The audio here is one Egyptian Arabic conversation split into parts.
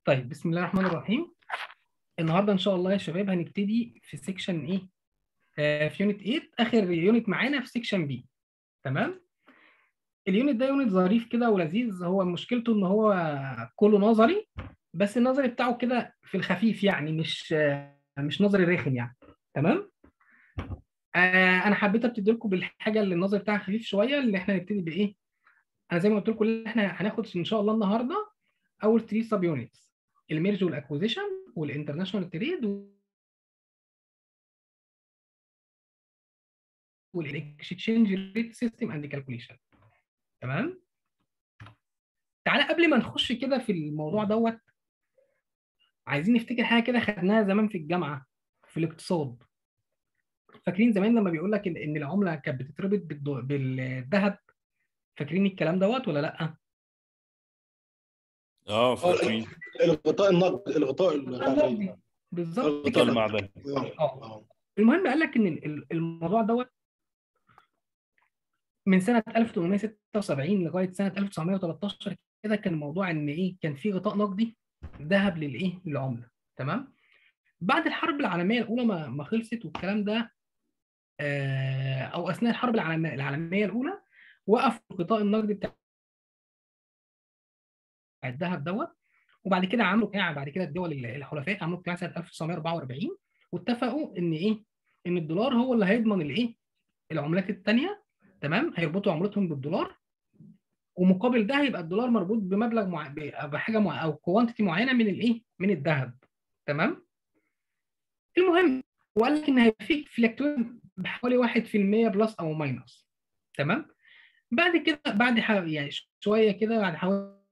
طيب بسم الله الرحمن الرحيم النهارده ان شاء الله يا شباب هنبتدي في سيكشن ايه آه في يونت 8 اخر يونت معانا في سيكشن بي تمام اليونت ده يونت ظريف كده ولذيذ هو مشكلته ان هو كله نظري بس النظري بتاعه كده في الخفيف يعني مش آه مش نظري رخم يعني تمام آه انا حبيت ابتدي لكم بالحاجه اللي النظري بتاعها خفيف شويه اللي احنا نبتدي بايه انا زي ما قلت لكم اللي احنا هناخد ان شاء الله النهارده اول 3 سب يونتس الميرج والاكوزيشن والانترناشونال تريد والاكسشينج ريت سيستم اند كالكوليشن تمام تعالى قبل ما نخش كده في الموضوع دوت عايزين نفتكر حاجه كده خدناها زمان في الجامعه في الاقتصاد فاكرين زمان لما بيقول لك ان العمله كانت بتتربط بالذهب فاكرين الكلام دوت ولا لا اه فاكرين الغطاء النقد الغطاء النقدي بالظبط الغطاء كده المعدني اه المهم قال لك ان ال- الموضوع دوت من سنه 1876 لغايه سنه 1913 كده كان الموضوع ان ايه كان في غطاء نقدي ذهب للايه للعمله تمام بعد الحرب العالميه الاولى ما ما خلصت والكلام ده آه، او اثناء الحرب العالميه العالميه الاولى وقفوا الغطاء النقدي بتاع الذهب دوت وبعد كده عملوا اجتماع بعد كده الدول الحلفاء عملوا اجتماع سنه 1944 واتفقوا ان ايه ان الدولار هو اللي هيضمن الايه العملات الثانيه تمام هيربطوا عملتهم بالدولار ومقابل ده هيبقى الدولار مربوط بمبلغ مع... بحاجه مع... او كوانتيتي معينه من الايه من الذهب تمام المهم وقال لك ان هيبقى في فلكتوين بحوالي 1% بلس او ماينس تمام بعد كده بعد ح... يعني شويه كده بعد حوالي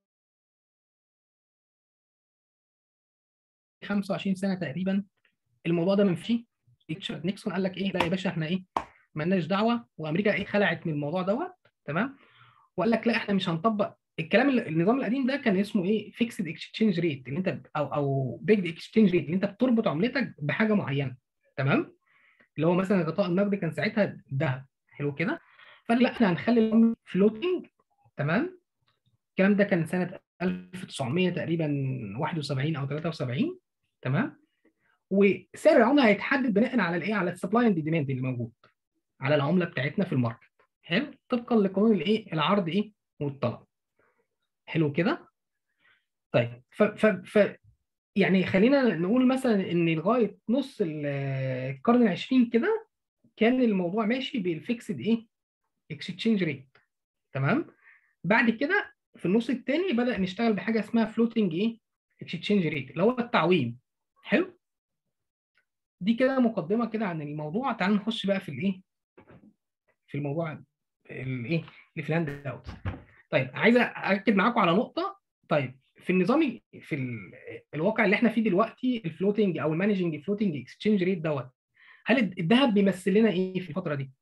25 سنه تقريبا الموضوع ده منفي ريتشارد نيكسون قال لك ايه لا يا باشا احنا ايه مالناش دعوه وامريكا ايه خلعت من الموضوع دوت تمام وقال لك لا احنا مش هنطبق الكلام اللي النظام القديم ده كان اسمه ايه فيكسد اكسشينج ريت اللي انت او او بيجد اكسشينج ريت اللي انت بتربط عملتك بحاجه معينه تمام اللي هو مثلا الغطاء النقدي كان ساعتها الذهب حلو كده فقال لا احنا هنخلي العمله فلوتنج تمام الكلام ده كان سنه 1900 تقريبا 71 او 73 تمام وسعر العمله هيتحدد بناء على الايه على السبلاي اند ديماند اللي موجود على العمله بتاعتنا في الماركت حلو طبقا لقانون الايه العرض ايه والطلب حلو كده طيب ف, ف, ف يعني خلينا نقول مثلا ان لغايه نص ال- القرن العشرين كده كان الموضوع ماشي بالفيكسد ايه اكسشينج ريت تمام بعد كده في النص الثاني بدا نشتغل بحاجه اسمها فلوتنج ايه اكسشينج ريت اللي هو التعويم حلو دي كده مقدمه كده عن الموضوع تعال نخش بقى في الايه في الموضوع الايه اللي في الهاند اوت طيب عايز اكد معاكم على نقطه طيب في النظام في ال- الواقع اللي احنا فيه دلوقتي الفلوتنج او المانجنج فلوتنج اكسشينج ريت دوت هل الذهب بيمثل لنا ايه في الفتره دي؟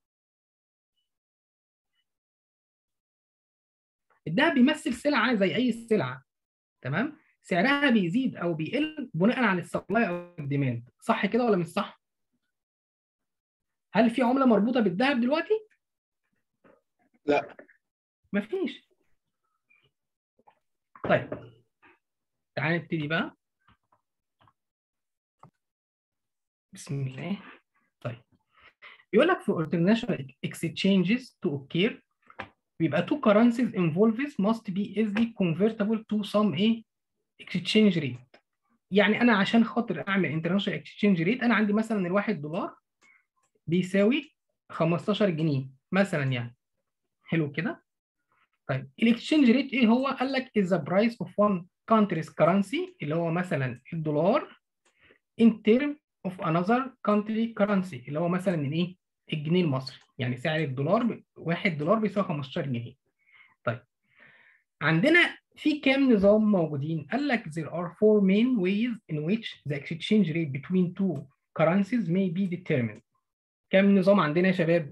الذهب بيمثل سلعه زي اي سلعه تمام؟ سعرها بيزيد او بيقل بناء على السبلاي او الديماند صح كده ولا مش صح؟ هل في عمله مربوطه بالذهب دلوقتي؟ لا مفيش طيب تعال نبتدي بقى بسم الله طيب يقول لك في international exchanges to occur بيبقى two currencies involved must be easily convertible to some ايه exchange rate يعني انا عشان خاطر اعمل international exchange rate انا عندي مثلا الواحد دولار بيساوي 15 جنيه مثلا يعني حلو كده طيب الاكسشينج ريت ايه هو قال لك is the price of one country's currency اللي هو مثلا الدولار in term of another country currency اللي هو مثلا الايه الجنيه المصري يعني سعر الدولار ب... 1 دولار بيساوي 15 جنيه طيب عندنا في كام نظام موجودين قال لك there are four main ways in which the exchange rate between two currencies may be determined كام نظام عندنا يا شباب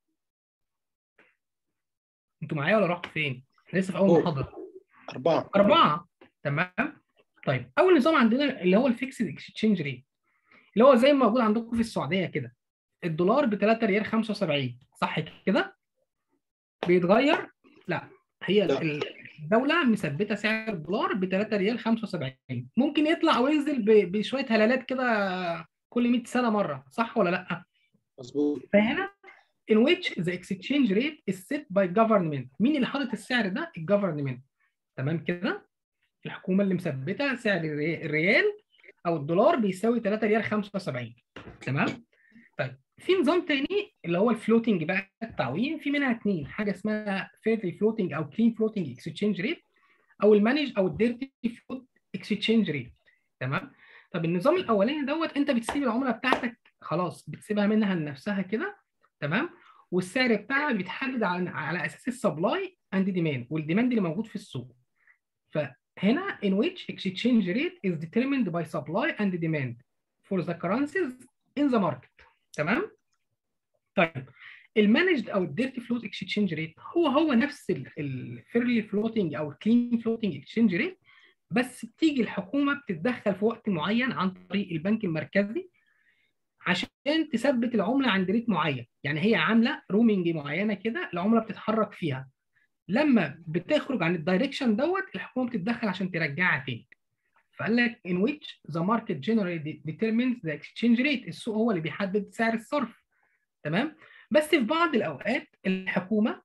انتوا معايا ولا رحتوا فين لسه في اول أوه. محاضره أربعة أربعة تمام طيب أول نظام عندنا اللي هو الفيكسد اكسشينج ريت اللي هو زي ما موجود عندكم في السعودية كده الدولار ب 3 ريال 75 صح كده؟ بيتغير؟ لا هي لا. ال- الدوله مثبته سعر الدولار ب 3 ريال 75 ممكن يطلع او ينزل ب- بشويه هلالات كده كل 100 سنه مره صح ولا لا مظبوط فهنا in which the exchange rate is set by government مين اللي حاطط السعر ده الجفرمنت تمام كده الحكومه اللي مثبته سعر الري- الريال او الدولار بيساوي 3 ريال 75 تمام طيب في نظام تاني اللي هو الفلوتنج بقى التعويم في منها اثنين حاجه اسمها فيرلي فلوتنج او كلين فلوتنج اكسشينج ريت او المانج او الديرتي فلوت اكسشينج ريت تمام طب النظام الاولاني دوت انت بتسيب العمله بتاعتك خلاص بتسيبها منها لنفسها كده تمام والسعر بتاعها بيتحدد على على اساس السبلاي اند ديماند والديماند اللي موجود في السوق فهنا in which exchange rate is determined by supply and demand for the currencies in the market تمام طيب المانجد او الديرتي فلوت اكسشينج ريت هو هو نفس الفيرلي فلوتنج او الكلين فلوتنج اكسشينج ريت بس بتيجي الحكومه بتتدخل في وقت معين عن طريق البنك المركزي عشان تثبت العمله عند ريت معين يعني هي عامله رومينج معينه كده العمله بتتحرك فيها لما بتخرج عن الدايركشن دوت الحكومه بتتدخل عشان ترجعها تاني فقال لك in which the market generally determines the exchange rate السوق هو اللي بيحدد سعر الصرف تمام بس في بعض الاوقات الحكومه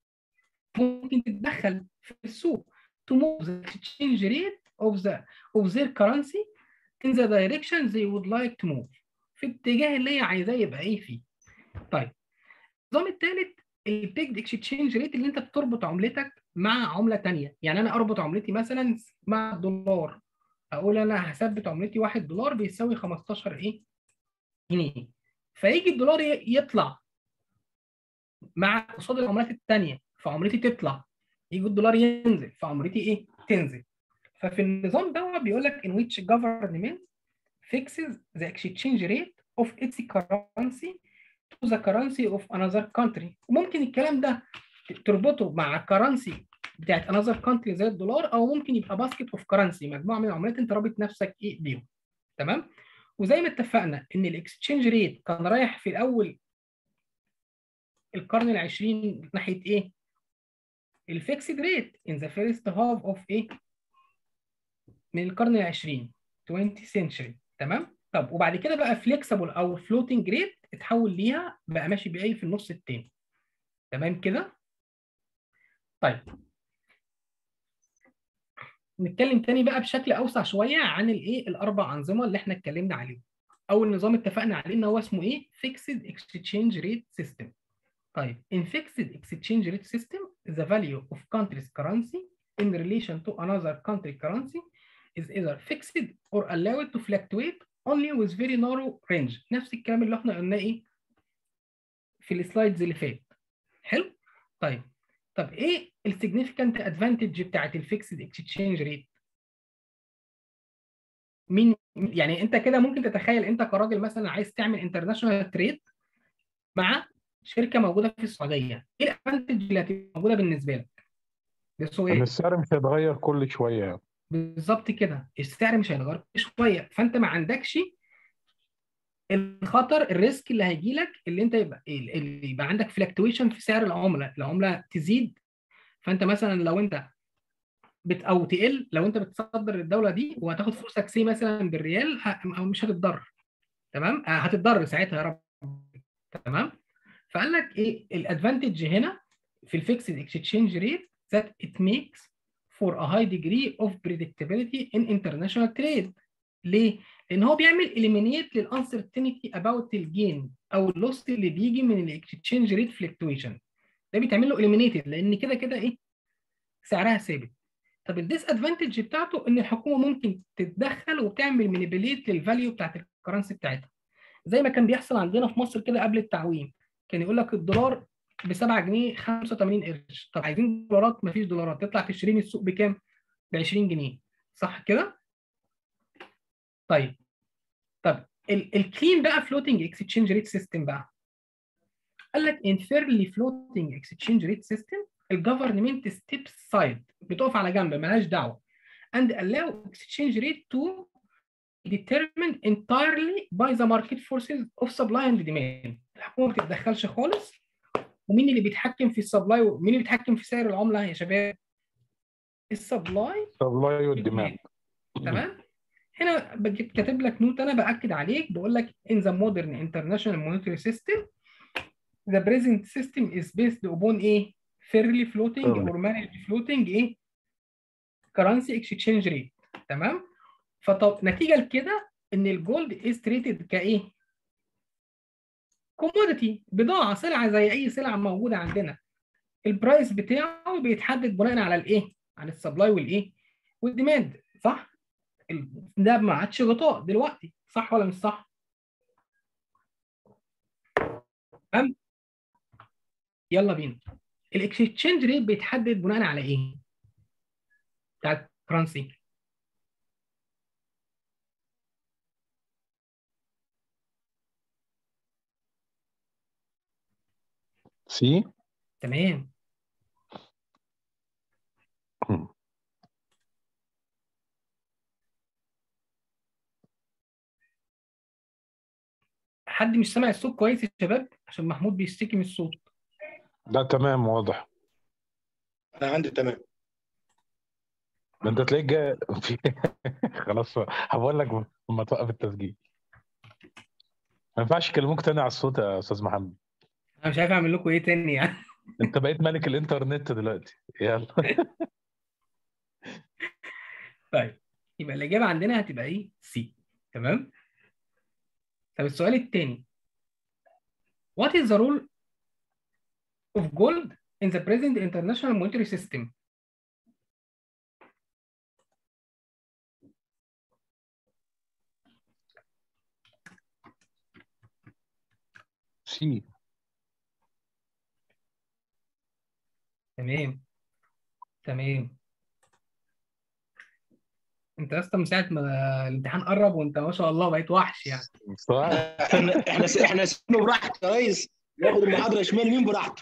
ممكن تتدخل في السوق to move the exchange rate of the of their currency in the direction they would like to move في الاتجاه اللي هي عايزاه يبقى ايه فيه طيب النظام الثالث البيجد اكسشينج ريت اللي انت بتربط عملتك مع عمله ثانيه يعني انا اربط عملتي مثلا مع الدولار اقول انا هثبت عملتي 1 دولار بيساوي 15 ايه جنيه فيجي الدولار ي- يطلع مع قصاد العملات الثانيه فعملتي تطلع يجي الدولار ينزل فعملتي ايه تنزل ففي النظام دوت بيقول لك in which government fixes the exchange rate of its currency to the currency of another country وممكن الكلام ده تربطه مع الكرنسي بتاعت another country زي الدولار او ممكن يبقى باسكت اوف كرنسي مجموعه من العملات انت رابط نفسك ايه بيهم تمام وزي ما اتفقنا ان الاكسشينج ريت كان رايح في الاول القرن العشرين ناحيه ايه الفيكسد ريت in the first half of ايه من القرن العشرين 20 century تمام طب وبعد كده بقى فليكسبل او فلوتنج ريت اتحول ليها بقى ماشي بايه في النص التاني تمام كده طيب نتكلم تاني بقى بشكل اوسع شويه عن الايه الاربع انظمه اللي احنا اتكلمنا عليهم اول نظام اتفقنا عليه ان هو اسمه ايه fixed exchange rate system طيب in fixed exchange rate system the value of country's currency in relation to another country currency is either fixed or allowed to fluctuate only with very narrow range نفس الكلام اللي احنا قلناه ايه في السلايدز اللي فات حلو طيب طب ايه السيجنيفيكانت ادفانتج بتاعت الفيكسد اكسشينج ريت مين يعني انت كده ممكن تتخيل انت كراجل مثلا عايز تعمل انترناشونال تريد مع شركه موجوده في السعوديه ايه الادفانتج اللي هتبقى موجوده بالنسبه لك ده ان سؤال السعر مش هيتغير كل شويه يعني بالظبط كده السعر مش هيتغير شويه فانت ما عندكش الخطر الريسك اللي هيجي لك اللي انت يبقى اللي يبقى عندك فلكتويشن في سعر العمله العمله تزيد فانت مثلا لو انت بت او تقل لو انت بتصدر الدوله دي وهتاخد فلوسك سي مثلا بالريال ه- مش هتتضرر تمام آه، هتتضرر ساعتها يا رب تمام فقال لك ايه الادفانتج هنا في الفيكسد اكسشينج ريت that it makes for a high degree of predictability in international trade ليه؟ لان هو بيعمل eliminate للانسرتينتي about الجين او اللوس اللي بيجي من الاكسشينج ريت فلكتويشن ده بيتعمل له eliminated لان كده كده ايه سعرها ثابت طب الديس ادفانتج بتاعته ان الحكومه ممكن تتدخل وتعمل مانيبيليت للفاليو بتاعت الكرنسي بتاعتها زي ما كان بيحصل عندنا في مصر كده قبل التعويم كان يقول لك الدولار ب 7 جنيه 85 قرش طب عايزين دولارات مفيش دولارات تطلع تشتريني السوق بكام؟ ب 20 جنيه صح كده؟ طيب طب الكلين بقى فلوتنج اكسشينج ريت سيستم بقى قال لك in fairly floating exchange rate system الجفرمنت ستيبس سايد بتقف على جنب مالهاش دعوه and allow exchange rate to be determined entirely by the market forces of supply and demand الحكومه ما بتتدخلش خالص ومين اللي بيتحكم في السبلاي ومين اللي بيتحكم في سعر العمله يا شباب السبلاي سبلاي والديماند تمام هنا بجيب كاتب لك نوت انا باكد عليك بقول لك in the modern international monetary system the present system is based upon ايه fairly floating Fairly. or managed floating ايه currency exchange rate تمام فطب نتيجه لكده ان الجولد is treated كايه كوموديتي بضاعه سلعه زي اي سلعه موجوده عندنا البرايس بتاعه بيتحدد بناء على الايه على السبلاي والايه والديماند صح ال- ده ما عادش غطاء دلوقتي صح ولا مش صح تمام يلا بينا الاكسشينج ريت بيتحدد بناء على ايه بتاع الكرنسي سي تمام حد مش سامع الصوت كويس يا شباب عشان محمود بيشتكي من الصوت ده تمام واضح انا عندي تمام ده انت تلاقيك جاي في خلاص هقول لك لما توقف التسجيل ما ينفعش يكلموك تاني على الصوت يا استاذ محمد انا مش عارف اعمل لكم ايه تاني يعني انت بقيت ملك الانترنت دلوقتي يلا طيب يبقى الاجابه عندنا هتبقى ايه سي تمام طب السؤال الثاني What is the role of gold in the present international monetary system? سي تمام تمام انت اصلا من ساعه ما الامتحان قرب وانت ما شاء الله بقيت وحش يعني صح احنا احنا احنا سيبنا براحته يا ريس ياخد المحاضره شمال يمين براحته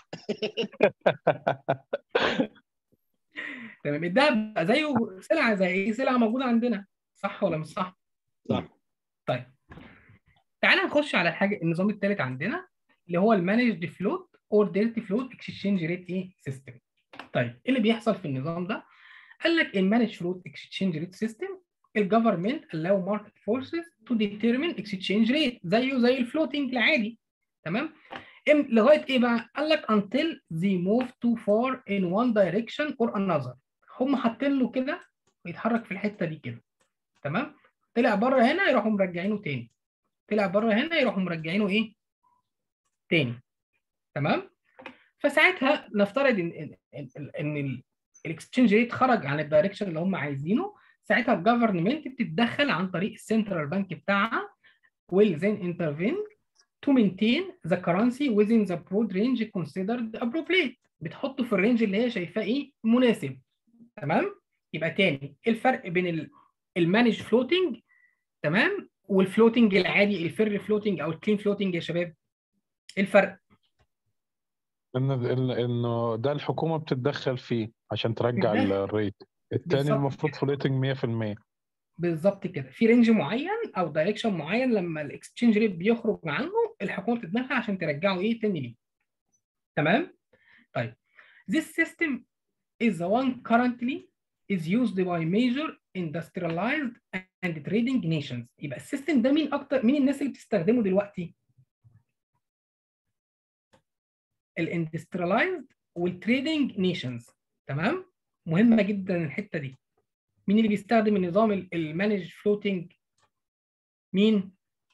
تمام الدهب بقى زيه سلعه زي ايه سلعه موجوده عندنا صح ولا مش صح؟ صح. طيب تعالى نخش على الحاجه النظام الثالث عندنا اللي هو المانجد فلوت اور ديرتي فلوت اكسشينج ريت ايه سيستم طيب ايه اللي بيحصل في النظام ده؟ قال لك المانج فلوت اكسشينج ريت سيستم الجفرمنت allow market forces to determine exchange rate زيه زي الفلوتنج العادي تمام إم- لغايه ايه بقى؟ قال لك until they move too far in one direction or another هم حاطين له كده ويتحرك في الحته دي كده تمام طلع بره هنا يروحوا مرجعينه تاني طلع بره هنا يروحوا مرجعينه ايه تاني تمام فساعتها نفترض ان ان ان الاكسشينج ريت خرج عن الدايركشن اللي هم عايزينه ساعتها الجفرمنت بتتدخل عن طريق السنترال بانك بتاعها will then intervene to maintain the currency within the broad range considered appropriate بتحطه في الرينج اللي هي شايفاه ايه مناسب تمام يبقى تاني إيه الفرق بين المانج فلوتنج تمام والفلوتنج العادي الفير فلوتنج او الكلين فلوتنج يا شباب ايه الفرق ان إن- انه ده الحكومه بتتدخل فيه عشان ترجع بالظبط. الريت التاني بالظبط المفروض فلوتنج 100% بالظبط كده في رينج معين او دايركشن معين لما الاكسشينج ريت بيخرج عنه الحكومه بتتدخل عشان ترجعه ايه تاني ليه تمام طيب this system is the one currently is used by major industrialized and trading nations يبقى السيستم ده مين اكتر مين الناس اللي بتستخدمه دلوقتي الاندستريلايزد والتريدنج نيشنز تمام مهمه جدا الحته دي مين اللي بيستخدم النظام المانج فلوتنج مين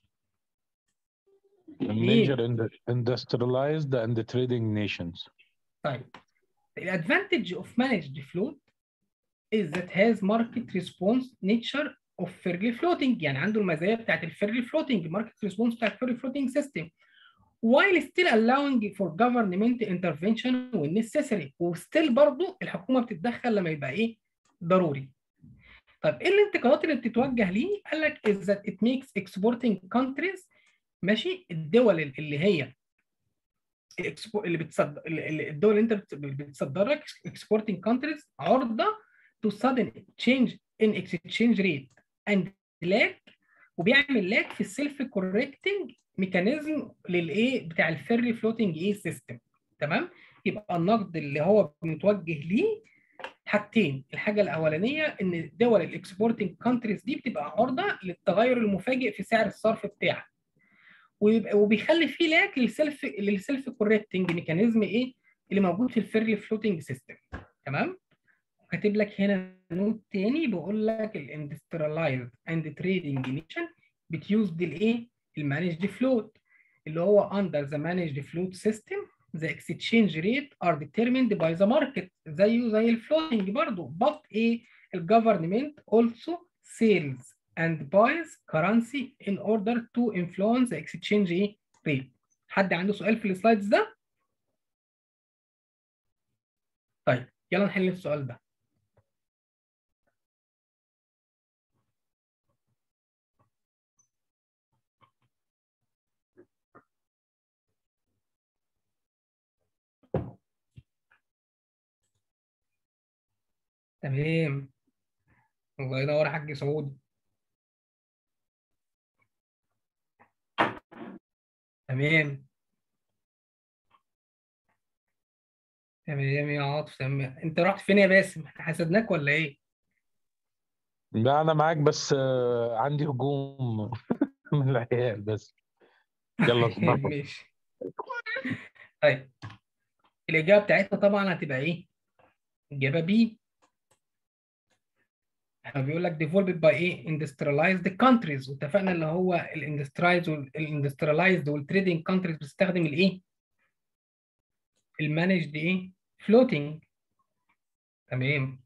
major industrialized and trading nations طيب الادفانتج اوف managed float is that has market response nature of fairly floating يعني عنده المزايا بتاعت الفيرلي floating market response بتاعت fairly floating system while still allowing for government intervention when necessary وستيل برضه الحكومه بتتدخل لما يبقى ايه ضروري طيب ايه الانتقادات اللي بتتوجه ليه؟ قال لك is that it makes exporting countries ماشي الدول اللي هي الإكسبو- اللي بتصدر اللي- الدول اللي انت بت- بتصدر لك exporting countries عرضه to sudden change in exchange rate and lag وبيعمل لاج في السيلف كوركتنج ميكانيزم للايه بتاع الفيرلي فلوتنج ايه سيستم تمام يبقى النقد اللي هو متوجه ليه حاجتين الحاجه الاولانيه ان دول الاكسبورتنج كونتريز دي بتبقى عرضه للتغير المفاجئ في سعر الصرف بتاعك ويبقى وبيخلي فيه لاك للسيلف للسيلف كوريكتنج ميكانيزم ايه اللي موجود في الفيرلي فلوتنج سيستم تمام كاتب لك هنا نوت تاني بيقول لك الاندستريلايزد اند تريدنج نيشن بتيوز الايه المانجد فلوت اللي هو under the managed float system the exchange rate are determined by the market زيه زي الفلوتنج برضه but ايه الجفرمنت also sells and buys currency in order to influence the exchange ايه rate حد عنده سؤال في السلايدز ده؟ طيب يلا نحل السؤال ده تمام الله ينور يا حاج سعود تمام تمام يا عاطف تمام انت رحت فين يا باسم حسدناك ولا ايه لا انا معاك بس آه، عندي هجوم من العيال بس يلا اصبر ماشي طيب الإجابة بتاعتنا طبعا هتبقى إيه؟ إجابة بي احنا بيقول لك developed by ايه industrialized countries واتفقنا اللي هو الاندسترايز والاندستريلايزد والتريدنج countries بتستخدم الايه؟ المانجد ايه؟ floating تمام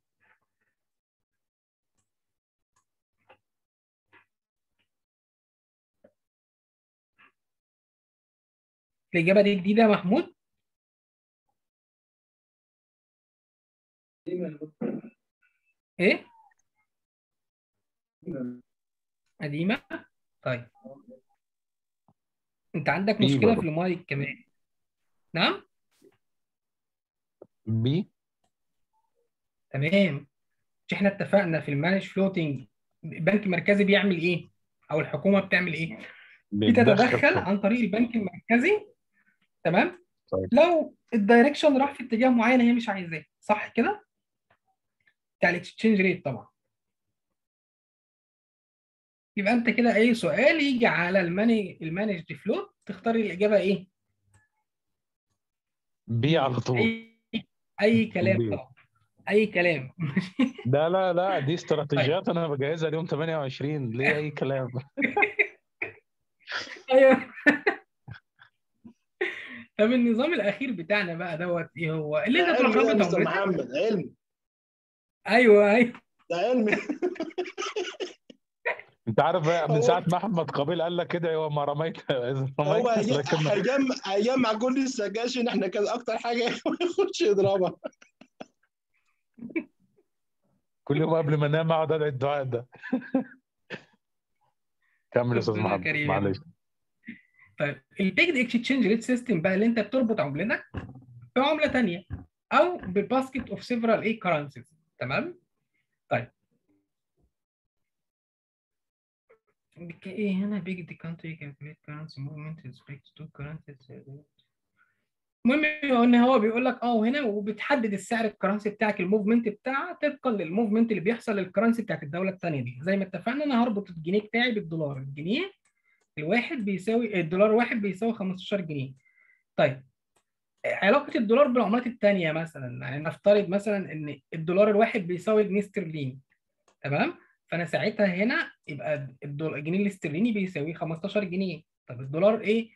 الإجابة دي جديدة يا محمود؟ إيه؟ قديمة؟ طيب أنت عندك بي مشكلة برضه. في المايك كمان نعم؟ بي تمام مش احنا اتفقنا في المانج فلوتنج البنك المركزي بيعمل ايه؟ أو الحكومة بتعمل ايه؟ بتتدخل بيتدخل عن طريق البنك المركزي تمام؟ طيب. لو الدايركشن راح في اتجاه معين هي مش عايزاه صح كده؟ بتاع الاكسشينج ريت طبعا يبقى انت كده اي سؤال يجي على الماني المانجد فلوت تختار الاجابه ايه؟ بي على طول اي اي كلام بي. طبعا اي كلام لا لا لا دي استراتيجيات انا بجهزها اليوم 28 ليه اي كلام ايوه طب النظام الاخير بتاعنا بقى دوت ايه هو اللي انت تروح علم يا رابط مستر عمرتك محمد علم ايوه ايوه ده علم انت عارف بقى من هو- ساعه ما احمد قابيل قال لك كده هو ما رميت إذا هو رميت لكن هيجمع هيجمع كل السجاشن احنا كان اكتر حاجه يخش يضربها كل يوم قبل ما انام اقعد ادعي الدعاء ده كمل يا استاذ ربنا محمد كريم. معلش طيب البيجد اكسشينج ريت سيستم بقى اللي انت بتربط عملتك بعمله ثانيه او بباسكت اوف سيفرال ايه كرنسيز تمام طيب بك- ايه هنا بيجد كانتري كالكوليت كرنسي موفمنت ريسبكت تو كرنسيز المهم ان هو بيقول لك اه هنا وبتحدد السعر الكرنسي بتاعك الموفمنت بتاعها طبقا للموفمنت اللي بيحصل للكرنسي بتاعت الدوله الثانيه دي زي ما اتفقنا انا هربط الجنيه بتاعي بالدولار الجنيه الواحد بيساوي الدولار واحد بيساوي 15 جنيه طيب علاقة الدولار بالعملات التانية مثلا يعني نفترض مثلا ان الدولار الواحد بيساوي جنيه استرليني تمام فانا ساعتها هنا يبقى الدولار الجنيه الاسترليني بيساوي 15 جنيه طب الدولار ايه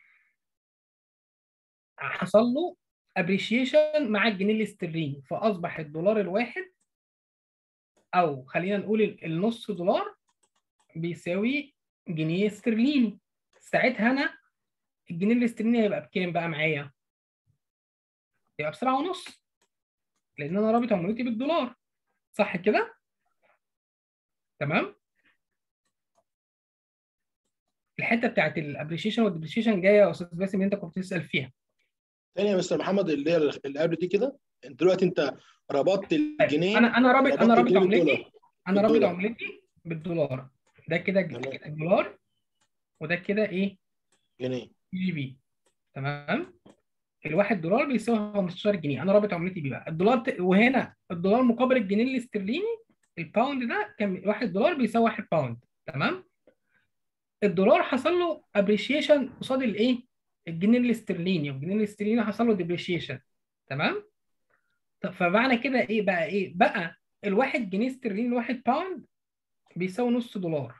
حصل له ابريشيشن مع الجنيه الاسترليني فاصبح الدولار الواحد او خلينا نقول النص دولار بيساوي جنيه استرليني ساعتها انا الجنيه الاسترليني هيبقى بكام بقى معايا؟ يبقى بسبعة ونص لان انا رابط عملتي بالدولار صح كده؟ تمام؟ الحته بتاعت الابريشيشن والديبريشيشن جايه يا استاذ باسم اللي انت كنت بتسال فيها تاني يا مستر محمد اللي هي اللي قبل دي كده انت دلوقتي انت ربطت الجنيه انا انا رابط انا ربطت رابط الجنيه عملتي بالدولار. انا رابط بالدولار. عملتي بالدولار ده كده تمام. الدولار وده كده ايه جنيه جي بي تمام الواحد دولار بيساوي 15 جنيه انا رابط عملتي بيه بقى الدولار ت... وهنا الدولار مقابل الجنيه الاسترليني الباوند ده كان 1 دولار بيساوي 1 باوند تمام الدولار حصل له ابريشيشن قصاد الايه الجنيه الاسترليني والجنيه الاسترليني حصل له ديبريشيشن تمام طب فمعنى كده ايه بقى ايه بقى الواحد جنيه استرليني الواحد باوند بيساوي نص دولار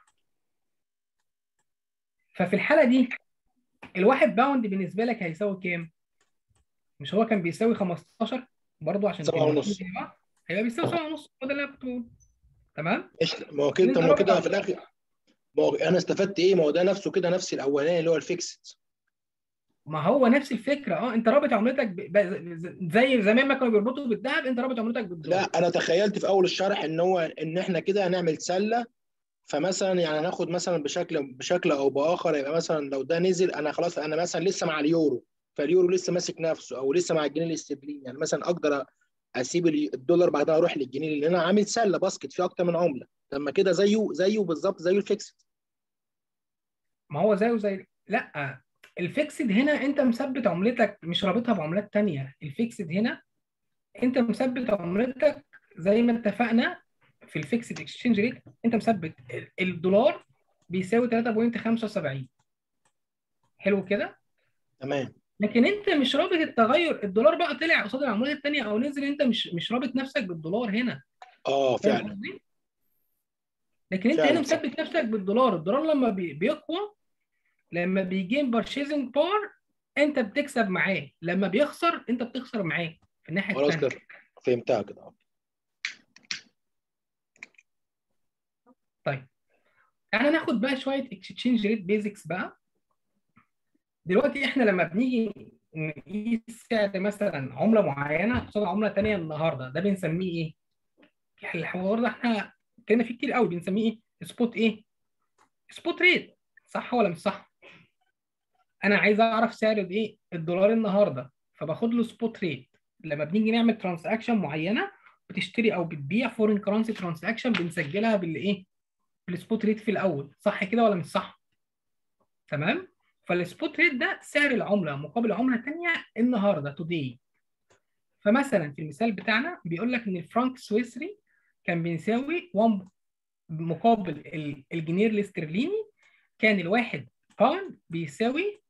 ففي الحاله دي الواحد باوند بالنسبه لك هيساوي كام مش هو كان بيساوي 15 برضه عشان سبعة كان ونص. بيبقى- هيبقى بيساوي 7 ونص هو ده اللي انا كنت بقوله تمام ماشي ما هو كده طب ما هو انت كده رابط في الاخر ما هو انا استفدت ايه ما هو ده نفسه كده نفس الاولاني اللي هو الفيكسد ما هو نفس الفكره اه انت رابط عملتك ب... ب... زي زمان ما كانوا بيربطوا بالذهب انت رابط عملتك بالدولار لا انا تخيلت في اول الشرح ان هو ان احنا كده هنعمل سله فمثلا يعني هناخد مثلا بشكل بشكل او باخر يبقى مثلا لو ده نزل انا خلاص انا مثلا لسه مع اليورو فاليورو لسه ماسك نفسه او لسه مع الجنيه الاسترليني يعني مثلا اقدر اسيب ال- الدولار بعدها اروح للجنيه لان انا عامل سله باسكت فيه اكتر من عمله لما كده زيه زيه بالظبط زي الفيكسد ما هو زيه زي لا الفيكسد هنا انت مثبت عملتك مش رابطها بعملات تانية الفيكسد هنا انت مثبت عملتك زي ما اتفقنا في الفيكسد اكسشينج ريت انت مثبت ال- الدولار بيساوي 3.75 حلو كده تمام لكن انت مش رابط التغير الدولار بقى طلع قصاد العملات التانية او نزل انت مش مش رابط نفسك بالدولار هنا اه فاهم فعلا قصدي؟ لكن انت فعلا هنا مثبت نفسك بالدولار الدولار لما بي- بيقوى لما بيجين بارشيزنج باور انت بتكسب معاه لما بيخسر انت بتخسر معاه في الناحيه خلاص الثانيه كده فهمتها كده آه. تعالى ناخد بقى شويه اكسشينج ريت بيزكس بقى دلوقتي احنا لما بنيجي نقيس سعر مثلا عمله معينه قصاد عمله ثانيه النهارده ده بنسميه ايه؟ الحوار ده احنا اتكلمنا فيه كتير قوي بنسميه ايه؟ سبوت ايه؟ سبوت ريت صح ولا مش صح؟ انا عايز اعرف سعر الايه؟ الدولار النهارده فباخد له سبوت ريت لما بنيجي نعمل ترانزاكشن معينه بتشتري او بتبيع فورين كرنسي ترانزاكشن بنسجلها بالايه؟ بالسبوت ريت في الاول صح كده ولا مش صح؟ تمام؟ فالسبوت ريت ده سعر العمله مقابل عمله ثانيه النهارده توداي فمثلا في المثال بتاعنا بيقول لك ان الفرنك السويسري كان بيساوي 1 مقابل ال- الجنيه الاسترليني كان الواحد باوند بيساوي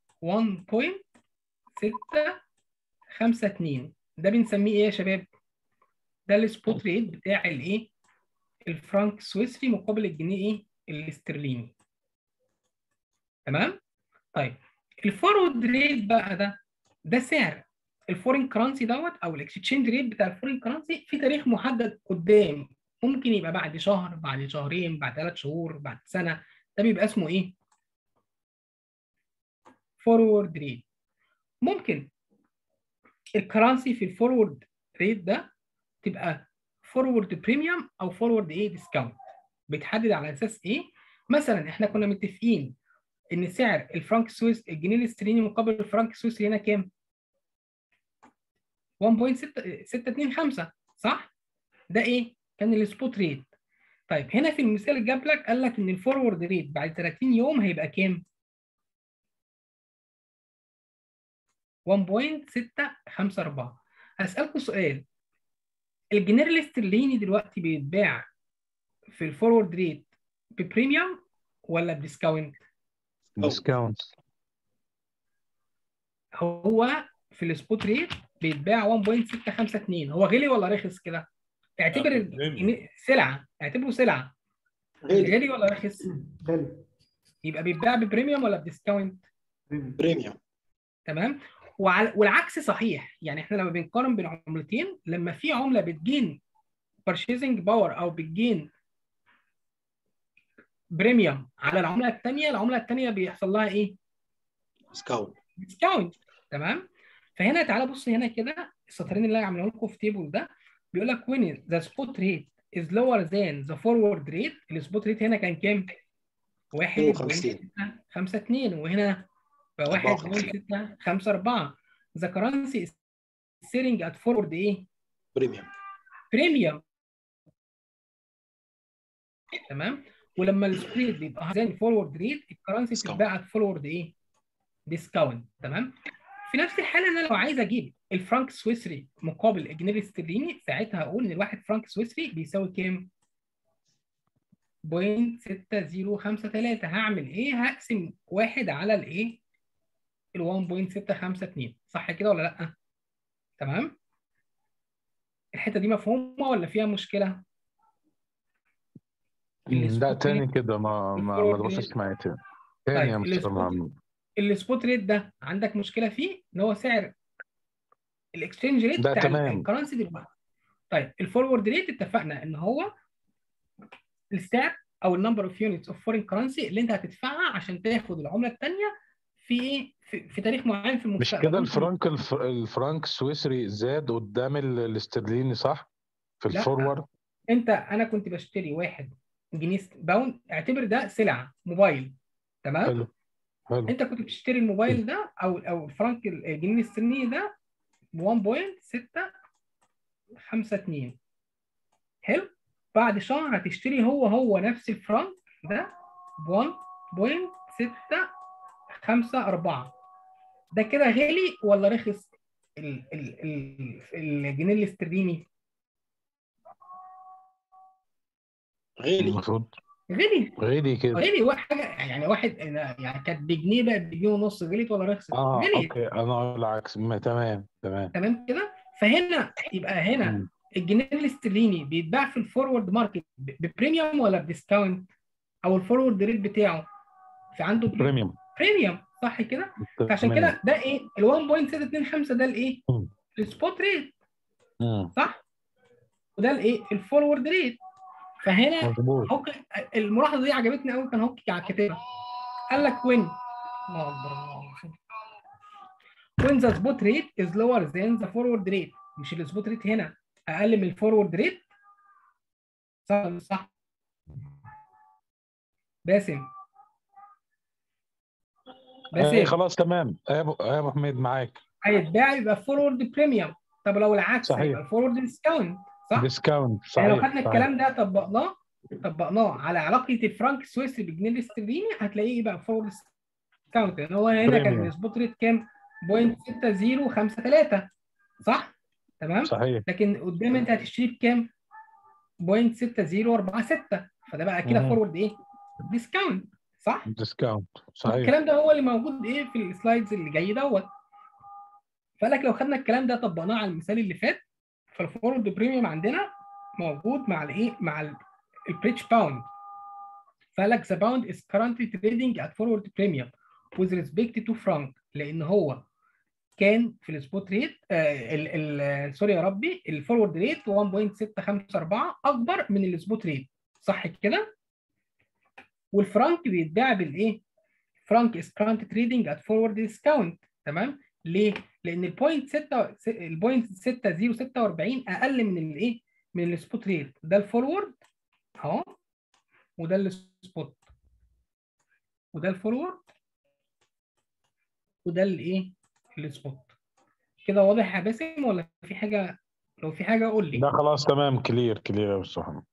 1.652 ده بنسميه ايه يا شباب؟ ده السبوت ريت بتاع الايه؟ الفرنك السويسري مقابل الجنيه ايه؟ الاسترليني تمام؟ طيب الفورورد ريت بقى ده ده سعر الفورين كرنسي دوت او الاكسشينج ريت بتاع الفورين كرنسي في تاريخ محدد قدام ممكن يبقى بعد شهر بعد شهرين بعد ثلاث شهور بعد سنه ده بيبقى اسمه ايه؟ فورورد ريت ممكن الكرنسي في الفورورد ريت ده تبقى فورورد بريميوم او فورورد ايه ديسكاونت بيتحدد على اساس ايه؟ مثلا احنا كنا متفقين ان سعر الفرنك السويس الجنيه الاسترليني مقابل الفرنك السويسري هنا كام؟ 1.625 صح؟ ده ايه؟ كان السبوت ريت. طيب هنا في المثال اللي جاب لك قال لك ان الفورورد ريت بعد 30 يوم هيبقى كام؟ 1.654 هسألكم سؤال الجنيه الاسترليني دلوقتي بيتباع في الفورورد ريت ببريميوم ولا بديسكاونت؟ ديسكاونت هو في السبوت ريت بيتباع 1.652 هو غلي ولا رخص كده؟ اعتبر لا، الجنيه- سلعه اعتبره سلعه غالي غلي ولا رخص؟ غالي يبقى بيتباع ببريميوم ولا بديسكاونت؟ بريميوم تمام؟ وعلى والعكس صحيح يعني احنا لما بنقارن بين عملتين لما في عمله بتجين purchasing باور او بتجين بريميوم على العمله الثانيه العمله الثانيه بيحصل لها ايه؟ ديسكاونت ديسكاونت تمام فهنا تعالى بص هنا كده السطرين اللي انا عاملهم لكم في تيبل ده بيقول لك when the spot rate is lower than the forward rate السبوت ريت هنا كان كام؟ 1.52 وهنا بقى 1.654 the currency is selling at forward ايه؟ بريميوم بريميوم تمام ولما السبريد بيبقى زي الفورورد ريت الكرنسي Discount. بتتباع at forward ايه؟ ديسكاونت تمام في نفس الحاله انا لو عايز اجيب الفرنك السويسري مقابل الجنيه الاسترليني ساعتها هقول ان الواحد فرنك سويسري بيساوي كام؟ 0.6053 هعمل ايه؟ هقسم واحد على الايه؟ ال 1.652 صح كده ولا لا؟ تمام؟ الحته دي مفهومه ولا فيها مشكله؟ لا تاني كده ما ما ما تبصش معايا تاني تاني يا طيب، مستر السبوت- محمد السبوت ريت ده عندك مشكله فيه ان هو سعر الاكسشينج ريت ده بتاع تمام. الكرنسي دلوقتي طيب الفورورد ريت اتفقنا ان هو السعر او النمبر اوف يونتس اوف فورين كرنسي اللي انت هتدفعها عشان تاخد العمله الثانيه في ايه في, في تاريخ معين في مش المستقبل كده ممكن- الفرنك الف- الفرنك السويسري زاد قدام ال- الاسترليني صح؟ في لا. الفورورد انت انا كنت بشتري واحد جنيه باوند اعتبر ده سلعه موبايل تمام حلو حلو انت كنت بتشتري الموبايل ده او او الفرنك الجنيه الاسترليني ده ب 1.652 حلو بعد شهر هتشتري هو هو نفس الفرنك ده ب 1.654 ده كده غالي ولا رخص ال ال ال الجنيه الاسترليني غالي المفروض غالي غالي كده غالي واحد حاجه يعني واحد يعني كانت بجنيه بقت بجنيه ونص غليت ولا رخصت اه غليت اوكي انا العكس ما- تمام تمام تمام كده فهنا يبقى هنا مم. الجنيه الاسترليني بيتباع في الفورورد ماركت ب- ببريميوم ولا بديسكاونت او الفورورد ريت بتاعه في عنده بري- بريميوم بريميوم صح كده فعشان تمام. كده ده ايه ال 1.625 ده الايه مم. السبوت ريت مم. صح وده الايه الفورورد ريت فهنا مظبوط هوك الملاحظه دي عجبتني قوي كان هوك كاتبها قال لك وين الله اكبر الله أكبر. when the spot rate is lower than the forward rate مش السبوت ريت هنا اقل من الفورورد ريت صح ولا مش صح باسم آه باسم خلاص تمام آه يا ابو آه يا ابو حميد معاك هيتباع يبقى فورورد بريميوم طب لو العكس صحيح. هيبقى الفورورد ديسكاونت صح ديسكاونت يعني لو صحيح خدنا صحيح. الكلام ده طبقناه طبقناه على علاقه الفرنك السويسري بالجنيه الاسترليني هتلاقيه بقى فورورد ديسكاونت لان هو هنا كان بريميوم. السبوت ريت كام؟ 0.6053 صح؟ تمام؟ صحيح لكن قدام انت هتشتري بكام؟ 0.6046 فده بقى كده مم. فورورد ايه؟ ديسكاونت صح؟ ديسكاونت صحيح الكلام ده هو اللي موجود ايه في السلايدز اللي جاي دوت فقال لك لو خدنا الكلام ده طبقناه على المثال اللي فات فالفورورد بريميوم عندنا موجود مع الايه مع البريتش باوند فقال لك the pound is currently trading at forward premium with respect to franc لان هو كان في السبوت ريت آه ال ال سوري يا ربي الفورورد ريت 1.654 اكبر من السبوت ريت صح كده والفرنك بيتباع بالايه فرانك is currently trading at forward discount تمام ليه لان البوينت 6 البوينت 6046 اقل من الايه من السبوت ريت ده الفورورد اهو وده السبوت وده الفورورد وده الايه السبوت كده واضح يا باسم ولا في حاجه لو في حاجه قول لي ده خلاص تمام كلير كلير يا استاذ محمد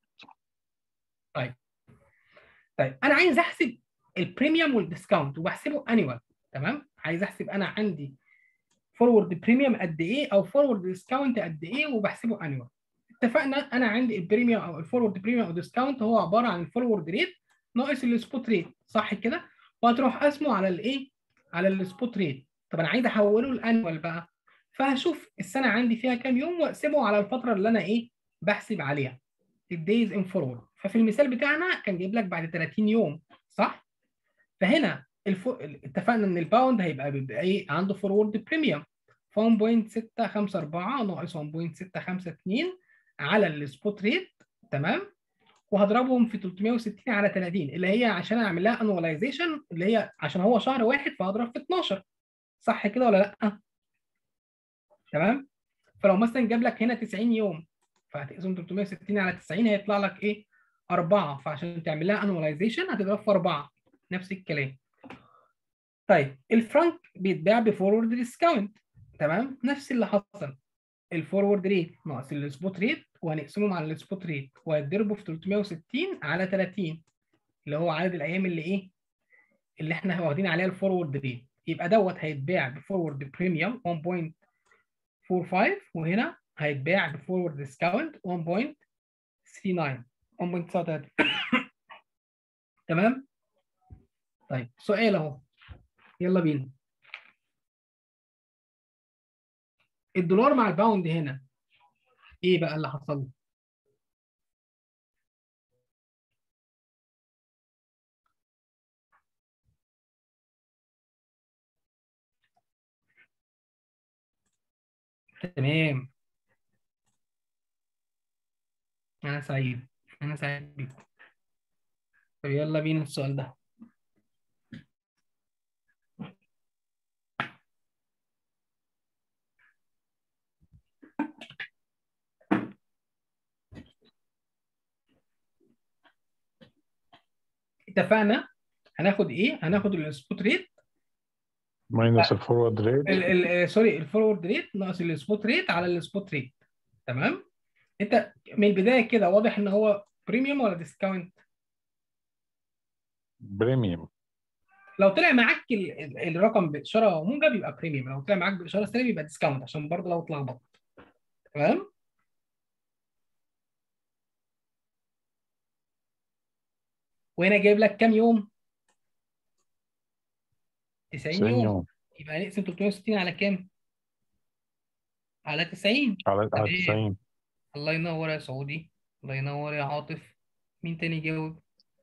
طيب انا عايز احسب البريميوم والديسكاونت وبحسبه انيوال تمام عايز احسب انا عندي فورورد بريميوم قد ايه او فورورد ديسكاونت قد ايه وبحسبه انيوال اتفقنا انا عندي البريميوم او الفورورد بريميوم او ديسكاونت هو عباره عن الفورورد ريت ناقص السبوت ريت صح كده وهتروح قسمه على الايه على السبوت ريت طب انا عايز احوله الانيوال بقى فهشوف السنه عندي فيها كام يوم واقسمه على الفتره اللي انا ايه بحسب عليها الدايز ان فورورد ففي المثال بتاعنا كان جايب لك بعد 30 يوم صح فهنا الفو... اتفقنا ان الباوند هيبقى بيبقى ايه عنده فورورد بريميوم ف 1.654 ناقص 1.652 على السبوت ريت تمام وهضربهم في 360 على 30 اللي هي عشان اعمل لها انواليزيشن اللي هي عشان هو شهر واحد فهضرب في 12 صح كده ولا لا؟ تمام؟ فلو مثلا جاب لك هنا 90 يوم فهتقسم 360 على 90 هيطلع لك ايه؟ 4 فعشان تعمل لها انواليزيشن هتضرب في 4 نفس الكلام. طيب الفرنك بيتباع بفورورد ديسكاونت تمام؟ نفس اللي حصل الفورورد ريت ناقص السبوت ريت وهنقسمهم على السبوت ريت وهيتضربوا في 360 على 30 اللي هو عدد الايام اللي ايه؟ اللي احنا واخدين عليها الفورورد ريت يبقى دوت هيتباع بفورورد بريميوم 1.45 وهنا هيتباع بفورورد ديسكاونت 1.39 1.39 تمام طيب سؤال اهو يلا بينا الدولار مع الباوند هنا ايه بقى اللي حصل له تمام انا سعيد انا سعيد بيكم طب يلا بينا السؤال ده اتفقنا هناخد ايه هناخد السبوت ريت ماينس الفورورد ريت ال ال سوري الفورورد ريت ناقص السبوت ريت على السبوت ريت تمام انت من البدايه كده واضح ان هو بريميوم ولا ديسكاونت بريميوم لو طلع معاك ال- ال- الرقم باشاره موجب يبقى بريميوم لو طلع معاك باشاره سالب يبقى ديسكاونت عشان برضه لو اتلخبطت تمام وهنا جايب لك كام يوم 90 90 يوم يوم يبقى نقسم 360 على كام على 90 على على تمام. 90 الله ينور يا سعودي الله ينور يا عاطف مين تاني يجاوب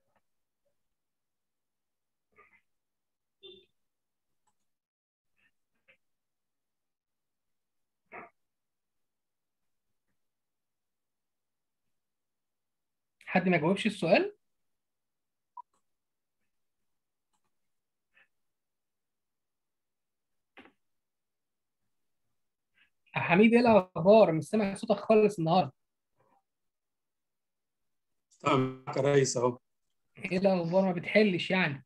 حد ما جاوبش السؤال يا حميد ايه الاخبار مش سامع صوتك خالص النهارده طبعا معك يا ريس اهو ايه الاخبار ما بتحلش يعني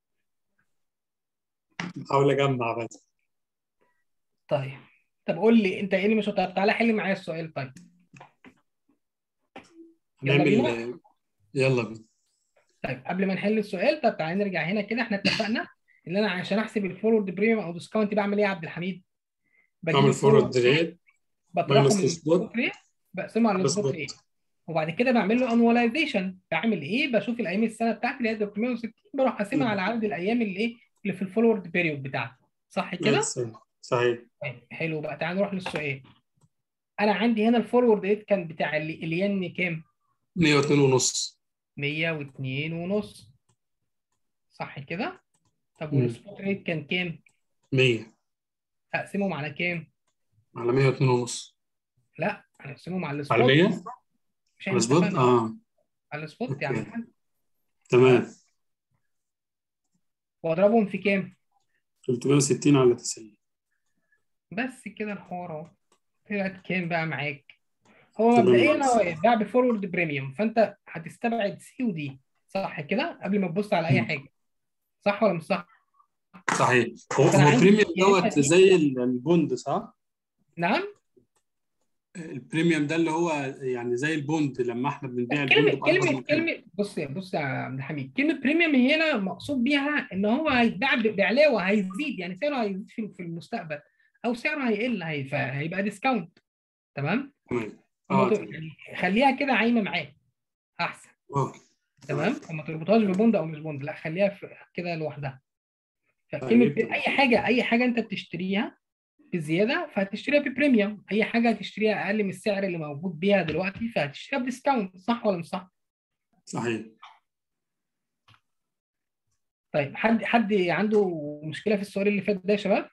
بحاول اجمع بس طيب طب قول لي انت ايه اللي مش طب تعالى حل معايا السؤال طيب يلا هنعمل بينا. يلا بينا طيب قبل ما نحل السؤال طب تعالى نرجع هنا كده احنا اتفقنا ان انا عشان احسب الفورورد بريميوم او ديسكاونت بعمل ايه يا عبد الحميد؟ بجيب اعمل الفورورد فورورد ريت بطرحه minus من السبوت. السبوت ريت بقسمه على السبوت بالظبط. ريت وبعد كده بعمل له انواليزيشن بعمل ايه؟ بشوف الايام السنه بتاعتي اللي هي 360 بروح اقسمها على عدد الايام اللي ايه؟ اللي في الفورورد بيريود بتاعتي صح كده؟ صحيح. صحيح طيب حلو بقى تعال نروح للسؤال انا عندي هنا الفورورد ريت كان بتاع ال- الين كام 102 ونص 102 ونص صح كده طب مم. والسبوت ريت كان كام 100 اقسمهم على كام على 102 ونص لا هنقسمهم على السبوت على 100 مش احنا مظبوط اتفقنا اه على السبوت يا عم أوكي. الحاج. تمام واضربهم في كام 360 على 90 بس كده الحوار اهو طلعت كام بقى معاك هو تمام. مبدئيا هو يتباع بفورورد بريميوم فانت هتستبعد سي ودي صح كده قبل ما تبص على اي مم. حاجه صح ولا مش صح صحيح هو أنا هو عندي بريميوم يا إما دوت دي- زي ال- البوند صح؟ نعم البريميوم ده اللي هو يعني زي البوند لما احنا بنبيع البوند كلمة بأكبر كلمة من كده كلمة بص يا بص يا عبد الحميد كلمة بريميوم هنا مقصود بيها ان هو هيتباع ب- بعلاوة هيزيد يعني سعره هيزيد في في المستقبل او سعره هيقل هي- فهيبقى ديسكاونت تمام؟ تمام وما اه ت- تمام يعني خليها كده عايمة معاك احسن اه تمام؟ وما تربطهاش ببوند او مش بوند لا خليها في- كده لوحدها فكلمة طيب. اي حاجة اي حاجة انت بتشتريها بزيادة فهتشتريها ببريميوم اي حاجة هتشتريها اقل من السعر اللي موجود بيها دلوقتي فهتشتريها بديسكاونت صح ولا مش صح؟ صحيح طيب حد حد عنده مشكلة في السؤال اللي فات ده يا شباب؟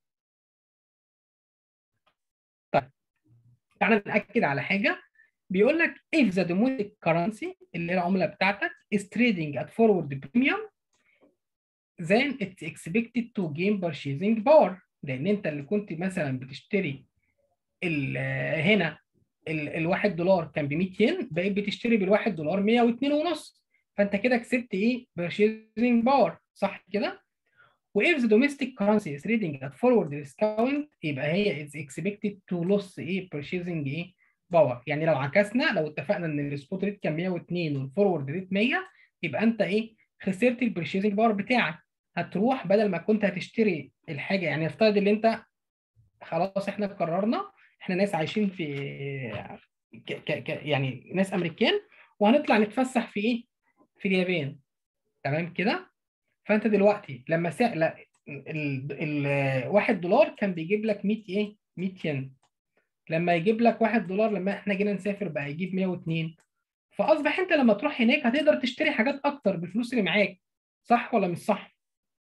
طيب تعالى نأكد على حاجة بيقول لك if the domestic currency اللي هي العملة بتاعتك is trading at forward premium then it's expected to gain purchasing power لأن أنت اللي كنت مثلا بتشتري ال- هنا ال- الواحد دولار كان ب 100 ين بقيت بتشتري بالواحد دولار 102 ونص فأنت كده كسبت إيه؟ purchasing power صح كده؟ واف the domestic currency is trading at forward discount يبقى هي is expected to lose ايه purchasing ايه باور يعني لو عكسنا لو اتفقنا ان السبوت ريت كان 102 والفورورد ريت 100 يبقى انت ايه خسرت البرشيزنج باور بتاعك هتروح بدل ما كنت هتشتري الحاجه يعني نفترض ان انت خلاص احنا قررنا احنا ناس عايشين في ك ك ك يعني ناس امريكان وهنطلع نتفسح في ايه؟ في اليابان تمام كده؟ فانت دلوقتي لما سعر لا ال ال 1 دولار كان بيجيب لك 100 ايه؟ 100 ين لما يجيب لك 1 دولار لما احنا جينا نسافر بقى يجيب 102 فاصبح انت لما تروح هناك هتقدر تشتري حاجات اكتر بالفلوس اللي معاك صح ولا مش صح؟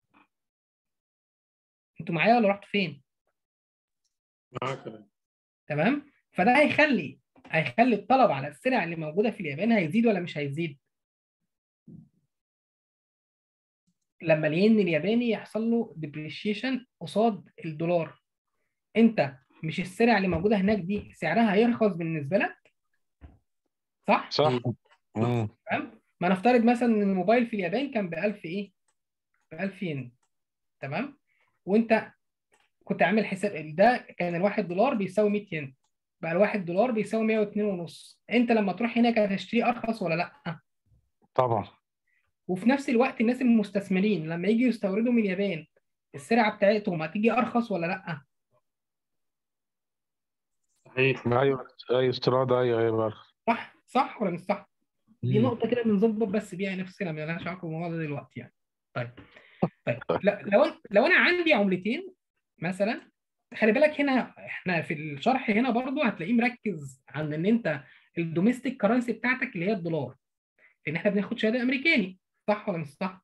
انتوا معايا ولا رحتوا فين؟ معاك يا باشا. تمام؟ فده هيخلي هيخلي الطلب على السلع اللي موجوده في اليابان هيزيد ولا مش هيزيد؟ لما الين الياباني يحصل له ديبريشيشن قصاد الدولار انت مش السلع اللي موجوده هناك دي سعرها هيرخص بالنسبه لك صح؟ صح مم. تمام؟ ما نفترض مثلا ان الموبايل في اليابان كان ب 1000 ايه؟ ب 1000 ين تمام؟ وانت كنت عامل حساب ده كان الواحد دولار بيساوي 100 ين بقى الواحد دولار بيساوي 102 ونص انت لما تروح هناك هتشتريه ارخص ولا لا؟ طبعا وفي نفس الوقت الناس المستثمرين لما يجي يستوردوا من اليابان السلعه بتاعتهم هتيجي ارخص ولا لا؟ صحيح ايوه اي استيراد ايوه ايوه صح صح ولا مش صح؟ دي مم. نقطة كده بنظبط بس بيها نفسنا ما لهاش علاقة بالموضوع ده دلوقتي يعني. طيب طيب لا لو أنا- لو أنا عندي عملتين مثلا خلي بالك هنا احنا في الشرح هنا برضو هتلاقيه مركز عن ان انت الدوميستيك كرنسي بتاعتك اللي هي الدولار لان احنا بناخد شهاده امريكاني صح ولا مش صح؟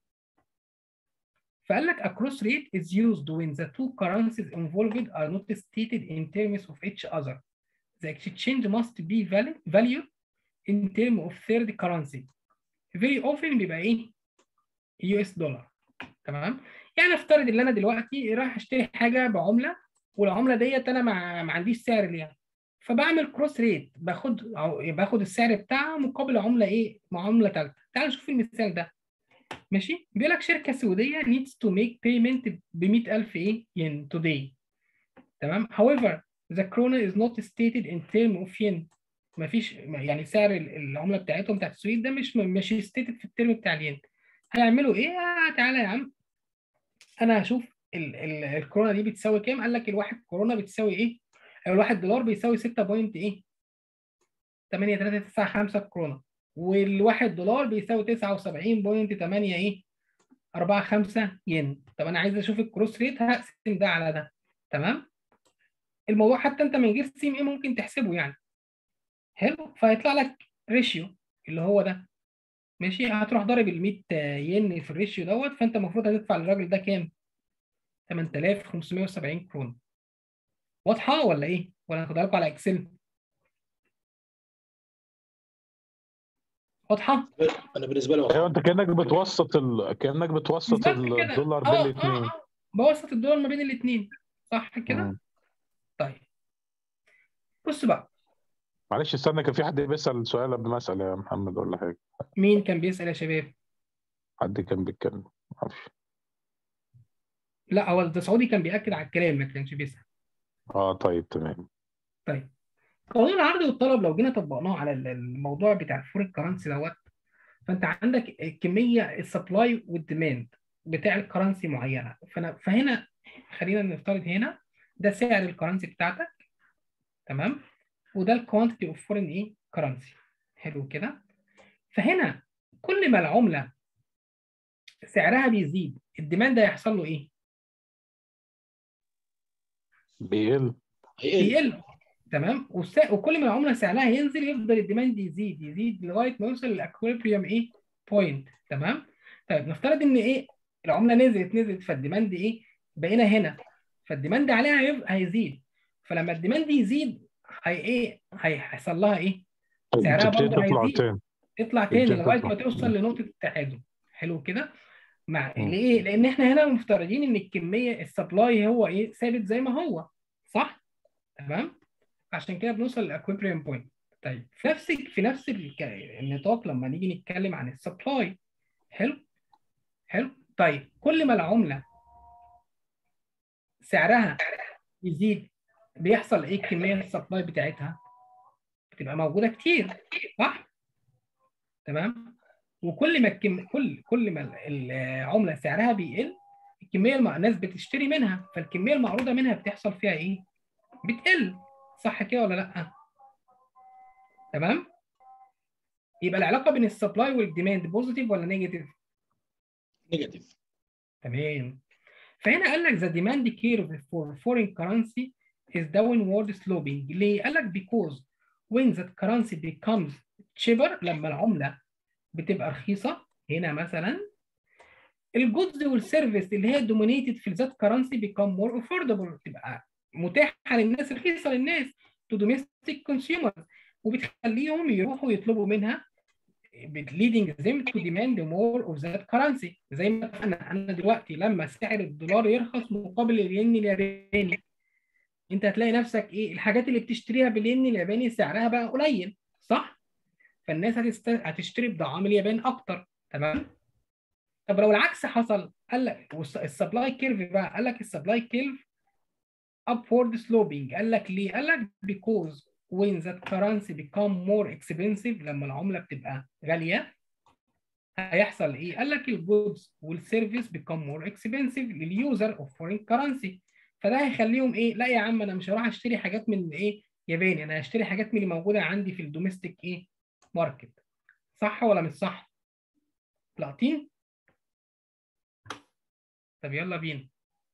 فقال لك a cross rate is used when the two currencies involved are not stated in terms of each other. The exchange must be valid, valued in terms of third currency. Very often بيبقى ايه؟ US دولار تمام؟ يعني افترض ان انا دلوقتي رايح اشتري حاجه بعمله والعمله ديت انا ما, ما عنديش سعر ليها فبعمل كروس ريت باخد أو باخد السعر بتاعها مقابل عمله ايه؟ معامله ثالثه تعال نشوف المثال ده ماشي بيقول لك شركه سعوديه needs to make payment ب 100000 ايه ين today تمام however the krona is not stated in term of yen مفيش يعني سعر ال- العمله بتاعتهم بتاعت السويد ده مش مش ستيتد في الترم بتاع الين هيعملوا ايه؟ آه تعالى يا عم انا هشوف ال ال الكورونا دي بتساوي كام؟ قال لك الواحد كورونا بتساوي ايه؟ أو الواحد دولار بيساوي 6 بوينت ايه؟ 8395 كورونا والواحد دولار بيساوي 79.8 ايه 45 ين طب انا عايز اشوف الكروس ريت هقسم ده على ده تمام الموضوع حتى انت من غير سي ام ايه ممكن تحسبه يعني حلو فهيطلع لك ريشيو اللي هو ده ماشي هتروح ضارب ال 100 ين في الريشيو دوت فانت المفروض هتدفع للراجل ده كام 8570 كرون واضحه ولا ايه ولا هاخدها لكم على اكسل واضحه انا بالنسبه لي ايوه انت كانك بتوسط ال... كانك بتوسط بالظبط كده. الدولار اه بين الاثنين اه اه بوسط الدول ما بين الاثنين صح كده طيب بص بقى معلش استنى كان في حد بيسأل سؤال قبل ما اسال يا محمد ولا حاجه مين كان بيسأل يا شباب حد كان بيتكلم معرفش لا هو ده سعودي كان بيأكد على الكلام ما كانش بيسأل اه طيب تمام طيب قانون العرض والطلب لو جينا طبقناه على ال- الموضوع بتاع الفورين كرنسي دوت فانت عندك الكميه السبلاي والديماند بتاع الكرنسي معينه فانا فهنا خلينا نفترض هنا ده سعر الكرنسي بتاعتك تمام وده الكوانتيتي اوف فورين ايه كرنسي حلو كده فهنا كل ما العمله سعرها بيزيد الديماند هيحصل له ايه؟ بيقل هيقل بيقل تمام والس- وكل ما العمله سعرها ينزل يفضل الديماند يزيد يزيد لغايه ما يوصل للاكويبريم ايه بوينت تمام طيب نفترض ان ايه العمله نزلت نزلت فالديماند ايه بقينا هنا فالديماند عليها هيف- هيزيد فلما الديماند يزيد هي ايه هيحصل لها ايه سعرها تبتدي برضه تطلع هيزيد. تاني تطلع تاني تبتدي لغايه تطلع. ما توصل لنقطه التحازن حلو كده مع مم. ليه لان احنا هنا مفترضين ان الكميه السبلاي هو ايه ثابت زي ما هو صح تمام عشان كده بنوصل للاكويبريم بوينت طيب في نفس في نفس الك- النطاق لما نيجي نتكلم عن السبلاي حلو حلو طيب كل ما العمله سعرها يزيد بيحصل ايه الكميه السبلاي بتاعتها بتبقى موجوده كتير صح تمام وكل ما الكم... كل كل ما العمله سعرها بيقل الكميه الم... الناس بتشتري منها فالكميه المعروضه منها بتحصل فيها ايه؟ بتقل صح كده ولا لا؟ تمام؟ يبقى العلاقه بين السبلاي والديماند بوزيتيف ولا نيجاتيف؟ نيجاتيف تمام فهنا قال لك the demand curve for foreign currency is downward sloping ليه؟ قال لك because when that currency becomes cheaper لما العملة بتبقى رخيصة هنا مثلا الجودز والسيرفيس اللي هي dominated في ذات currency become more affordable تبقى متاحة للناس رخيصة للناس to domestic consumers وبتخليهم يروحوا يطلبوا منها leading them to demand more of that currency زي ما اتفقنا انا دلوقتي لما سعر الدولار يرخص مقابل الين الياباني انت هتلاقي نفسك ايه الحاجات اللي بتشتريها بالين الياباني سعرها بقى قليل صح فالناس هتست... هتشتري بدعام اليابان اكتر تمام طب لو العكس حصل قال لك السبلاي كيرف بقى قال لك السبلاي كيرف upward sloping قال لك ليه قال لك because when that currency become more expensive لما العملة بتبقى غالية هيحصل ايه؟ قال لك الجودز والسيرفيس become more expensive لليوزر of foreign currency فده هيخليهم ايه؟ لا يا عم انا مش هروح اشتري حاجات من ايه؟ ياباني انا هشتري حاجات من اللي موجودة عندي في الدوميستيك ايه؟ ماركت صح ولا مش صح؟ لاقطين؟ طب يلا بينا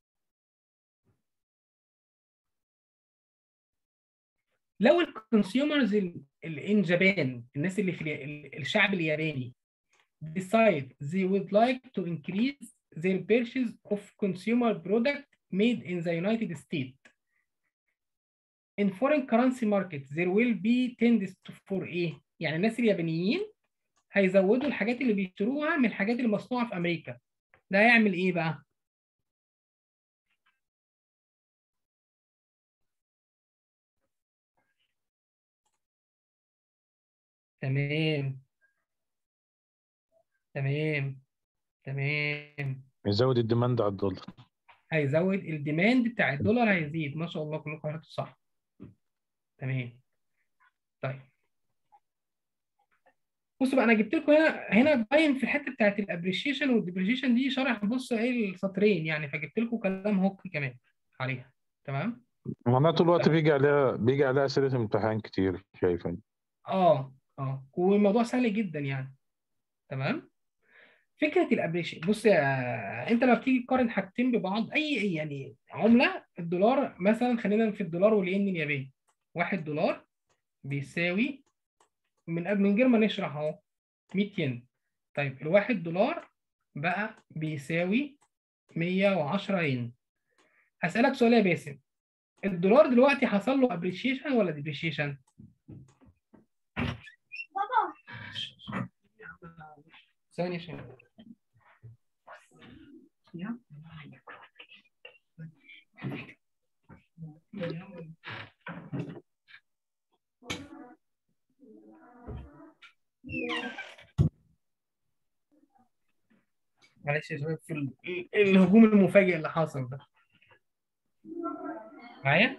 لو الكونسيومرز ان جابان الناس اللي في الشعب الياباني decide they would like to increase their purchase of consumer product made in the United States in foreign currency markets there will be tendency for ايه يعني الناس اليابانيين هيزودوا الحاجات اللي بيشتروها من الحاجات اللي مصنوعه في امريكا ده هيعمل ايه بقى تمام تمام تمام يزود الديماند على الدولار هيزود الديماند بتاع الدولار هيزيد ما شاء الله كلكم قرأتوا صح تمام طيب بصوا بقى انا جبت لكم هنا هنا باين في الحته بتاعت الابريشيشن والديبريشيشن دي شرح بص ايه السطرين يعني فجبت لكم كلام هوك كمان عليها تمام معناها طول الوقت بيجي عليها بيجي عليها اسئله امتحان كتير شايفه اه اه والموضوع سهل جدا يعني تمام فكره الابريشن بص يا انت لما بتيجي تقارن حاجتين ببعض اي يعني عمله الدولار مثلا خلينا في الدولار والين الياباني واحد دولار بيساوي من قبل من غير ما نشرح اهو 100 ين طيب الواحد دولار بقى بيساوي 110 ين هسألك سؤال يا باسم الدولار دلوقتي حصل له ابريشيشن ولا ديبريشيشن؟ ثانية عشان معلش يا شباب في ال- الهجوم المفاجئ اللي حاصل ده معايا؟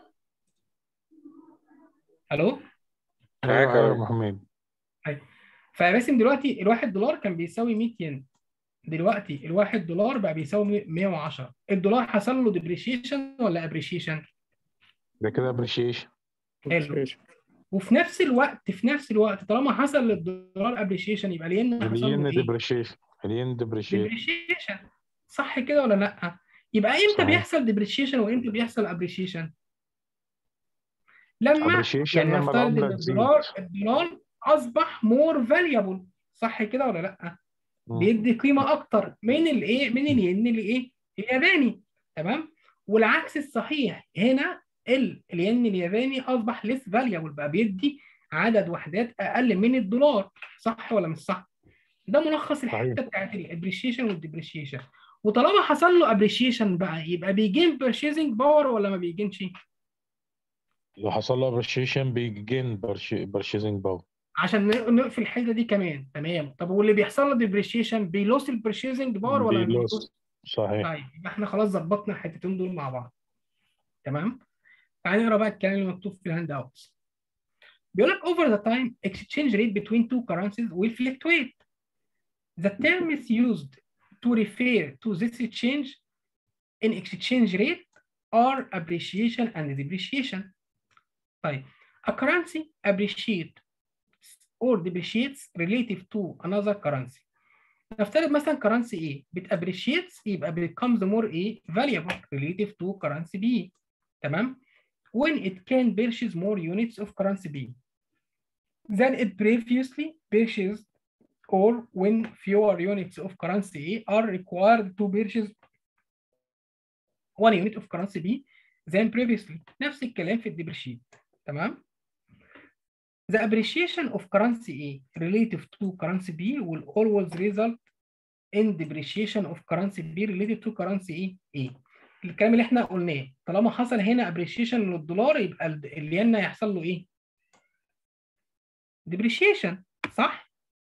الو؟ ايوه ايوه يا محمد فيا باسم دلوقتي الواحد دولار كان بيساوي 100 ين دلوقتي الواحد دولار بقى بيساوي 110 الدولار حصل له ديبريشيشن ولا ابريشيشن ده كده ابريشيشن حلو وفي نفس الوقت في نفس الوقت طالما حصل للدولار ابريشيشن يبقى الين حصل له الين ايه؟ ديبريشيشن الين ديبريشيشن ديبريشيشن صح كده ولا لا؟ يبقى امتى صحيح. بيحصل ديبريشيشن وامتى بيحصل ابريشيشن؟ لما ابريشيشن يعني لما نفترض ان العمله تزيد الدولار الدولار اصبح مور فاليبل صح كده ولا لا؟ مم. بيدي قيمه اكتر من الايه من الين الايه الياباني تمام والعكس الصحيح هنا ال- الين الياباني اصبح ليس فاليبل بقى بيدي عدد وحدات اقل من الدولار صح ولا مش صح ده ملخص الحته صحيح. بتاعت الابريشيشن والديبريشيشن وطالما حصل له ابريشيشن بقى يبقى بيجين بيرشيزنج باور ولا ما بيجينش لو حصل له ابريشيشن بيجين برشيزنج باور عشان ن- نقفل الحته دي كمان تمام طب واللي بيحصل له ديبريشيشن بيلوس البيرشيزنج باور ولا ما بيلوس. بيلوس صحيح طيب يبقى احنا خلاص ظبطنا الحتتين دول مع بعض تمام تعالى نقرا بقى الكلام اللي مكتوب في الهاند اوتس بيقول لك over the time exchange rate between two currencies will fluctuate The term is used to refer to this change in exchange rate are appreciation and depreciation. طيب, a currency appreciates or depreciates relative to another currency. نفترض مثلا currency A بتappreciates يبقى becomes more A valuable relative to currency B. تمام؟ When it can purchase more units of currency B than it previously purchased or when fewer units of currency A are required to purchase one unit of currency B than previously نفس الكلام في الديبريشيت تمام The appreciation of currency A relative to currency B will always result in depreciation of currency B relative to currency A. A. الكلام اللي احنا قلناه طالما حصل هنا appreciation للدولار يبقى الين هيحصل له ايه؟ depreciation صح؟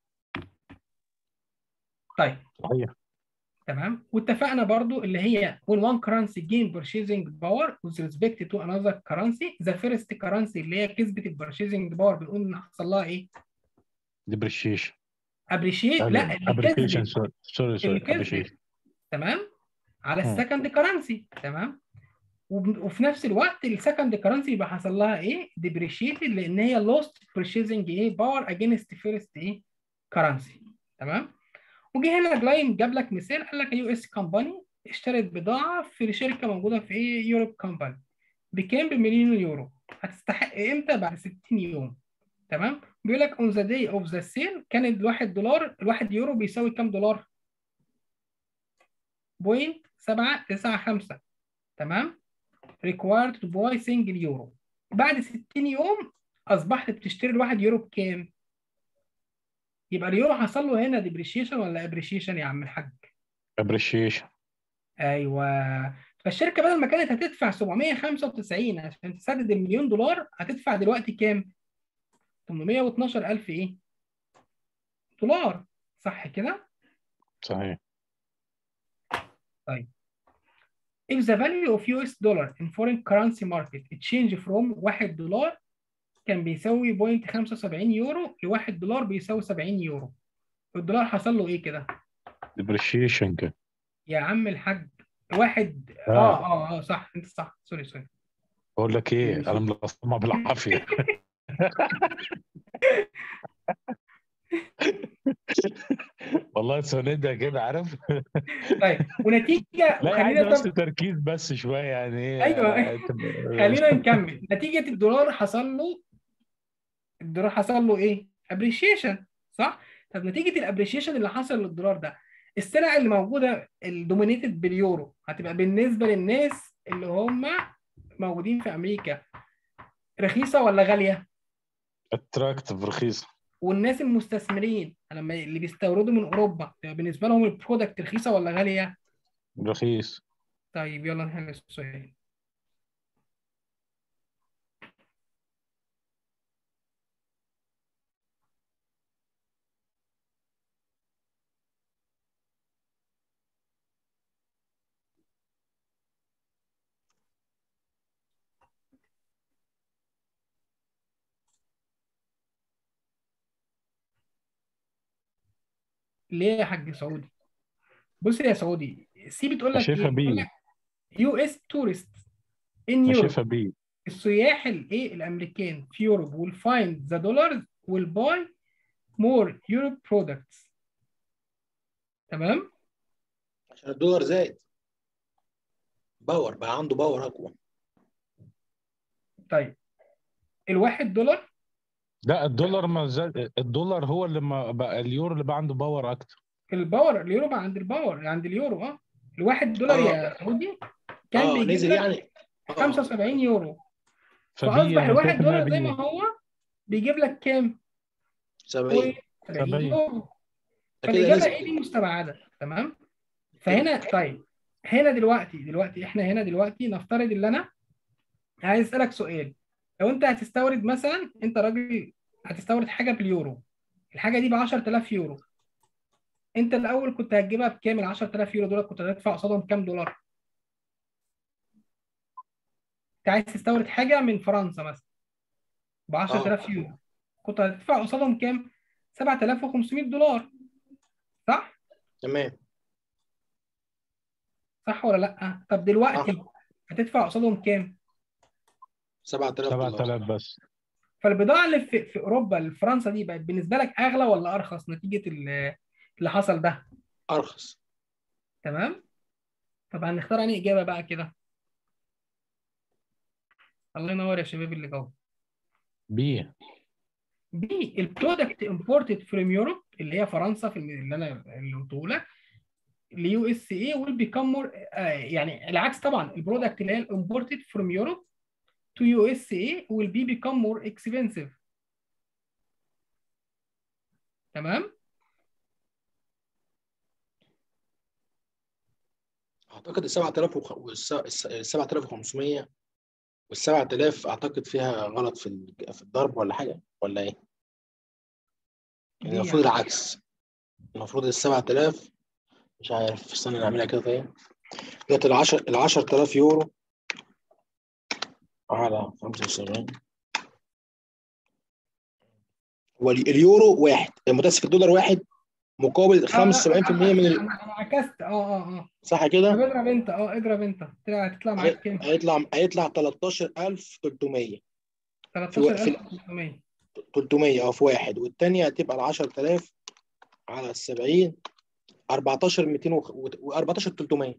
طيب صحيح تمام واتفقنا برضو اللي هي when one currency gain purchasing power with respect to another currency the first currency اللي هي كسبت ال purchasing power بنقول ان حصل لها ايه؟ depreciation appreciate لا اللي appreciation كسبت سوري سوري سوري اللي كسبت appreciation تمام على مم. السكند كرنسي تمام وب- وفي نفس الوقت السكند كرنسي يبقى حصل لها ايه depreciated لان هي lost purchasing ايه power against first ايه currency تمام وجه هنا جلايم جاب لك مثال قال لك يو اس كومباني اشترت بضاعه في شركه موجوده في ايه يوروب كومباني بكام بمليون يورو هتستحق امتى بعد 60 يوم تمام بيقول لك اون ذا داي اوف ذا سيل كان الواحد دولار الواحد يورو بيساوي كام دولار بوينت سبعة تسعة خمسة تمام required to buy single يورو بعد 60 يوم أصبحت بتشتري الواحد يورو بكام؟ يبقى اليورو حصل له هنا depreciation ولا appreciation يا عم الحاج؟ appreciation ايوه فالشركه بدل ما كانت هتدفع 795 عشان تسدد المليون دولار هتدفع دلوقتي كام؟ 812000 ايه؟ دولار صح كده؟ صحيح If the value of US dollar in foreign currency market change from 1 دولار كان بيساوي 0.75 يورو ل 1 دولار بيساوي 70 يورو الدولار حصل له ايه كده؟ depreciation كده يا عم الحاج واحد آه. اه اه اه صح انت صح سوري سوري بقول لك ايه انا ملصمها بالعافيه والله سندها كده عارف طيب ونتيجه لا عايز خلينا بس طب تركيز بس شويه يعني ايه أيوة. آه، تبقى- خلينا نكمل نتيجه الدولار حصل له الدولار حصل له ايه؟ ابريشيشن صح؟ طب نتيجه الابريشيشن اللي حصل للدولار ده السلع اللي موجوده الدومينيتد باليورو هتبقى بالنسبه للناس اللي هم موجودين في امريكا رخيصه ولا غاليه؟ اتراكتيف رخيصه والناس المستثمرين لما اللي بيستوردوا من اوروبا تبقى بالنسبه لهم البرودكت رخيصه ولا غاليه؟ رخيص طيب يلا نحل السؤال ليه يا حاج سعودي؟ بص يا سعودي سي بتقول لك شايفها ايه؟ بتقول بي لك يو اس تورست ان يوروب شايفها بي السياح الايه الامريكان في يوروب will find the dollars will buy more Europe products تمام عشان الدولار زاد باور بقى عنده باور اقوى طيب الواحد دولار لا الدولار ما زاد الدولار هو اللي ما بقى اليورو اللي بقى عنده باور اكتر الباور اليورو بقى عند الباور عند اليورو اه الواحد دولار يا سعودي كان اه بيجيب نزل لك يعني آه. 75 يورو فبي فاصبح انا الواحد شايف انها دولار زي ما بي هو بيجيب لك كام؟ 70 70 70. يورو ده كده فالاجابه نزل ايه دي مستبعده تمام فهنا طيب هنا دلوقتي دلوقتي احنا هنا دلوقتي نفترض ان انا عايز اسالك سؤال لو انت هتستورد مثلا انت راجل هتستورد حاجه باليورو الحاجه دي ب 10000 يورو انت الاول كنت هتجيبها بكام ال 10000 يورو دول كنت هتدفع قصادهم كام دولار انت عايز تستورد حاجه من فرنسا مثلا ب 10000 يورو كنت هتدفع قصادهم كام 7500 دولار صح تمام صح ولا لا طب دلوقتي هتدفع قصادهم كام 7000 دولار 7000 بس فالبضاعه اللي في, في اوروبا اللي في فرنسا دي بقت بالنسبه لك اغلى ولا ارخص نتيجه ال- اللي حصل ده ارخص تمام طب هنختار انهي اجابه بقى كده الله ينور يا شباب اللي جاوب بي بي البرودكت امبورتد فروم يوروب اللي هي فرنسا في الم- اللي انا اللي قلته لك ليو اس اي ويل بيكم مور يعني العكس طبعا البرودكت اللي هي الامبورتد فروم يوروب تو يو اس اي ويل بي بيكم مور اكسبنسيف تمام اعتقد ال 7000 وال 7500 وال 7000 اعتقد فيها غلط في ال- في الضرب ولا حاجه ولا ايه؟ يعني دي المفروض يعني. العكس المفروض ال 7000 مش عارف استنى نعملها كده طيب دلوقتي ال 10 ال 10000 يورو على 75 هو ال- اليورو واحد المتاسف الدولار واحد مقابل 75% من ال... انا أنا عكست اه اه اه صح طب كده؟ اضرب انت اه اضرب انت طلع هتطلع معاك كام؟ هيطلع هيطلع 13300 13300 300 اه في واحد والثانيه هتبقى ال 10000 على ال 70 14200 و 14300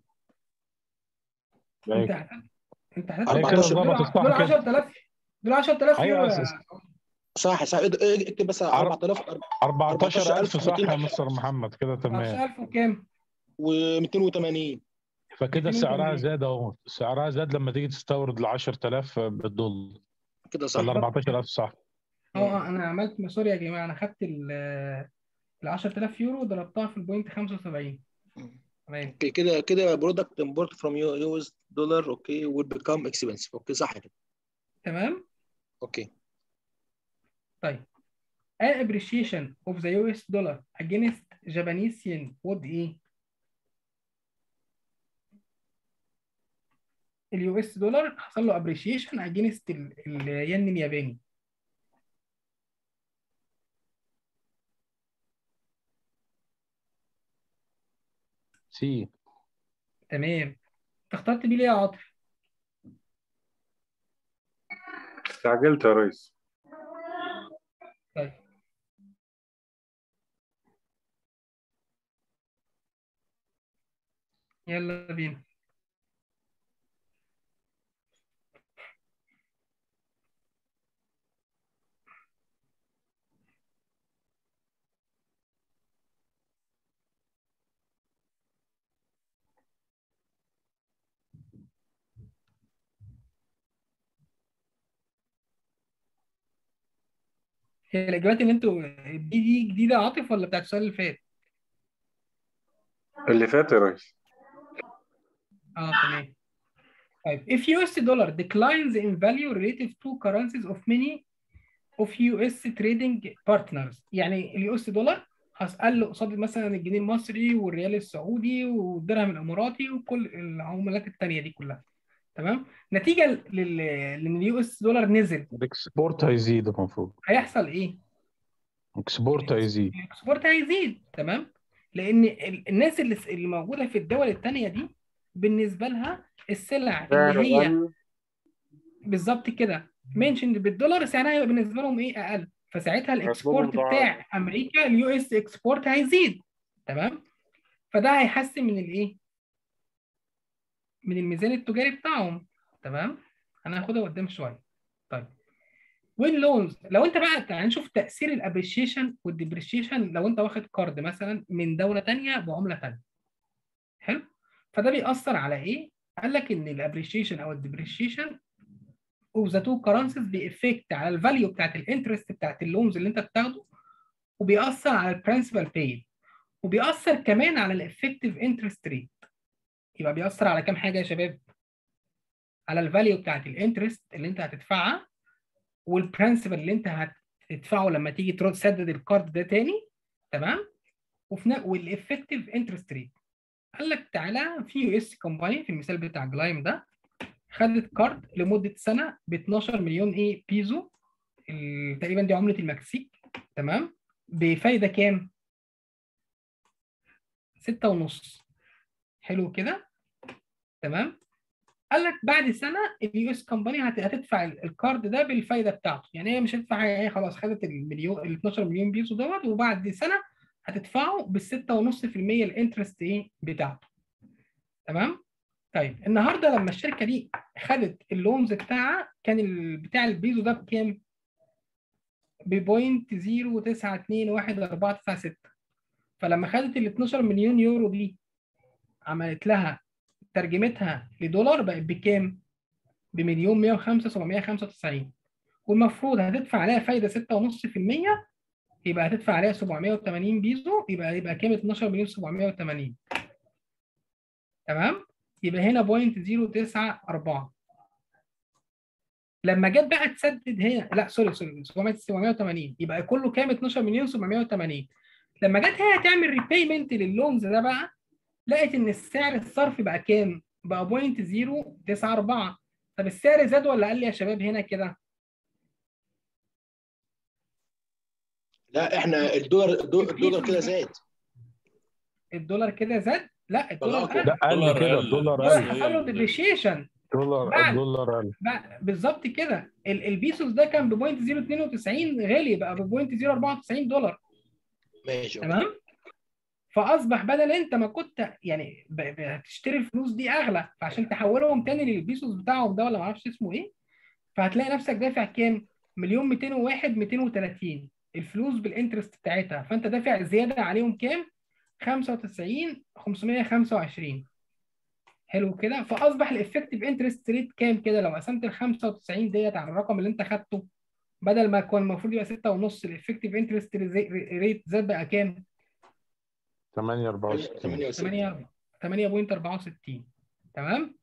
انت هت- انت هتدفع هي كده 14 دول ظبطت صح دول كده 10000 دول 10000 أيوة يورو يا يا- أستاذ. صح صح اكتب اكتب بس 4000 14000 صح 14200 يا مستر محمد كده تمام 10000 وكام؟ و280 فكده 280. سعرها زاد اهو سعرها زاد لما تيجي تستورد ال 10000 بالدولار كده صح ولا 14000 صح اه اه انا عملت سوري يا جماعه انا خدت ال ال 10000 يورو ضربتها في البوينت 75 تمام اوكي كده كده برودكت امبورت فروم يو اس دولار اوكي ويل بيكام اكسبنسيف اوكي صح كده تمام اوكي طيب an appreciation of the US dollar against Japanese yen would ايه؟ اليو اس دولار حصل له appreciation against ال- الين الياباني سي تمام انت اخترت بيه ليه يا عاطف؟ استعجلت يا ريس طيب يلا بينا هي الإجابات اللي انتوا دي دي جديدة يا عاطف ولا بتاعت السؤال اللي فات؟ اللي فات يا ريس اه تمام طيب if US dollar declines in value relative to currencies of many of US trading partners يعني اليو اس دولار هسأل قصاد مثلا الجنيه المصري والريال السعودي والدرهم الاماراتي وكل العملات التانية دي كلها تمام نتيجة لل- لان اليو اس دولار نزل الاكسبورت هيزيد المفروض هيحصل ايه؟ اكسبورت هيزيد الاكسبورت هيزيد تمام لان ال- الناس اللي اللي موجوده في الدول التانية دي بالنسبه لها السلع اللي هي بالظبط كده منشن بالدولار سعرها هيبقى بالنسبه لهم ايه اقل فساعتها الاكسبورت هيطلبوا بتاع امريكا اليو اس اكسبورت هيزيد تمام فده هيحسن من الايه من الميزان التجاري بتاعهم تمام هناخدها قدام شويه طيب وين لونز لو انت بقى تعال نشوف تاثير الابريشيشن والديبريشيشن لو انت واخد كارد مثلا من دوله تانية بعمله تانية حلو فده بيأثر على ايه قال لك ان الابريشيشن او الديبريشيشن اوف ذا تو كرنسيز بيأفكت على الفاليو بتاعت الانترست بتاعت اللونز اللي انت بتاخده وبيأثر على البرنسبل بايد وبيأثر كمان على الافكتيف انترست ريت يبقى بيأثر على كام حاجه يا شباب على الفاليو بتاعت الانترست اللي انت هتدفعها والبرنسبل اللي انت هتدفعه لما تيجي ترد تسدد الكارد ده تاني تمام وفي نا- والافكتيف انترست ريت قال لك تعالى في يو اس كومباني في المثال بتاع جلايم ده خدت كارد لمده سنه ب 12 مليون ايه بيزو ال- تقريبا دي عمله المكسيك تمام بفايده كام؟ ستة ونص حلو كده تمام قال لك بعد سنه اليو اس كومباني هتدفع ال- الكارد ده بالفايده بتاعته يعني هي مش هتدفع حاجه هي خلاص خدت المليون ال 12 مليون بيسو دوت وبعد سنه هتدفعه بال 6.5% الانترست ايه بتاعته تمام طيب النهارده لما الشركه دي خدت اللونز بتاعها كان ال- بتاع البيزو ده بكام؟ ب 0.09211496 فلما خدت ال 12 مليون يورو دي عملت لها ترجمتها لدولار بقت بكام؟ بمليون 105 795 والمفروض هتدفع عليها فايده 6.5% يبقى هتدفع عليها 780 بيزو يبقى يبقى كام 12 مليون 780 تمام؟ يبقى هنا بوينت 094 لما جت بقى تسدد هنا لا سوري سوري 700 780 يبقى كله كام 12 مليون 780 لما جت هي تعمل ريبيمنت لللونز ده بقى لقيت ان السعر الصرفي بقى كام؟ بقى بوينت 094 طب السعر زاد ولا قل يا شباب هنا كده؟ لا احنا الدولار الدولار الدولار كده زاد الدولار كده زاد؟ لا الدولار بالعكس. قل لا قل دولار كده قل. الدولار الدولار قل حصل له ديبريشيشن الدولار بعد. الدولار قل بالظبط كده ال- البيسوس ده كان بوينت 092 غالي بقى بوينت 094 دولار ماشي أوكي. تمام فاصبح بدل انت ما كنت يعني ب- ب- هتشتري الفلوس دي اغلى فعشان تحولهم تاني للبيسوس بتاعهم ده ولا ما اعرفش اسمه ايه فهتلاقي نفسك دافع كام؟ مليون 201 230 الفلوس بالانترست بتاعتها فانت دافع زياده عليهم كام؟ 95 525 حلو كده فاصبح الافكتيف انترست ريت كام كده لو قسمت ال 95 ديت على الرقم اللي انت خدته بدل ما كان المفروض يبقى 6 ونص الافكتيف انترست ريت زاد بقى كام؟ 8 64 68 8 8.64 تمام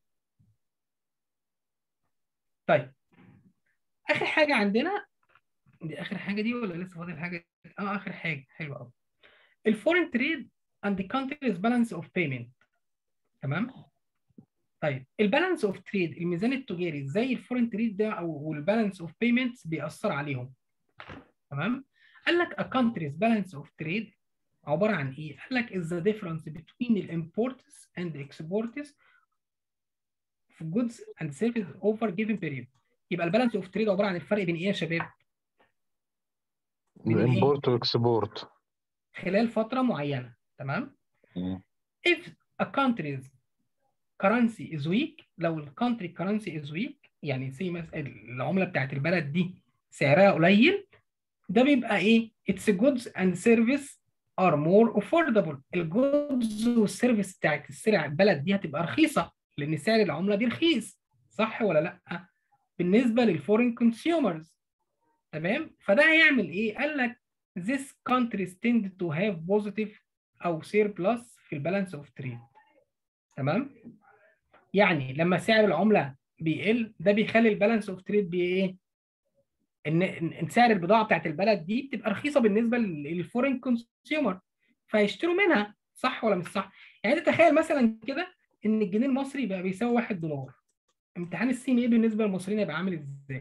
طيب اخر حاجه عندنا دي اخر حاجه دي ولا لسه فاضل حاجه اه اخر حاجه حلوه قوي الفورين تريد اند countries بالانس اوف بيمنت تمام طيب البالانس اوف تريد الميزان التجاري ازاي الفورين تريد ده او والبالانس اوف بيمنتس بيأثر عليهم تمام قال لك a country's balance of trade عباره عن ايه؟ قال لك is the difference between the imports and the exports of goods and services over given period. يبقى البالانس اوف تريد عباره عن الفرق بين ايه يا شباب؟ بين إيه؟ امبورت واكسبورت خلال فتره معينه تمام؟ if a country's currency is weak لو ال country currency is weak يعني زي مثلا العمله بتاعت البلد دي سعرها قليل ده بيبقى ايه؟ its goods and service are more affordable الجودز والسيرفيس بتاعت السلع البلد دي هتبقى رخيصه لان سعر العمله دي رخيص صح ولا لا؟ بالنسبه للفورين كونسيومرز تمام؟ فده هيعمل ايه؟ قال لك this countries tend to have positive او surplus في البالانس اوف تريد تمام؟ يعني لما سعر العمله بيقل ده بيخلي البالانس اوف تريد بي ايه؟ ان ان سعر البضاعه بتاعت البلد دي بتبقى رخيصه بالنسبه للفورين كونسيومر فيشتروا منها صح ولا مش صح؟ يعني انت تخيل مثلا كده ان الجنيه المصري بقى بيساوي 1 دولار امتحان السي ايه بالنسبه للمصريين هيبقى عامل ازاي؟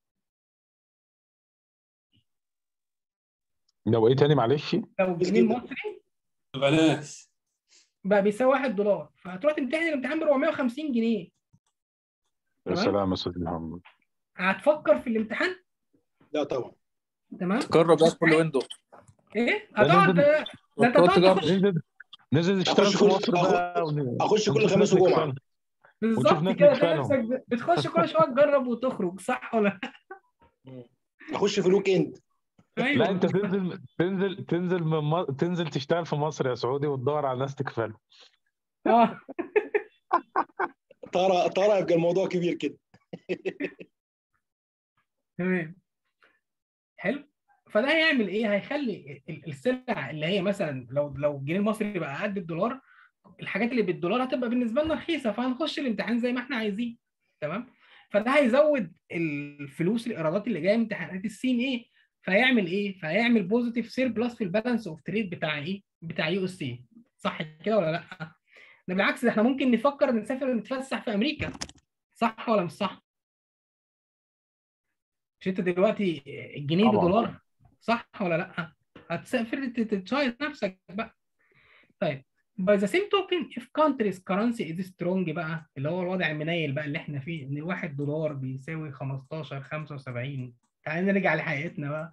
لو ايه تاني معلش لو الجنيه المصري بلاش بقى بيساوي 1 دولار فهتروح تمتحن الامتحان ب 450 جنيه يا تمام. سلام يا استاذ محمد هتفكر في الامتحان لا طبعا تمام؟ جرب بقى كل ويندو ايه؟ هتقعد ده انت تقعد هتقعد تجرب. تخش نزل نزل اشتغل أخش في كل- مصر بقى ون- اخش كل ونشوف خميس ناس وجمعه نكسبها. بالظبط ناس كده تلاقي نكسبهم. نفسك بتخش كل شويه تجرب وتخرج صح ولا لا؟ اخش في الويك اند ايوه لا انت تنزل تنزل تنزل من م... تنزل تشتغل في مصر يا سعودي وتدور على ناس تكفله اه ترى ترى يبقى الموضوع كبير كده تمام حلو فده هيعمل ايه هيخلي ال- السلع اللي هي مثلا لو لو الجنيه المصري بقى قد الدولار الحاجات اللي بالدولار هتبقى بالنسبه لنا رخيصه فهنخش الامتحان زي ما احنا عايزين تمام فده هيزود الفلوس الايرادات اللي جايه من امتحانات السين ايه فهيعمل ايه فهيعمل بوزيتيف سير بلس في البالانس اوف تريد بتاع ايه بتاع يو اس اي صح كده ولا لا ده بالعكس ده احنا ممكن نفكر نسافر نتفسح في امريكا صح ولا مش صح مش انت دلوقتي الجنيه طبعاً. بدولار صح ولا لا هتسافر تتشايط نفسك بقى طيب by the same token if country's currency is strong بقى اللي هو الوضع المنيل بقى اللي احنا فيه ان الواحد دولار بيساوي 15 75 تعالى نرجع لحقيقتنا بقى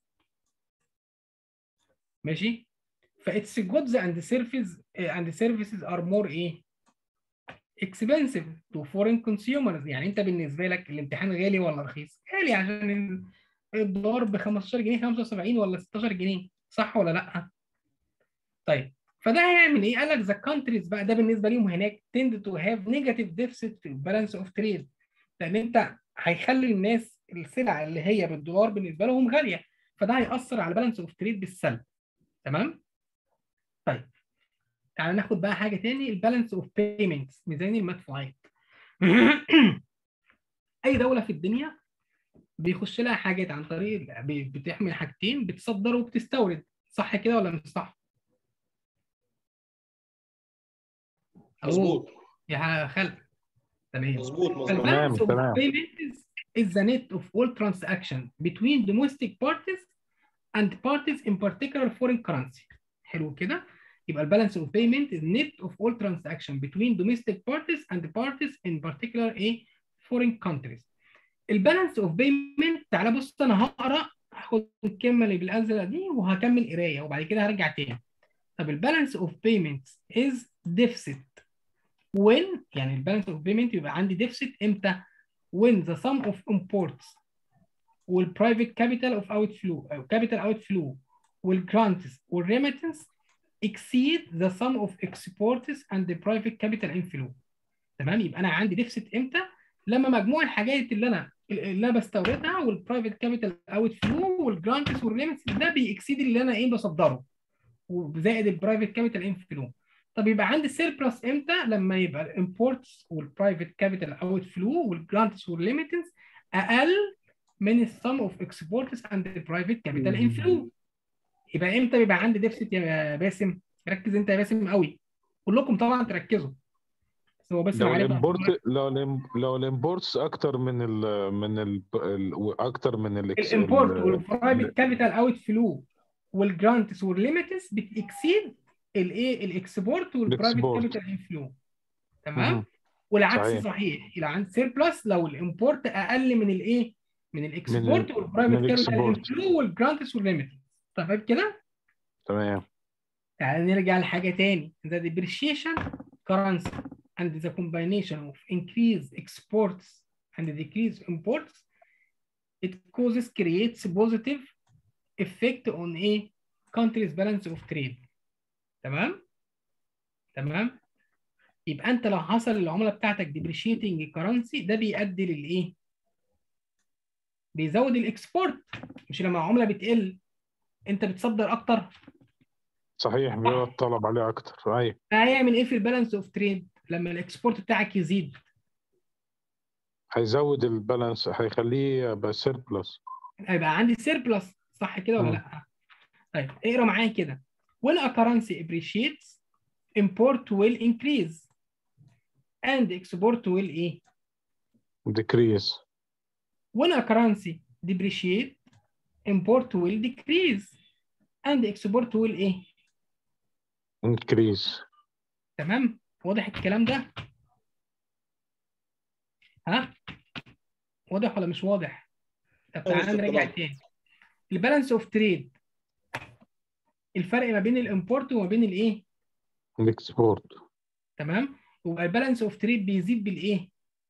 ماشي فits goods and services and services are more ايه expensive to foreign consumers يعني انت بالنسبه لك الامتحان غالي ولا رخيص؟ غالي عشان الدولار ب 15 جنيه 75 ولا 16 جنيه صح ولا لا؟ طيب فده هيعمل ايه؟ قال لك the countries بقى ده بالنسبه ليهم هناك tend to have negative deficit في balance of trade لان انت هيخلي الناس السلع اللي هي بالدولار بالنسبه لهم غاليه فده هيأثر على بالانس اوف تريد بالسلب تمام؟ طيب تعالى ناخد بقى حاجه تاني البالانس اوف بيمنتس ميزانيه المدفوعات اي دوله في الدنيا بيخش لها حاجات عن طريق بتحمل حاجتين بتصدر وبتستورد صح كده ولا مش صح؟ مظبوط يا خالد تمام مظبوط مظبوط البالانس اوف تمام. بيمنتس is the net of all transaction between domestic parties and parties in particular foreign currency حلو كده يبقى البالانس اوف بيمنت is net of all transaction between domestic parties and parties in particular a foreign countries البالانس اوف بيمنت تعالى بص انا هقرا هاخد الكلمه اللي بالازرق دي وهكمل قرايه وبعد كده هرجع تاني طب البالانس اوف بيمنت is deficit when يعني البالانس اوف بيمنت يبقى عندي deficit امتى when the sum of imports والprivate capital of outflow أو capital outflow والgrants والremittance exceed the sum of exports and the private capital inflow تمام يبقى انا عندي ديفست امتى لما مجموع الحاجات اللي انا اللي انا بستوردها والبرايفت كابيتال اوت فلو والجرانتس والريمتس ده بيكسيد اللي انا ايه بصدره وزائد البرايفت كابيتال انفلو طب يبقى عندي السيربلس امتى لما يبقى الامبورتس والبرايفت كابيتال اوت فلو والجرانتس والليميتنس اقل من السم اوف اكسبورتس اند البرايفت كابيتال انفلو يبقى امتى بيبقى عندي ديفست يا باسم ركز انت يا باسم قوي كلكم طبعا تركزوا بس هو بس لو معلش الامبورت لو الام- لو الامبورتس اكتر من ال من ال ال- اكتر من ال الامبورت والبرايفت كابيتال اوت فلو والجرانتس والليميتس بتكسيد الايه الاكسبورت والبرايفت الإكسبورت. كابيتال انفلو تمام مهم. والعكس صحيح. صحيح يبقى عند سيربلس لو الامبورت اقل من الايه من الاكسبورت والبرايفت من كابيتال الإكسبورت. انفلو والجرانتس والليميتس تمام كده تمام تعال نرجع لحاجه تاني the depreciation currency and the combination of increased exports and decreased imports it causes creates positive effect on a country's balance of trade تمام تمام يبقى انت لو حصل العمله بتاعتك depreciating currency ده بيؤدي للايه بيزود الاكسبورت مش لما العمله بتقل انت بتصدر اكتر صحيح بيبقى الطلب عليه اكتر ايوه هيعمل ايه في البالانس اوف تريد لما الاكسبورت بتاعك يزيد هيزود البالانس هيخليه يبقى سيربلس هيبقى عندي سيربلس صح كده ولا مم. لا طيب اقرا معايا كده when a currency appreciates import will increase and export will ايه ديكريز when a currency depreciate import will decrease and export will ايه انكريز تمام واضح الكلام ده ها واضح ولا مش واضح طب أيوة تعالى نراجع طبعاً. تاني البالانس اوف تريد الفرق ما بين الامبورت وما بين الايه الاكسبورت تمام يبقى البالانس اوف تريد بيزيد بالايه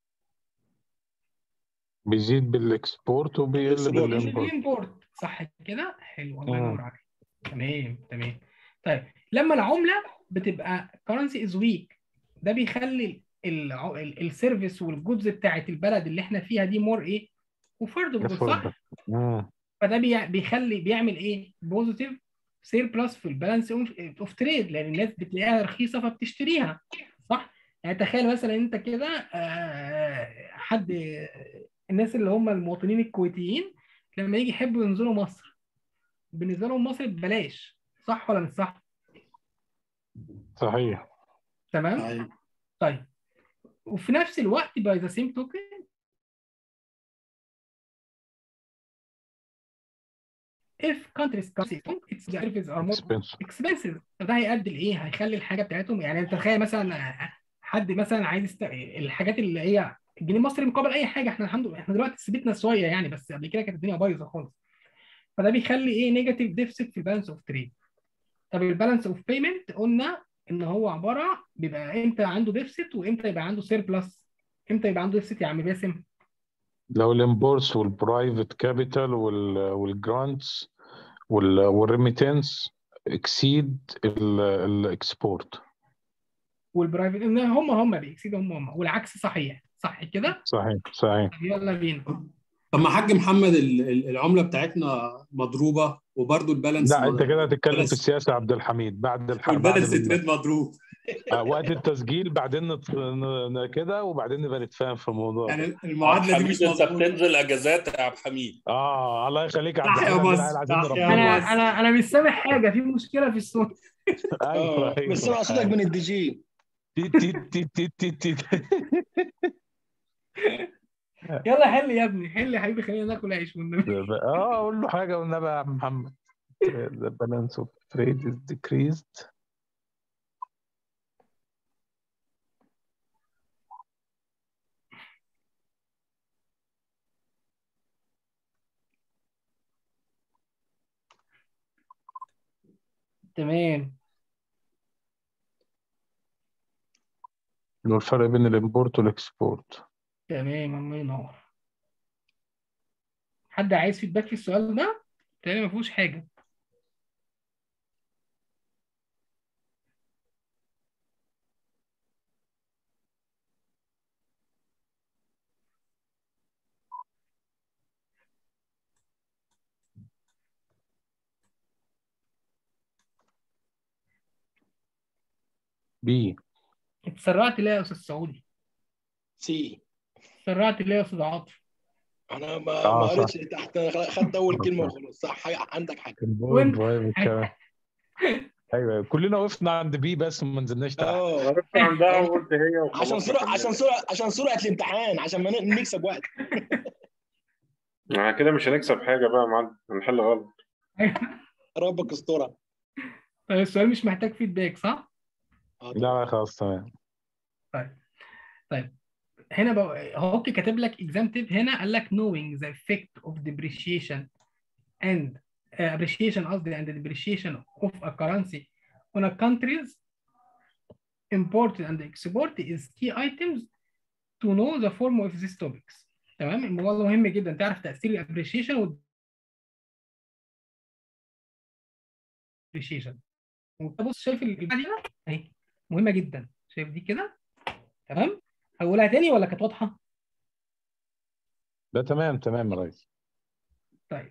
بيزيد بالاكسبورت وبيقل الإكسبورت. بالامبورت بالامبورت صح كده حلو الله مم. ينور عليك تمام تمام طيب لما العمله بتبقى كرنسي از ويك ده بيخلي السيرفيس والجودز بتاعت البلد اللي احنا فيها دي مور ايه وفردبل صح يفضل. مم. فده بي- بيخلي بيعمل ايه بوزيتيف سيربلس في البالانس اوف تريد لان الناس بتلاقيها رخيصه فبتشتريها صح يعني تخيل مثلا انت كده آه، حد الناس اللي هم المواطنين الكويتيين لما يجي يحبوا ينزلوا مصر بالنسبه لهم مصر ببلاش صح ولا مش صح صحيح تمام أيوة. طيب وفي نفس الوقت باي ذا سيم توكن if countries currency is strong its services are more expensive expensive فده هيؤدي لايه؟ هيخلي الحاجه بتاعتهم يعني انت تخيل مثلا حد مثلا عايز يست... الحاجات اللي هي الجنيه المصري مقابل اي حاجه احنا الحمد لله احنا دلوقتي ثبتنا شويه يعني بس قبل كده كانت الدنيا بايظه خالص فده بيخلي ايه نيجاتيف ديفست في البالانس اوف تريد طب البالانس اوف بيمنت قلنا ان هو عباره بيبقى امتى عنده ديفست وامتى يبقى عنده سيربلس امتى يبقى عنده ديفست يا عم باسم لو الامبورس والبرايفت كابيتال والجرانتس والريميتنس اكسيد الاكسبورت والبرايفت ان هم هم بيكسيدوا هم هم والعكس صحيح صح كده صحيح صحيح طب يلا بينا طب ما حاج محمد ال- ال- العمله بتاعتنا مضروبه وبرضه البالانس لا انت كده هتتكلم في بالانس- السياسه يا عبد الحميد بعد الح... بعد والبالانس ال... تريد مضروب آه، وقت التسجيل بعدين نت... ن- كده وبعدين نبقى نتفاهم في الموضوع ده. يعني المعادله دي مش حميد انت مظبوطه بتنزل اجازات يا عبد الحميد اه الله يخليك يا عبد صح يا الحميد مصر، بالله عايزين صح يا نربيك. انا مصر. انا انا مش سامع حاجه في مشكله في الصوت ايوه اه بس انا اقصدك من الدي جي تي تي تي تي تي تي. يلا حل يا ابني حل يا حبيبي خلينا ناكل عيش والنبي اه اقول له حاجه والنبي يا عم محمد the balance of trade is decreased تمام اللي هو الفرق بين الامبورت والاكسبورت تمام الله ينور حد عايز فيدباك في السؤال ده؟ تاني ما فيهوش حاجه بي اتسرعت ليه يا استاذ سعودي؟ سي اتسرعت ليه يا استاذ عاطف؟ انا ما آه، ما صح. قريتش اللي تحت انا خدت اول كلمه وخلاص صح حاجة- عندك حاجه وانت؟ ايوه كلنا وقفنا عند بي بس ما نزلناش تحت اه عرفت عندها وقلت هي وخلاص عشان سرعه عشان سرعه عشان سرعه الامتحان عشان ما ن- نكسب وقت يعني كده مش هنكسب حاجه بقى يا معلم هنحل غلط ربك استرها طيب السؤال مش محتاج فيدباك صح؟ آه، لا لا خلاص تمام هنا بقى هوكي كاتب لك example هنا قال لك knowing the effect of depreciation and uh, appreciation قصدي and depreciation of a currency on a country's import and export is key items to know the form of these topics تمام الموضوع ده مهم جدا تعرف تأثير الابريشيشن وال depreciation وانت بص شايف البتاعه دي بقى؟ اهي مهمه جدا شايف دي كده تمام هقولها تاني ولا كانت واضحه؟ ده تمام تمام يا ريس طيب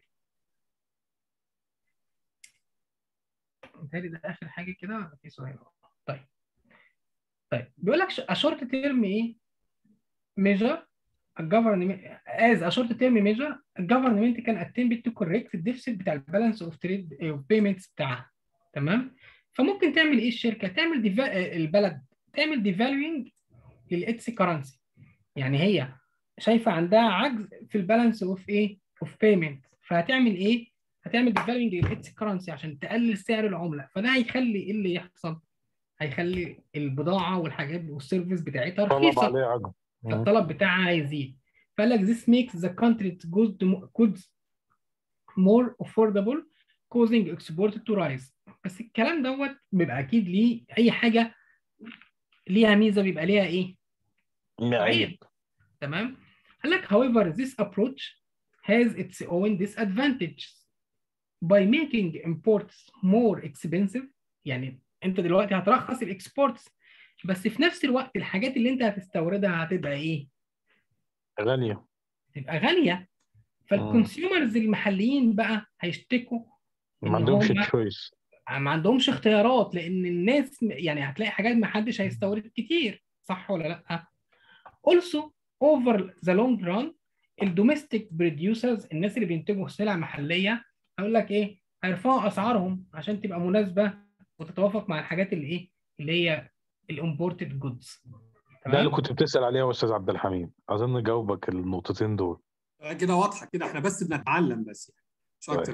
متهيألي ده آخر حاجة كده ولا في سؤال طيب طيب بيقول لك a short term إيه؟ measure a government as a short term measure a government can attempt to correct الديفيسيت بتاع البالانس اوف تريد payments بتاعها تمام؟ فممكن تعمل إيه الشركة؟ تعمل ديفا... البلد تعمل ديفالوينج للإتس كرنسي يعني هي شايفة عندها عجز في البالانس اوف إيه؟ اوف بيمنت فهتعمل إيه؟ هتعمل ديفالوينج للإتس كرنسي عشان تقلل سعر العملة فده هيخلي إيه اللي يحصل؟ هيخلي البضاعة والحاجات والسيرفيس بتاعتها طلب رخيصة عليه عجب فالطلب بتاعها هيزيد فقال لك this makes the country's goods goods more affordable causing export to rise بس الكلام دوت بيبقى اكيد ليه اي حاجه ليها ميزه بيبقى ليها ايه؟ عيب تمام؟ قال لك however this approach has its own disadvantages by making imports more expensive يعني انت دلوقتي هترخص الاكسبورتس بس في نفس الوقت الحاجات اللي انت هتستوردها هتبقى ايه؟ غاليه تبقى غاليه فالكونسيومرز المحليين بقى هيشتكوا إن ما عندهمش هم تشويس ما عندهمش اختيارات لان الناس يعني هتلاقي حاجات ما حدش هيستورد كتير صح ولا لا also over the long run الدوميستيك بروديوسرز الناس اللي بينتجوا سلع محليه هيقول لك ايه هيرفعوا اسعارهم عشان تبقى مناسبه وتتوافق مع الحاجات اللي ايه اللي هي الامبورتد جودز ده اللي كنت بتسال عليه يا استاذ عبد الحميد اظن جاوبك النقطتين دول كده واضحه كده احنا بس بنتعلم بس يعني مش اكتر طيب. يا جماعه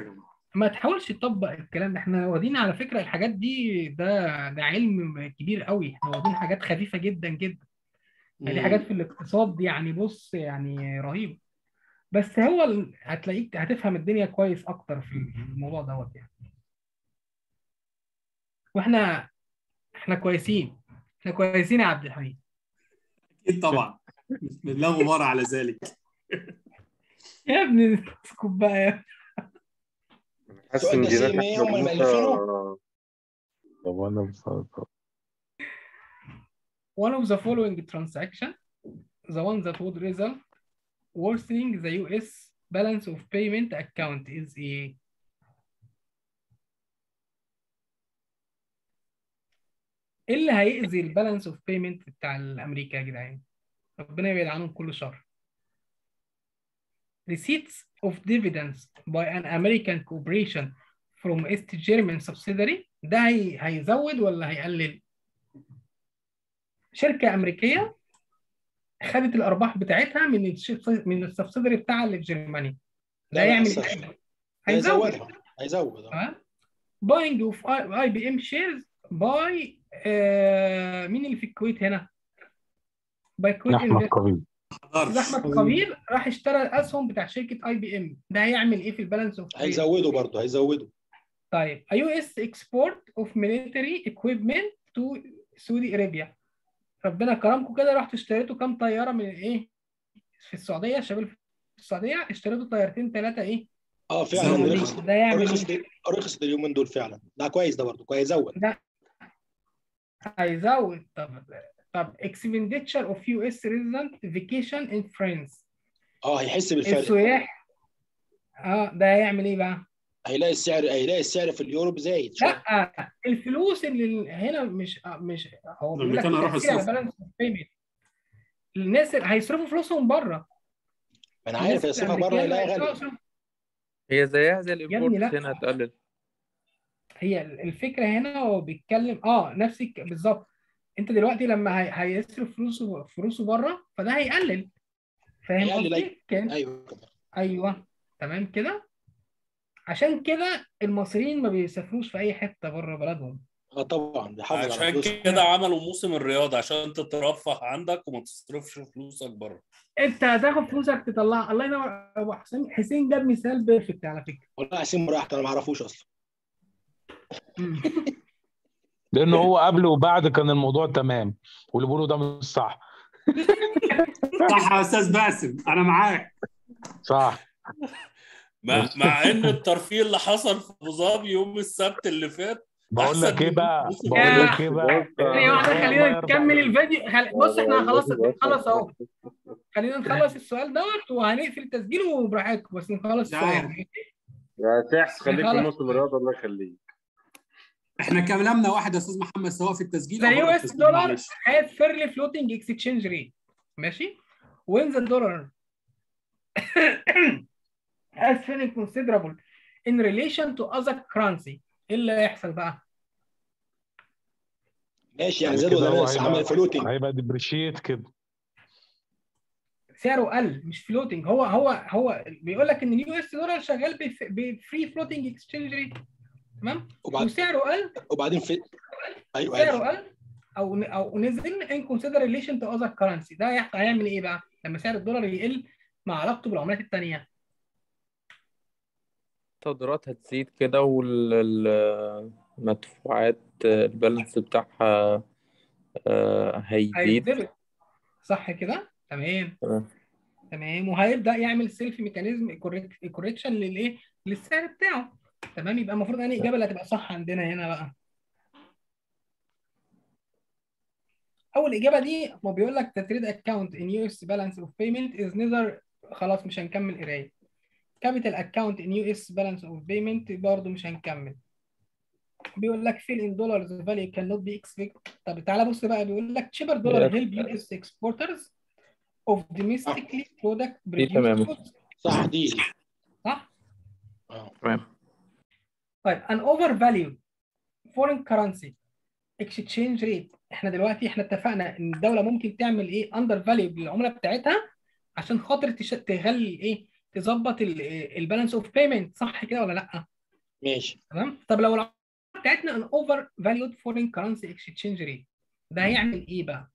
ما تحاولش تطبق الكلام ده احنا واخدين على فكره الحاجات دي ده ده علم كبير قوي احنا واخدين حاجات خفيفه جدا جدا يعني دي حاجات في الاقتصاد دي يعني بص يعني رهيبه بس هو ال- هتلاقيك هتفهم الدنيا كويس اكتر في الموضوع دوت يعني واحنا احنا كويسين احنا كويسين يا عبد الحميد اكيد طبعا لا غبار على ذلك يا ابني اسكت بقى يا ابني. حاسس سؤال ان ده جينات سيم ايه هم احنا المؤلفينه؟ طب انا بصراحة one of the following transaction the one that would result worsening the US balance of payment account is a ايه اللي هيأذي البالانس اوف بيمنت بتاع الامريكا يا جدعان ربنا يبعد عنهم كل شر receipts of dividends by an American corporation from East German subsidiary ده هي... هيزود ولا هيقلل شركة أمريكية خدت الأرباح بتاعتها من الش... من السبسيدري بتاعها اللي في جرمانيا ده لا، لا، يعمل أثر. إيه؟ هيزود هيزودها هيزود آه. تمام buying of اي بي ام shares by آه مين اللي في الكويت هنا؟ باي كويت احمد قبيل استاذ احمد قبيل راح اشترى الاسهم بتاع شركه اي بي ام ده هيعمل ايه في البالانس اوف هيزودوا برضه هيزودوا طيب a US export of military equipment to سعودي ارابيا ربنا كرمكم كده رحتوا اشتريتوا كام طياره من ايه في السعوديه شباب في السعوديه اشتريتوا طيارتين ثلاثه ايه اه فعلا زودوا. رخص ده يعمل رخص ايه؟ رخص اليومين دول فعلا ده كويس ده برضه كويس هيزود هيزود طب طب expenditure of US resident vacation in France اه هيحس بالفرق السياح اه ده هيعمل ايه بقى؟ هيلاقي السعر هيلاقي السعر في اليورو زايد شويه لا الفلوس اللي هنا مش مش هو بيقول لك كان أروح تأثير على أصرف. balance of payment. الناس اللي هيصرفوا فلوسهم بره ما انا عارف هيصرفها بره هيلاقيها غاليه هي زيها زي ابني الامبورت لا. هنا هتقلل هي الفكره هنا هو بيتكلم اه نفس الك- بالظبط انت دلوقتي لما هي... هيصرف فلوسه فلوسه بره فده هيقلل فاهم هيقلل، قصدي؟ كان ايوه ايوه تمام كده عشان كده المصريين ما بيسافروش في اي حته بره بلدهم اه طبعا بيحافظ على عشان فلوسه كده عملوا موسم الرياضة عشان تترفه عندك وما تصرفش فلوسك بره انت هتاخد فلوسك تطلعها الله ينور ابو حسين حسين جاب مثال بيرفكت على فكره والله حسين مراحت انا ما اعرفوش اصلا مم. لانه هو قبل وبعد كان الموضوع تمام واللي بيقولوا ده مش صح صح يا استاذ باسم انا معاك صح مع, مع ان الترفيه اللي حصل في ابو ظبي يوم السبت اللي فات بقول أحسن لك ايه من بقى موسم بقول يا- لك ايه بقى ثانية واحدة الله خلينا يرضى نكمل عليك. الفيديو خل... بص احنا خلاص خلص اهو خلينا نخلص السؤال دوت وهنقفل التسجيل وبراحتكم بس نخلص تعال. السؤال يا تحس خليك في خلاص. موسم الرياضه الله يخليك احنا كلامنا واحد يا استاذ محمد سواء في التسجيل The او بره US التسجيل dollar معلش has fairly floating exchange rate ماشي when the dollar has fairly considerable in relation to other currency ايه اللي هيحصل بقى؟ ماشي يعني كده زاد ولا هو نقص هيبقى- عمل فلوتنج هيبقى ديبريشيت كده سعره قل مش فلوتنج هو هو هو بيقول لك ان اليو اس دولار شغال بفري فلوتنج اكسشينج ريت تمام وبعد وسعره قل وبعدين في ايوه سعره ايوه قل او او نزل ان كونسيدر ريليشن تو اذر كرنسي ده هيحصل هيعمل ايه بقى؟ لما سعر الدولار يقل مع علاقته بالعملات الثانيه الصادرات هتزيد كده والمدفوعات البالانس بتاعها آه، هيزيد هيتظبط صح كده؟ تمام تمام. تمام وهيبدا يعمل سيلف ميكانيزم كوريكشن للايه؟ للسعر بتاعه تمام يبقى المفروض ان الاجابه اللي هتبقى صح عندنا هنا بقى اول اجابه دي ما بيقول لك the trade account in US balance of payment is neither خلاص مش هنكمل قرايه capital account in US balance of payment برضه مش هنكمل بيقول لك fill in dollars value cannot be expected طب تعالى بص بقى بيقول لك cheaper dollar help US exporters of domestically product دي تمام. produced goods صح دي صح؟ اه تمام طيب an overvalued foreign currency exchange rate احنا دلوقتي احنا اتفقنا ان الدوله ممكن تعمل ايه اندر فاليو للعمله بتاعتها عشان خاطر تش... تغلي ايه تظبط البالانس اوف بيمنت صح كده ولا لا ماشي تمام طب لو العمله بتاعتنا ان اوفر فاليود فورين كرنسي اكسشينج ريت ده هيعمل ايه بقى؟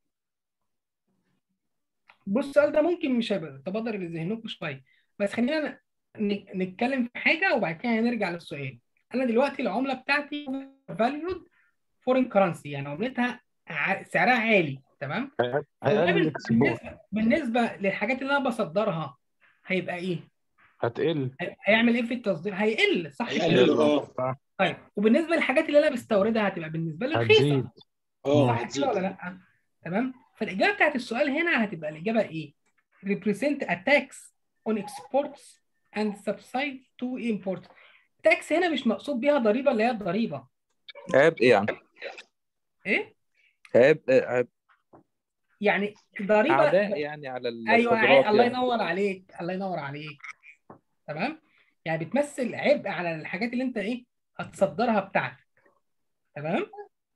بص السؤال ده ممكن مش هيبقى تبادر لذهنكم شويه بس خلينا ن- نتكلم في حاجه وبعد كده هنرجع للسؤال انا دلوقتي العمله بتاعتي فاليود فورين كرنسي يعني عملتها ع- سعرها عالي تمام فده هيقلل بال- الاكسبورت بالنسبه بالنسبه للحاجات اللي انا بصدرها هيبقى ايه؟ هتقل هي- هيعمل ايه في التصدير؟ هيقل صح كده؟ هيقللوا اه طيب وبالنسبه للحاجات اللي انا بستوردها هتبقى بالنسبه لي رخيصه هتزيد اه صح هتزيد كده ولا لا؟ تمام؟ فالاجابه بتاعت السؤال هنا هتبقى الاجابه ايه؟ represent a tax on exports and subside to imports. tax هنا مش مقصود بيها ضريبه اللي هي الضريبه عيب ايه يعني ايه؟ عيب عيب يعني ضريبه اعداء يعني على ايوه الصادرات عي- الله يعني ينور عليك الله ينور عليك تمام؟ يعني بتمثل عبء على الحاجات اللي انت ايه؟ هتصدرها بتاعتك تمام؟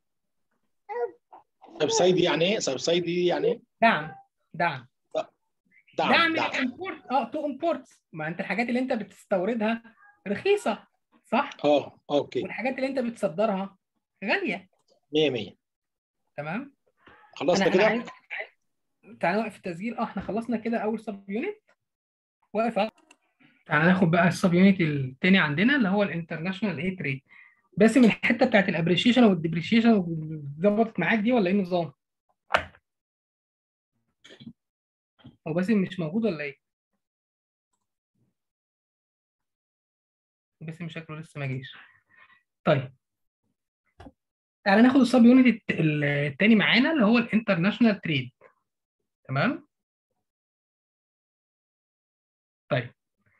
سبسايدي يعني ايه؟ سبسايدي يعني ايه؟ دعم دعم دعم دعم دعم الامبورت اه تو امبورت ما انت الحاجات اللي انت بتستوردها رخيصه صح اه اوكي والحاجات اللي انت بتصدرها غاليه 100 100 تمام خلصنا انا انا كده؟ عايز تعالى نوقف التسجيل اه احنا خلصنا كده اول سب يونت واقف أهو. تعالى ناخد بقى السب يونت التاني عندنا اللي هو الانترناشونال اي تريد باسم الحته بتاعت الابريشيشن والديبريشيشن ظبطت معاك دي ولا ايه النظام؟ هو باسم مش موجود ولا ايه؟ باسم شكله لسه ما جاش طيب تعالى ناخد السب يونت الت- التاني معانا اللي هو الانترناشونال تريد تمام طيب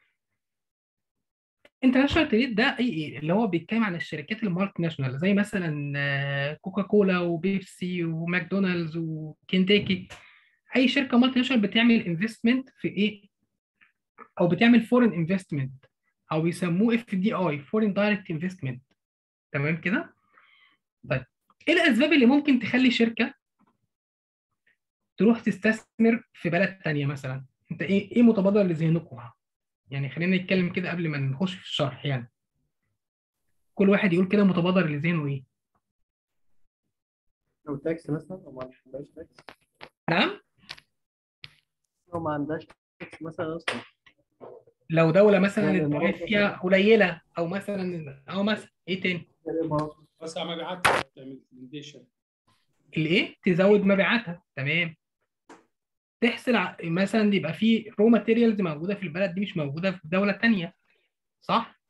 انترناشونال تريد ده اي ايه اللي هو بيتكلم عن الشركات المالتي ناشونال زي مثلا آه، كوكا كولا وبيبسي وماكدونالدز وكنتاكي اي شركه مالتي ناشونال بتعمل انفستمنت في ايه او بتعمل فورين انفستمنت او بيسموه اف دي اي فورين دايركت انفستمنت تمام كده طيب ايه الاسباب اللي ممكن تخلي شركه تروح تستثمر في بلد تانية مثلا انت ايه ايه متبادر لذهنكم يعني خلينا نتكلم كده قبل ما نخش في الشرح يعني كل واحد يقول كده متبادر لذهنه ايه لو تاكس مثلا او ما عندهاش تاكس نعم او ما عندهاش تاكس مثلا اصلا لو دولة مثلا يعني الضرائب الموضوع فيها قليلة او مثلا او مثلا ايه تاني زي الامارات وسع مبيعاتها تعمل ريكومنديشن الايه تزود مبيعاتها تمام تحصل ع- مثلا يبقى في رو ماتيريالز موجوده في البلد دي مش موجوده في دوله تانية صح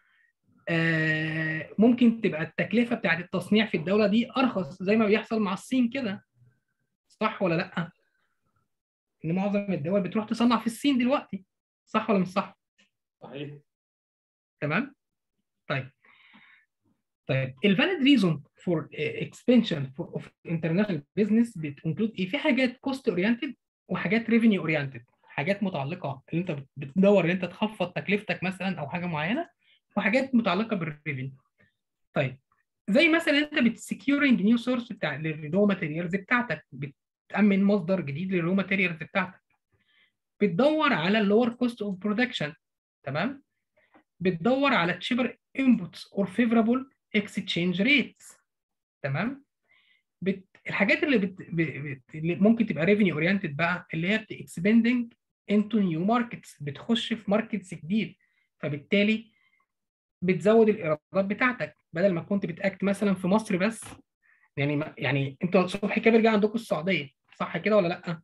آه ممكن تبقى التكلفه بتاعت التصنيع في الدوله دي ارخص زي ما بيحصل مع الصين كده صح ولا لا ان معظم الدول بتروح تصنع في الصين دلوقتي صح ولا مش صح صحيح تمام طيب طيب الفاليد ريزون فور اكسبانشن اوف انترناشونال بزنس بتنكلود ايه في حاجات كوست اورينتد وحاجات ريفينيو اورينتد حاجات متعلقه ان انت بت- بتدور ان انت تخفض تكلفتك مثلا او حاجه معينه وحاجات متعلقه بالريفينيو طيب زي مثلا انت بتسكيورنج نيو سورس بتاع للرو ماتيريالز بتاعتك بتامن مصدر جديد للرو ماتيريالز بتاعتك بتدور على اللور كوست اوف برودكشن تمام بتدور على تشيبر انبوتس اور فيفرابل اكسشينج ريتس تمام بت... الحاجات اللي, بت... ب... بت... اللي ممكن تبقى ريفينيو اورينتد بقى اللي هي اكسباندنج انتو نيو ماركتس بتخش في ماركتس جديد فبالتالي بتزود الايرادات بتاعتك بدل ما كنت بتاكت مثلا في مصر بس يعني ما... يعني انتوا صبحي كابر جه عندكم السعوديه صح كده ولا لا؟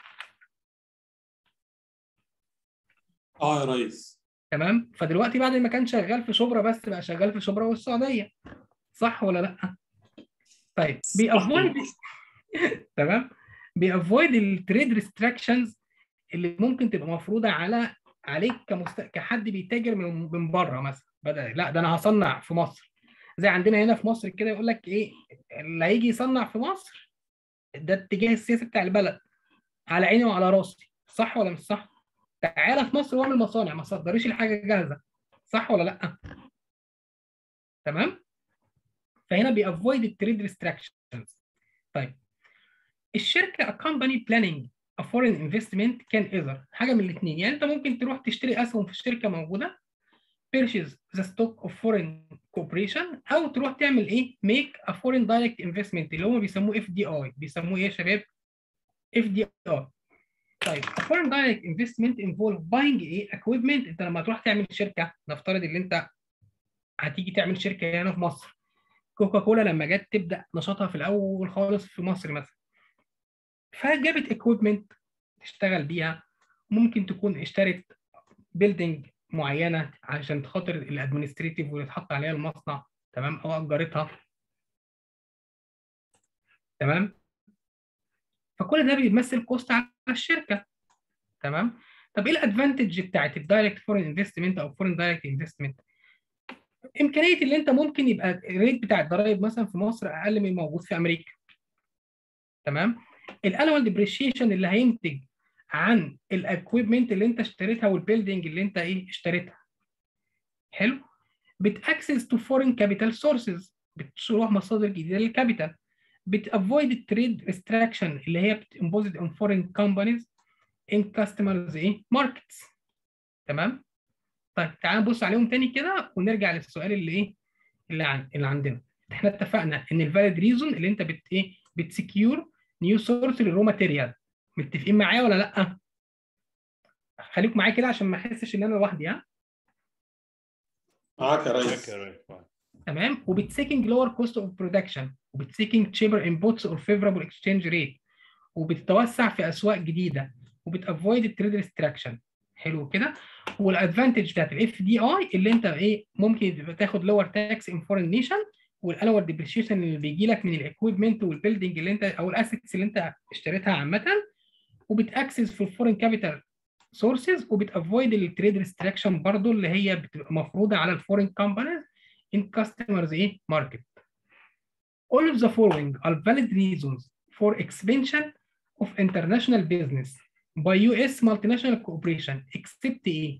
اه يا ريس تمام فدلوقتي بعد ما كان شغال في شبرا بس بقى شغال في شبرا والسعوديه صح ولا لا؟ طيب بيأفويد تمام بيأفويد التريد ريستراكشنز اللي ممكن تبقى مفروضه على عليك كمست... كحد بيتاجر من من بره مثلا بدل لا ده انا هصنع في مصر زي عندنا هنا في مصر كده يقول لك ايه اللي هيجي يصنع في مصر ده اتجاه السياسي بتاع البلد على عيني وعلى راسي صح ولا مش صح؟ تعالى في مصر واعمل مصانع ما تصدريش الحاجه جاهزه صح ولا لا؟ تمام؟ فهنا بيأفويد التريد ريستراكشنز طيب الشركه a company planning a foreign investment can either حاجه من الاثنين يعني انت ممكن تروح تشتري اسهم في الشركه موجوده purchase the stock of foreign corporation او تروح تعمل ايه make a foreign direct investment اللي هم بيسموه اف دي اي بيسموه ايه يا شباب اف دي اي طيب a foreign direct investment involve buying ايه equipment انت لما تروح تعمل شركه نفترض ان انت هتيجي تعمل شركه هنا في مصر كوكا كولا لما جت تبدا نشاطها في الاول خالص في مصر مثلا فجابت اكويبمنت تشتغل بيها ممكن تكون اشترت بيلدينج معينه عشان خاطر الادمنستريتيف واللي اتحط عليها المصنع تمام او اجرتها تمام فكل ده بيمثل كوست على الشركه تمام طب ايه الادفانتج بتاعت الدايركت فورين انفستمنت او فورين دايركت انفستمنت امكانيه اللي انت ممكن يبقى الريت بتاع الضرايب مثلا في مصر اقل من الموجود في امريكا تمام الانوال ديبريشيشن اللي هينتج عن الاكويبمنت اللي انت اشتريتها والبيلدينج اللي انت ايه اشتريتها حلو بتاكسس تو فورين كابيتال سورسز بتروح مصادر جديده للكابيتال بتافويد التريد ريستراكشن اللي هي بتمبوزد اون فورين كومبانيز ان كاستمرز ايه ماركتس تمام طيب تعال نبص عليهم تاني كده ونرجع للسؤال اللي ايه اللي, عن... اللي عندنا احنا اتفقنا ان الفاليد ريزون اللي انت بت ايه بتسكيور نيو سورس للرو ماتيريال متفقين معايا ولا لا خليكم معايا كده عشان ما احسش ان انا لوحدي ها معاك يا ريس تمام وبتسيكنج لور كوست اوف برودكشن وبتسيكنج تشيبر انبوتس اور فيفربل اكسشينج ريت وبتتوسع في اسواق جديده وبتافويد التريد ريستراكشن حلو كده والادفانتج بتاعت الاف دي اي اللي انت ايه ممكن تاخد لور تاكس ان فورين نيشن والانوال ديبريشيشن اللي بيجي لك من الاكويبمنت والبيلدينج اللي انت او الاسيتس اللي انت اشتريتها عامه وبتاكسس في الفورين كابيتال سورسز وبتافويد التريد ريستراكشن برضو اللي هي بتبقى مفروضه على الفورين كومبانيز in customers ايه market. All of the following are valid reasons for expansion of international business by US multinational corporation except ايه؟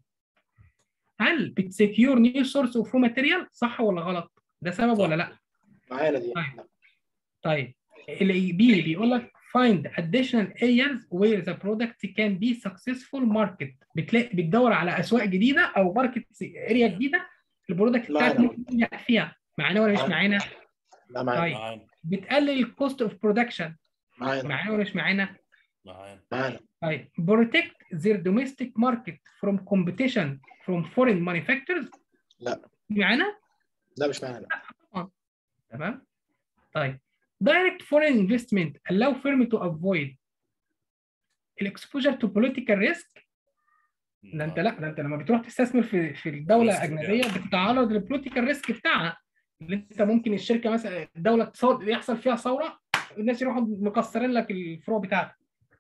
هل بتسكيور نيو سورس اوف رو ماتيريال صح ولا غلط؟ ده سبب ولا لا؟ معانا دي طيب طيب الاي بي بيقول لك find additional areas where the product can be successful market بتلاقي بتدور على اسواق جديده او ماركت اريا جديده البرودكت بتاعك معانا. ممكن تنجح فيها معانا ولا مش معانا؟ لا معانا طيب معانا بتقلل الكوست اوف برودكشن معانا معانا ولا مش معانا؟ معانا معانا طيب protect their domestic market from competition from foreign manufacturers لا. معانا؟ لا مش معانا تمام؟ طيب direct foreign investment allow firm to avoid exposure to political risk ده انت لا ده انت لما بتروح تستثمر في في الدوله risk اجنبيه بتتعرض للبوليتيكال ريسك بتاعها اللي انت ممكن الشركه مثلا الدوله تصور يحصل فيها ثوره الناس يروحوا مكسرين لك الفروع بتاعتك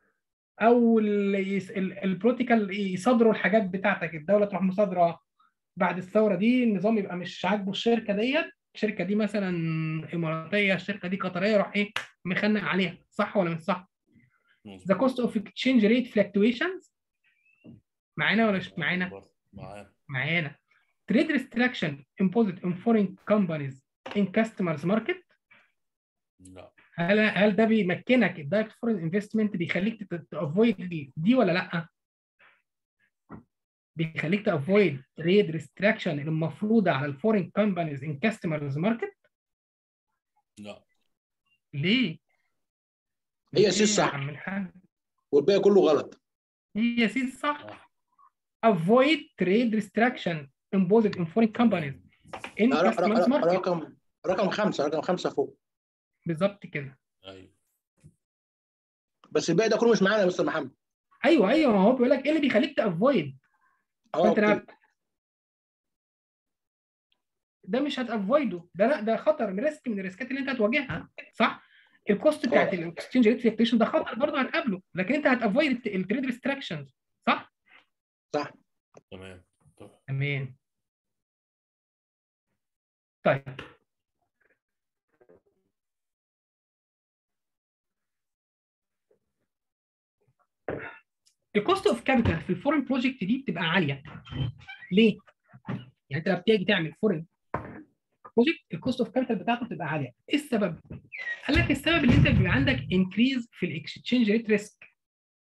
او البوليتيكال يصادروا الحاجات بتاعتك الدوله تروح مصادره بعد الثوره دي النظام يبقى مش عاجبه الشركه ديت الشركه دي مثلا اماراتيه الشركه دي قطريه يروح ايه مخنق عليها صح ولا مش صح؟ The cost of exchange rate fluctuations معانا ولا مش معانا؟ معانا معانا trade restriction imposed on foreign companies in customers market لا هل هل ده بيمكنك الدايركت فورين انفستمنت بيخليك تافويد دي ولا لا؟ بيخليك تافويد تريد ريستراكشن المفروضه على الفورين كومبانيز ان كاستمرز ماركت لا ليه؟ هي ليه سيس يا صح عم الحاج؟ والباقي كله غلط هي سي صح avoid trade restriction imposed on foreign companies in لا، ر- customers ر- market رقم رقم خمسة رقم خمسة فوق بالظبط كده ايوه بس الباقي ده كله مش معانا يا مستر محمد ايوه ايوه ما هو بيقول لك ايه اللي بيخليك تافويد اه فانت أوكي. لا ده مش هتافويده ده لا ده خطر من ريسك من الريسكات اللي انت هتواجهها صح الكوست بتاعت آه. الاكسشينج ريت فلكتويشن ده خطر برضه هتقابله لكن انت هتافويد التريد ريستراكشنز صح صح تمام طب تمام طيب الكوست اوف كابيتال في الفورين بروجكت دي بتبقى عاليه ليه؟ يعني انت لما بتيجي تعمل فورين بروجكت الكوست اوف كابيتال بتاعته بتبقى عاليه ايه السبب؟ قال لك السبب اللي انت بيبقى عندك انكريز في الاكسشينج ريت ريسك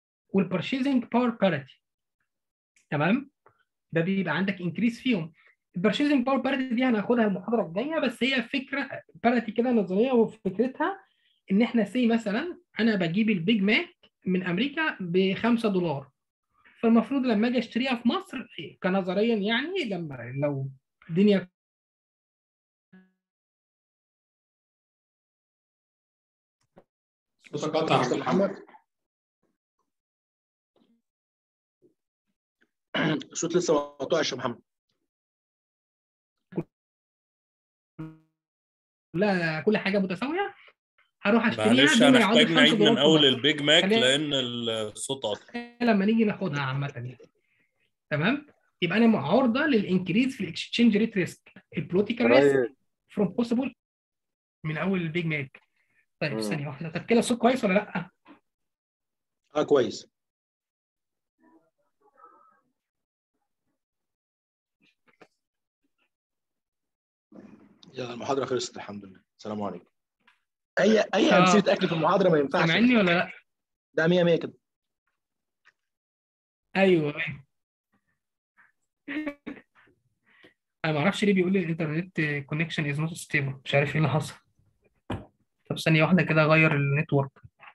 والبرشيزنج باور باريتي تمام؟ ده بيبقى عندك انكريز فيهم البرشيزنج باور باريتي دي هناخدها المحاضره الجايه بس هي فكره باريتي كده نظريه وفكرتها ان احنا سي مثلا انا بجيب البيج ماك من امريكا ب 5 دولار فالمفروض لما اجي اشتريها في مصر كنظريا يعني لما لو الدنيا صوتك قطع أستاذ محمد الصوت لسه مقطوع يا شيخ محمد لا كل حاجه متساويه هروح اشتريها معلش دول يعوضوا هنحتاج 5 نعيد دولار من في اول مصر. البيج ماك خلينا- لان الصوت قطع لما نيجي ناخدها عامه يعني تمام يبقى انا عرضه للانكريز في الاكسشينج ريت ريسك البوليتيكال ريسك طيب فروم بوسيبل من اول البيج ماك طيب مم. ثانيه واحده طب كده الصوت كويس ولا لا؟ اه كويس يلا المحاضرة خلصت الحمد لله السلام عليكم أي أي آه. أمثلة أكل في المحاضرة ما ينفعش سامعني ولا لا؟ ده 100 100 كده ايوه ايوه انا ما اعرفش ليه بيقول لي الانترنت كونكشن از نوت ستيبل مش عارف ايه اللي حصل طب ثانيه واحده كده اغير النتورك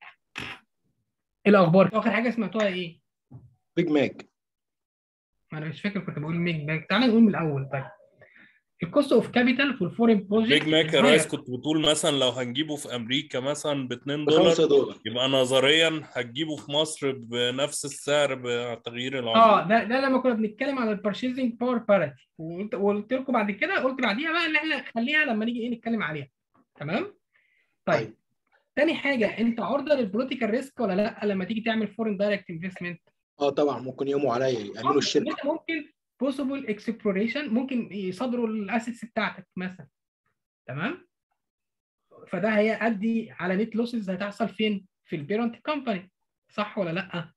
ايه الاخبار اخر حاجه سمعتوها ايه بيج ماك ما انا مش فاكر كنت بقول ميك باك تعالى نقول من الاول طيب الكوست اوف كابيتال في الفورين بروجكت بيج ماك يا ريس كنت بتقول مثلا لو هنجيبه في امريكا مثلا ب 2 ب دولار 5 دولار يبقى نظريا هتجيبه في مصر بنفس السعر بتغيير العمله اه ده ده لما كنا بنتكلم على البرشيزنج باور باريتي وقلت وقلت لكم بعد كده قلت بعديها بقى ان احنا خليها لما نيجي ايه نتكلم عليها تمام طيب طيب. تاني حاجه انت عرضه للبوليتيكال ريسك ولا لا لما تيجي تعمل فورين دايركت انفستمنت اه طبعا ممكن يقوموا عليا يعملوا الشركة انت ممكن بوسيبل اكسبلوريشن ممكن يصادروا الاسيتس بتاعتك مثلا تمام فده هيؤدي على نت لوسز هتحصل فين في البيرنت كومباني صح ولا لا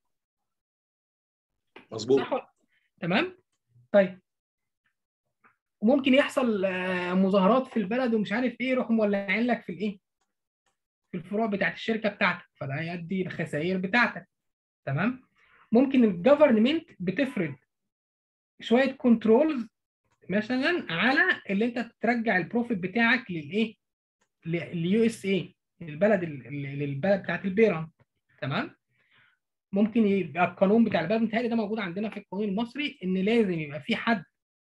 مظبوط صح ولا- تمام طيب وممكن يحصل آه، مظاهرات في البلد ومش عارف ايه يروحوا مولعين لك في الايه في الفروع بتاعت الشركه بتاعتك فده هيؤدي الخسائر بتاعتك تمام ممكن الجفرمنت بتفرض شويه كنترولز مثلا على اللي انت ترجع البروفيت بتاعك للايه لليو اس اي البلد ال- ال- للبلد بتاعت البيرنت تمام ممكن يبقى القانون بتاع البلد متهيألي ده موجود عندنا في القانون المصري ان لازم يبقى في حد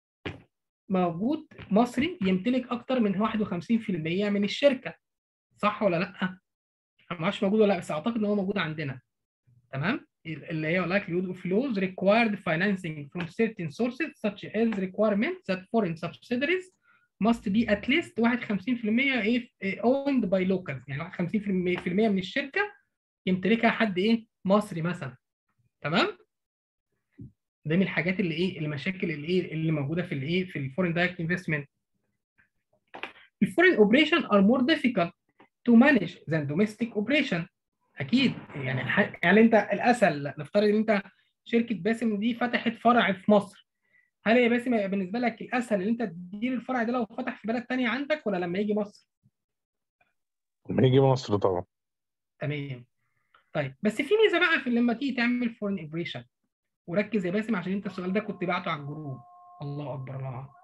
موجود مصري يمتلك اكتر من 51% من الشركه صح ولا لا؟ انا ما اعرفش موجود ولا لا بس اعتقد ان هو موجود عندنا تمام؟ اللي هي likelihood of flows required financing from certain sources such as requirement that foreign subsidiaries must be at least 51% ايه إيه owned by locals يعني 51% في المية من الشركه يمتلكها حد ايه مصري مثلا تمام؟ ده من الحاجات اللي ايه المشاكل اللي ايه اللي موجوده في الايه في الفورين دايركت انفستمنت الفورين اوبريشن ار مور difficult to manage than domestic operation اكيد يعني ح- يعني انت الاسهل نفترض ان انت شركه باسم دي فتحت فرع في مصر هل يا باسم هيبقى بالنسبه لك الاسهل ان انت تدير الفرع ده لو فتح في بلد تانية عندك ولا لما يجي مصر؟ لما يجي مصر طبعا تمام طيب بس في ميزه بقى في لما تيجي تعمل فورين اوبريشن وركز يا باسم عشان انت السؤال ده كنت بعته على الجروب الله اكبر الله أكبر.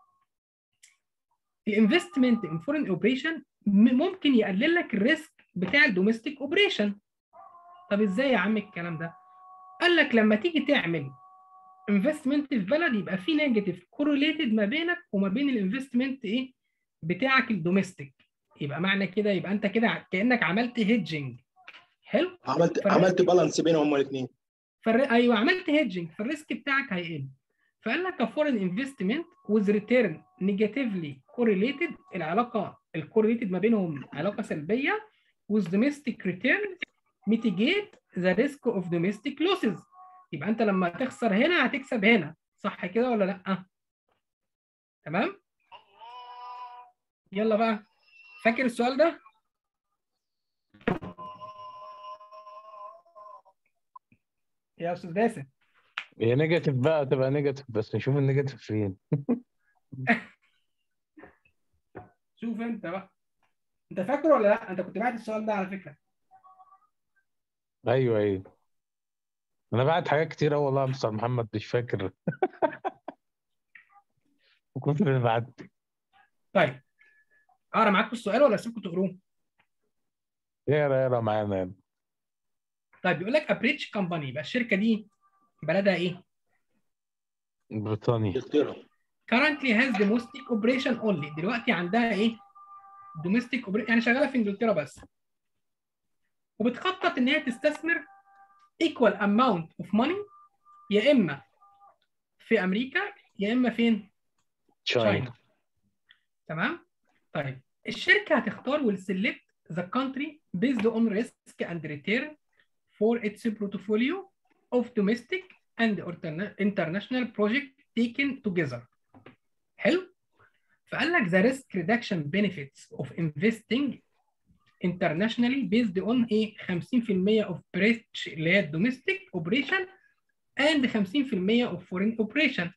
الانفستمنت ان فورين اوبريشن ممكن يقلل لك الريسك بتاع الدوميستيك اوبريشن طب ازاي يا عم الكلام ده قال لك لما تيجي تعمل انفستمنت في بلد يبقى في نيجاتيف كورليتد ما بينك وما بين الانفستمنت ايه بتاعك الدوميستيك يبقى معنى كده يبقى انت كده كانك عملت هيدجنج حلو عملت فرق- عملت بالانس بينهم هما الاثنين فالر... ايوه عملت هيدجنج فالريسك بتاعك هيقل فقال لك فورين انفستمنت with return negatively correlated العلاقه الكورليتد ما بينهم علاقه سلبيه with domestic returns mitigate the risk of domestic losses يبقى انت لما تخسر هنا هتكسب هنا صح كده ولا لا تمام يلا بقى فاكر السؤال ده يا استاذ باسم هي نيجاتيف بقى تبقى نيجاتيف بس نشوف النيجاتيف فين شوف انت بقى انت فاكر ولا لا انت كنت بعت السؤال ده على فكره ايوه ايوه انا بعت حاجات كتير قوي والله يا مستر محمد مش فاكر وكنت اللي بعت طيب اقرا معاكم السؤال ولا اسيبكم تقروه اقرا اقرا معانا يلا. طيب بيقول لك ابريتش كومباني يبقى الشركه دي بلدها ايه بريطانيا انجلترا currently has domestic operation only دلوقتي عندها ايه domestic operation يعني شغاله في انجلترا بس وبتخطط ان هي تستثمر equal amount of money يا اما في امريكا يا اما فين تشاينا تمام طيب الشركه هتختار will select the country based on risk and return for its portfolio of domestic and interna- international project taken together حلو فقال لك the risk reduction benefits of investing internationally based on ايه 50% of bridge اللي هي domestic operation and 50% of foreign operation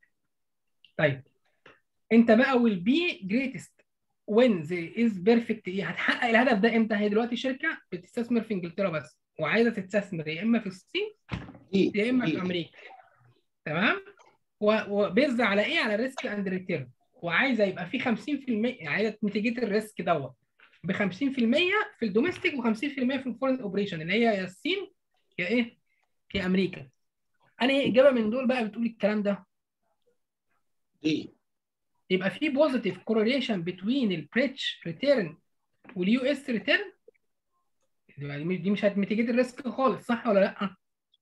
طيب انت بقى will be greatest when there is perfect ايه هتحقق الهدف ده امتى هي دلوقتي شركه بتستثمر في انجلترا بس وعايزه تستثمر يا اما في الصين دي يا اما في دي امريكا تمام وبيز على ايه على ريسك اند ريتيرن وعايزه يبقى في 50% عايزه ميتيجيت الريسك دوت ب 50% في الدوميستيك و50% في الفورين اوبريشن اللي هي يا الصين يا ايه يا امريكا انا ايه اجابه من دول بقى بتقول الكلام ده دي يبقى في بوزيتيف كورليشن بتوين البريتش ريتيرن واليو اس ريتيرن دي مش هتميتيجيت الريسك خالص صح ولا لا؟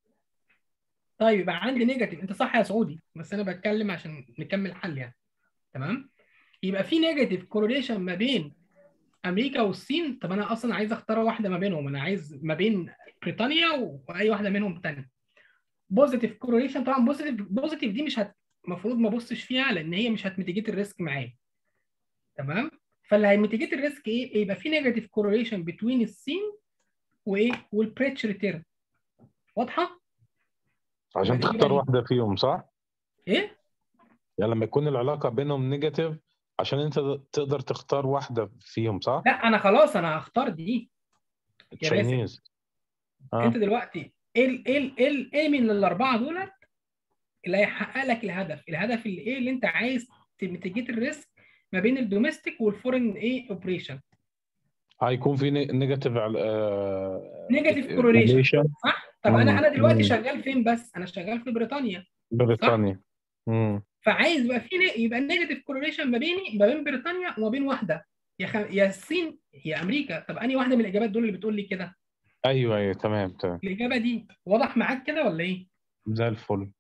طيب يبقى عندي نيجاتيف انت صح يا سعودي بس انا بتكلم عشان نكمل حل يعني تمام يبقى في نيجاتيف كورليشن ما بين امريكا والصين طب انا اصلا عايز اختار واحده ما بينهم انا عايز ما بين بريطانيا واي واحده منهم تانية بوزيتيف كورليشن طبعا بوزيتيف بوزيتيف دي مش هت المفروض ما ابصش فيها لان هي مش هتميتيجيت الريسك معايا تمام فاللي هيميتيجيت الريسك ايه يبقى في نيجاتيف كورليشن بتوين الصين وايه والبريتش ريتيرن واضحه عشان يبقى تختار دي- واحده فيهم صح؟ ايه يعني لما يكون العلاقه بينهم نيجاتيف عشان انت تقدر تختار واحده فيهم صح؟ لا انا خلاص انا هختار دي باسم. تشاينيز آه. انت دلوقتي ايه ال- ايه ال- ايه ال- ايه من الاربعه دولت اللي هيحقق لك الهدف الهدف اللي ايه اللي انت عايز تميتيجيت الريسك ما بين الدوميستيك والفورين ايه اوبريشن هيكون في نيجاتيف نيجاتيف كورليشن correlation صح طب انا انا دلوقتي مم. شغال فين بس انا شغال في بريطانيا بريطانيا امم فعايز يبقى في يبقى نيجاتيف كورليشن ما بيني ما بين بريطانيا وما بين واحده يا خ... يا الصين يا امريكا طب انهي واحده من الاجابات دول اللي بتقول لي كده ايوه ايوه تمام تمام الاجابه دي واضح معاك كده ولا ايه زي الفل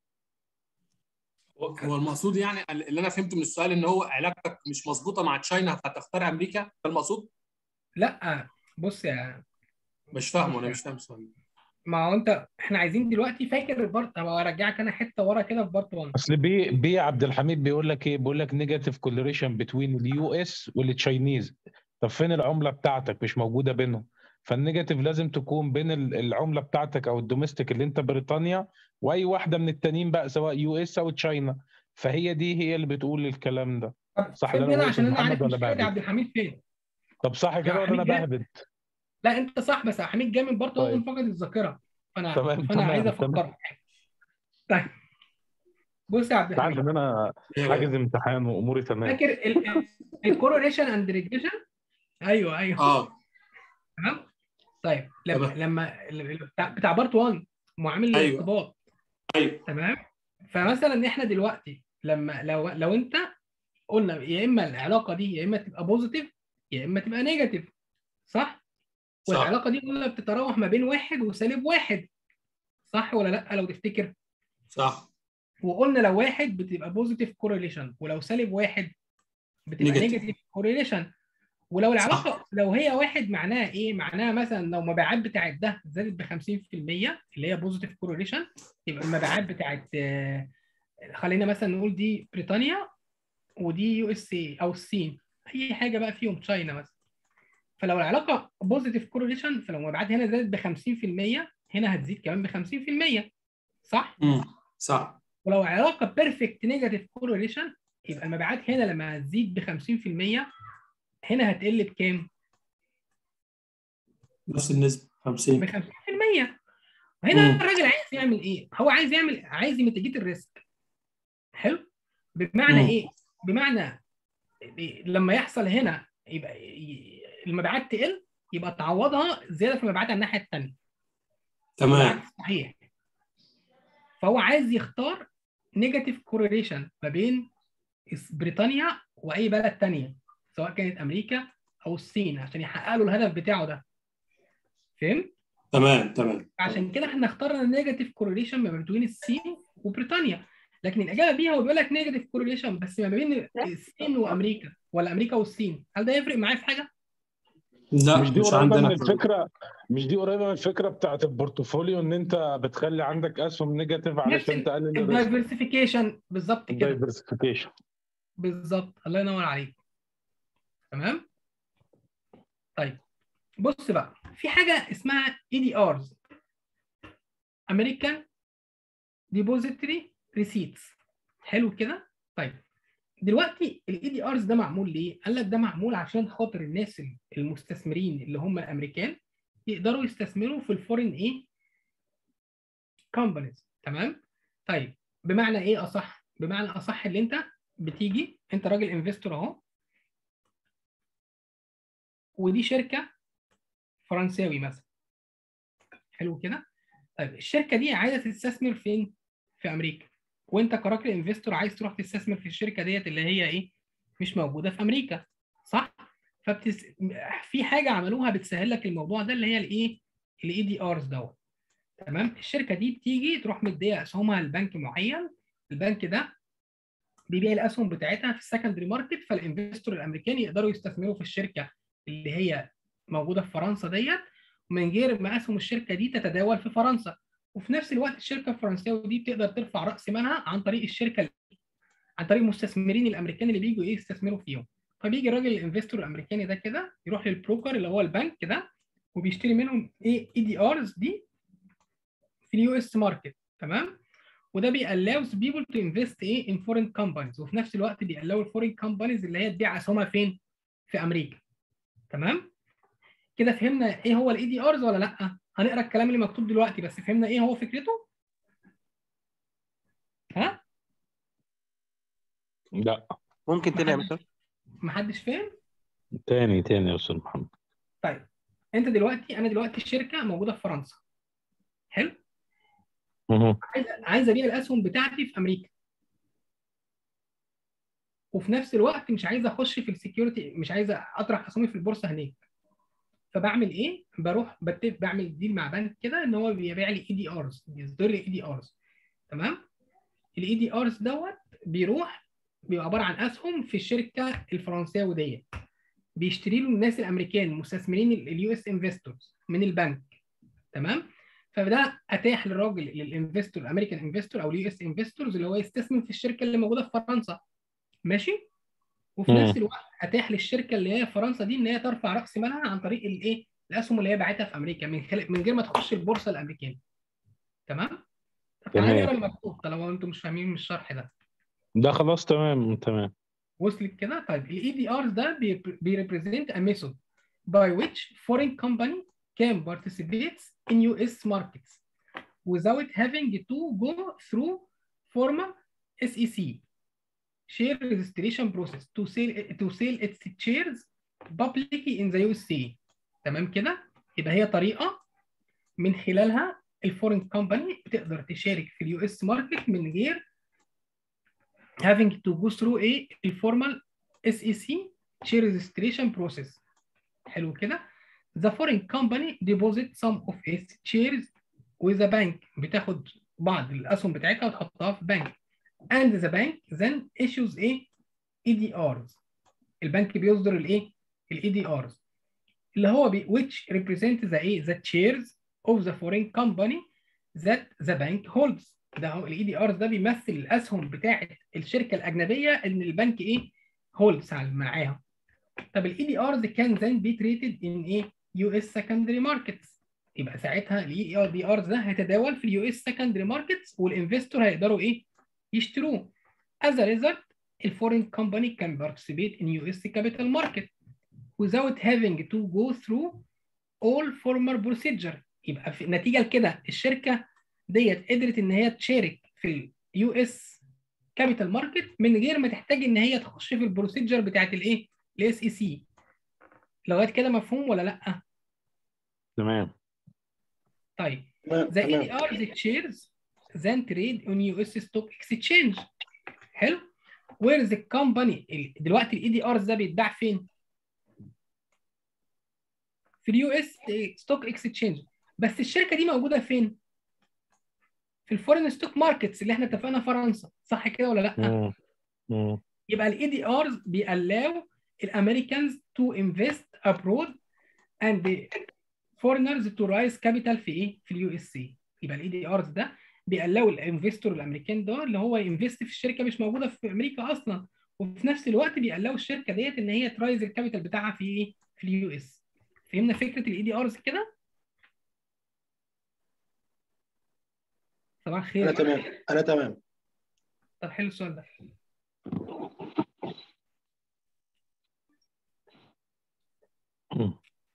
هو المقصود يعني اللي انا فهمته من السؤال ان هو علاقتك مش مظبوطه مع تشاينا فتختار امريكا ده المقصود لا بص يا مش فاهمه انا مش فاهم السؤال ما هو انت احنا عايزين دلوقتي فاكر البارت طب ارجعك انا حته ورا كده في بارت 1 اصل بي بي عبد الحميد بيقول لك ايه بيقول لك نيجاتيف كولوريشن بتوين اليو اس والتشاينيز طب فين العمله بتاعتك مش موجوده بينهم فالنيجاتيف لازم تكون بين ال- العمله بتاعتك او الدوميستيك اللي انت بريطانيا واي واحده من التانيين بقى سواء يو اس او تشاينا فهي دي هي اللي بتقول الكلام ده طب صح سيبني ده انا أنا عشان انا محمد عارف ولا مشكله بهبد؟ عبد الحميد فين طب صح كده ولا انا حميد جاي. بهبد لا انت صح بس عبد الحميد جاي من بارت 1 طيب. فقد الذاكره فانا تمام، فانا تمام، عايز تمام. افكرك طيب بص يا عبد انت عارف الحميد ان انا حاجز امتحان واموري تمام فاكر الكورليشن اند ريجريشن ايوه ايوه اه تمام طيب لما تمام. لما ال- بتاع, بتاع بارت 1 معامل أيوة. الارتباط ايوه تمام فمثلا احنا دلوقتي لما لو لو انت قلنا يا اما العلاقه دي يا اما تبقى بوزيتيف يا اما تبقى نيجاتيف صح؟ صح والعلاقه دي قلنا بتتراوح ما بين واحد وسالب واحد صح ولا لا لو تفتكر صح وقلنا لو واحد بتبقى بوزيتيف كورليشن ولو سالب واحد بتبقى Negative. نيجاتيف كورليشن ولو العلاقه لو هي واحد معناها ايه؟ معناها مثلا لو المبيعات بتاعت ده زادت ب 50% اللي هي بوزيتيف كورليشن يبقى المبيعات بتاعت آه، خلينا مثلا نقول دي بريطانيا ودي يو اس اي او الصين اي حاجه بقى فيهم تشاينا مثلا فلو العلاقه بوزيتيف كورليشن فلو المبيعات هنا زادت ب 50% هنا هتزيد كمان ب 50% صح؟ امم صح ولو علاقه بيرفكت نيجاتيف كورليشن يبقى المبيعات هنا لما هتزيد ب 50% هنا هتقل بكام؟ نفس النسبه ب 50 50% وهنا مم. الراجل عايز يعمل ايه؟ هو عايز يعمل عايز يميتيجيت الريسك حلو؟ بمعنى مم. ايه؟ بمعنى لما يحصل هنا يبقى ي- المبيعات تقل يبقى تعوضها زياده في المبيعات على الناحيه الثانيه تمام صحيح فهو عايز يختار نيجاتيف كورليشن ما بين إس- بريطانيا واي بلد تانية سواء كانت امريكا او الصين عشان يحقق له الهدف بتاعه ده فهمت؟ تمام تمام عشان كده احنا اخترنا نيجاتيف كورليشن ما بين الصين وبريطانيا لكن الاجابه بيها هو بيقول لك نيجاتيف كورليشن بس ما بين الصين وامريكا ولا امريكا والصين هل ده يفرق معايا في حاجه؟ لا مش دي مش قريبه عندنا من الفكره مش دي قريبه من الفكره بتاعت البورتفوليو ان انت بتخلي عندك اسهم نيجاتيف علشان تقلل الريسك الدايفرسيفيكيشن بالظبط كده الدايفرسيفيكيشن بالظبط الله ينور عليك تمام طيب بص بقى في حاجه اسمها اي دي ارز امريكان ديبوزيتري ريسيتس حلو كده طيب دلوقتي الاي دي ارز ده معمول ليه قال لك ده معمول عشان خاطر الناس المستثمرين اللي هم الامريكان يقدروا يستثمروا في الفورين ايه كومبانيز تمام طيب بمعنى ايه اصح بمعنى اصح اللي انت بتيجي انت راجل انفستور اهو ودي شركه فرنساوي مثلا حلو كده طيب الشركه دي عايزه تستثمر فين في امريكا وانت كراجل انفستور عايز تروح تستثمر في الشركه ديت اللي هي ايه مش موجوده في امريكا صح فبتس... في حاجه عملوها بتسهل لك الموضوع ده اللي هي الايه الاي دي ارز دوت تمام الشركه دي بتيجي تروح مديه اسهمها لبنك معين البنك ده بيبيع الاسهم بتاعتها في السكندري ماركت فالانفستور الامريكاني يقدروا يستثمروا في الشركه اللي هي موجوده في فرنسا ديت من غير ما اسهم الشركه دي تتداول في فرنسا وفي نفس الوقت الشركه الفرنساوي دي بتقدر ترفع راس مالها عن طريق الشركه اللي عن طريق المستثمرين الامريكان اللي بيجوا ايه يستثمروا فيهم فبيجي الراجل الانفستور الامريكاني ده كده يروح للبروكر اللي هو البنك ده وبيشتري منهم ايه اي دي ارز دي في اليو اس ماركت تمام وده بيألاوز بيبل تو انفست ايه ان فورين كومبانيز وفي نفس الوقت بيألاو الفورين كومبانيز اللي هي تبيع اسهمها فين؟ في امريكا تمام؟ كده فهمنا ايه هو الاي دي ارز ولا لا؟ هنقرا الكلام اللي مكتوب دلوقتي بس فهمنا ايه هو فكرته؟ ها؟ لا ممكن تاني يا محدش- مستر محدش فاهم؟ تاني تاني يا استاذ محمد طيب انت دلوقتي انا دلوقتي الشركه موجوده في فرنسا حلو؟ مهم. عايز عايز ابيع الاسهم بتاعتي في امريكا وفي نفس الوقت مش عايز اخش في السكيورتي مش عايز اطرح اسهمي في البورصه هناك فبعمل ايه؟ بروح بتفق بعمل ديل مع بنك كده ان هو بيبيع لي اي دي ارز بيصدر لي اي دي ارز تمام؟ الاي دي ارز دوت بيروح بيبقى عباره عن اسهم في الشركه الفرنساوي ديت بيشتري له الناس الامريكان مستثمرين اليو اس انفستورز من البنك تمام؟ فده اتاح للراجل للانفستور الامريكان انفستور او اليو اس انفستورز اللي هو يستثمر في الشركه اللي موجوده في فرنسا ماشي وفي مم. نفس الوقت اتاح للشركه اللي هي في فرنسا دي ان هي ترفع راس مالها عن طريق الايه الاسهم اللي هي باعتها في امريكا من خلال من غير ما تخش البورصه الامريكيه تمام طب تعالى تمام. نقرا المكتوب طالما انتم مش فاهمين من الشرح ده ده خلاص تمام تمام وصلت كده طيب الاي دي ارز ده بيريبريزنت ا ميثود by which foreign company can participate in US markets without having to go through formal SEC share registration process to sell to sell its shares publicly in the USA تمام كده يبقى هي طريقه من خلالها الفورين كومباني بتقدر تشارك في اليو اس ماركت من غير having to go through a formal SEC share registration process حلو كده the foreign company deposit some of its shares with a bank بتاخد بعض الاسهم بتاعتها وتحطها في بنك and the bank then issues a EDRs البنك بيصدر الايه الاي دي ارز اللي هو بي which represent the ايه the shares of the foreign company that the bank holds ده هو الاي دي ارز ده بيمثل الاسهم بتاعه الشركه الاجنبيه ان البنك ايه هولدز معاها طب الاي دي ارز كان then be traded in ايه يو اس secondary markets يبقى ساعتها الاي دي ارز ده هيتداول في اليو اس secondary markets والانفستور هيقدروا ايه يشتروه as a result الفورين company can participate in US capital market without having to go through all former procedure يبقى في نتيجه لكده الشركه ديت قدرت ان هي تشارك في اليو اس كابيتال ماركت من غير ما تحتاج ان هي تخش في البروسيجر بتاعت الايه الاس اي سي لغايه كده مفهوم ولا لا تمام طيب تمام the تمام ADR the shares then trade on US stock exchange حلو where the company ال- دلوقتي الاي دي ارز ده بيتباع فين؟ في اليو اس ستوك اكسشينج بس الشركه دي موجوده فين؟ في الفورين ستوك ماركتس اللي احنا اتفقنا فرنسا صح كده ولا لا؟ مم. مم. يبقى الاي دي ارز بيألاو الامريكانز تو انفست ابرود اند foreigners to raise capital في ايه؟ في اليو اس سي يبقى الاي دي ارز ده بيألاو الانفستور الامريكان ده اللي هو ينفست في الشركه مش موجوده في امريكا اصلا وفي نفس الوقت بيألاو الشركه ديت ان هي ترايز الكابيتال بتاعها في ايه؟ في اليو اس فهمنا فكره الاي دي ارز كده؟ صباح انا الخير تمام انا تمام طب حلو السؤال ده مم.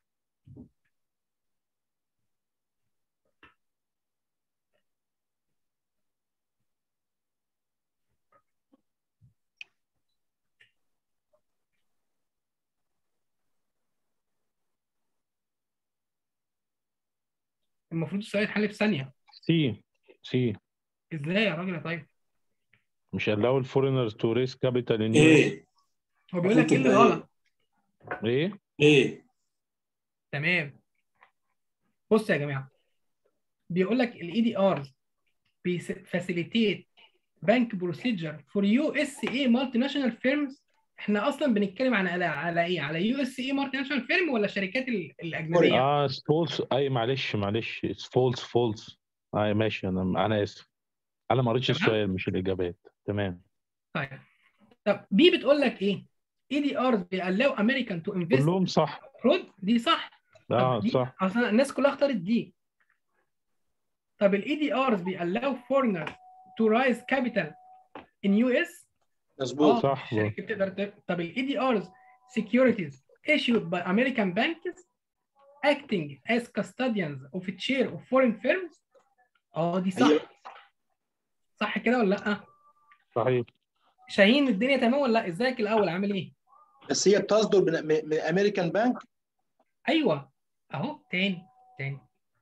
المفروض السؤال يتحل في ثانيه سي سي ازاي يا راجل يا طيب؟ مش allow الفورينرز to raise capital in US ايه هو بيقول لك ايه اللي المفروض غلط؟ ايه ايه تمام بص يا جماعه بيقول لك الاي دي ار بيفاسيليتيت بانك بروسيجر فور يو اس اي مالتي ناشونال فيرمز احنا اصلا بنتكلم عن على على ايه على يو اس اي مالتي ناشونال فيرم ولا الشركات ال- الاجنبيه اه فولس اي معلش معلش فولس فولس اي ماشي انا انا اسف انا ما قريتش تمام. السؤال مش الاجابات تمام طيب طب بي بتقول لك ايه اي دي ار بيألاو امريكان تو انفست كلهم صح رود دي صح اه طب دي صح اصلا الناس كلها اختارت دي طب الاي دي ارز بيألاو فورنرز تو رايز كابيتال ان يو اس مظبوط اه صح. الشركه بتقدر ت... طب الاي دي ارز securities issued by American banks acting as custodians of a share of foreign firms اه دي صح أيوة. صح كده ولا لا صحيح شاهين الدنيا تمام ولا لا ازيك الاول عامل ايه بس هي بتصدر من, من من امريكان بانك ايوه اهو تاني تاني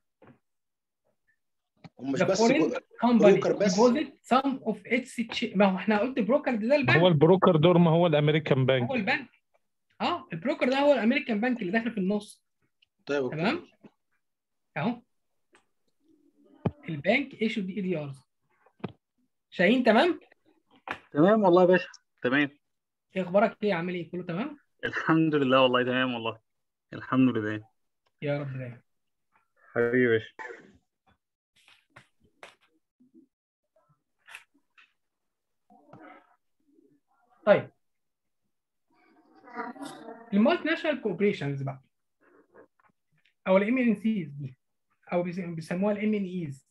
ومش The بس foreign جو- company بروكر بس. deposit some of its ch- ما هو احنا قلت بروكر ده هو البنك البروكر دور ما هو الامريكان بانك هو البنك اه البروكر ده هو الامريكان بنك اللي داخل في النص طيب أوكي. تمام اهو البنك ايشو دي اي دي ارز شاهين تمام تمام والله يا باشا تمام ايه اخبارك ايه عامل ايه كله تمام الحمد لله والله تمام والله الحمد لله يا رب دايما حبيبي يا باشا طيب المالتي ناشونال كوبريشنز بقى او الام ان سيز دي او بيس- بيسموها الام ان ايز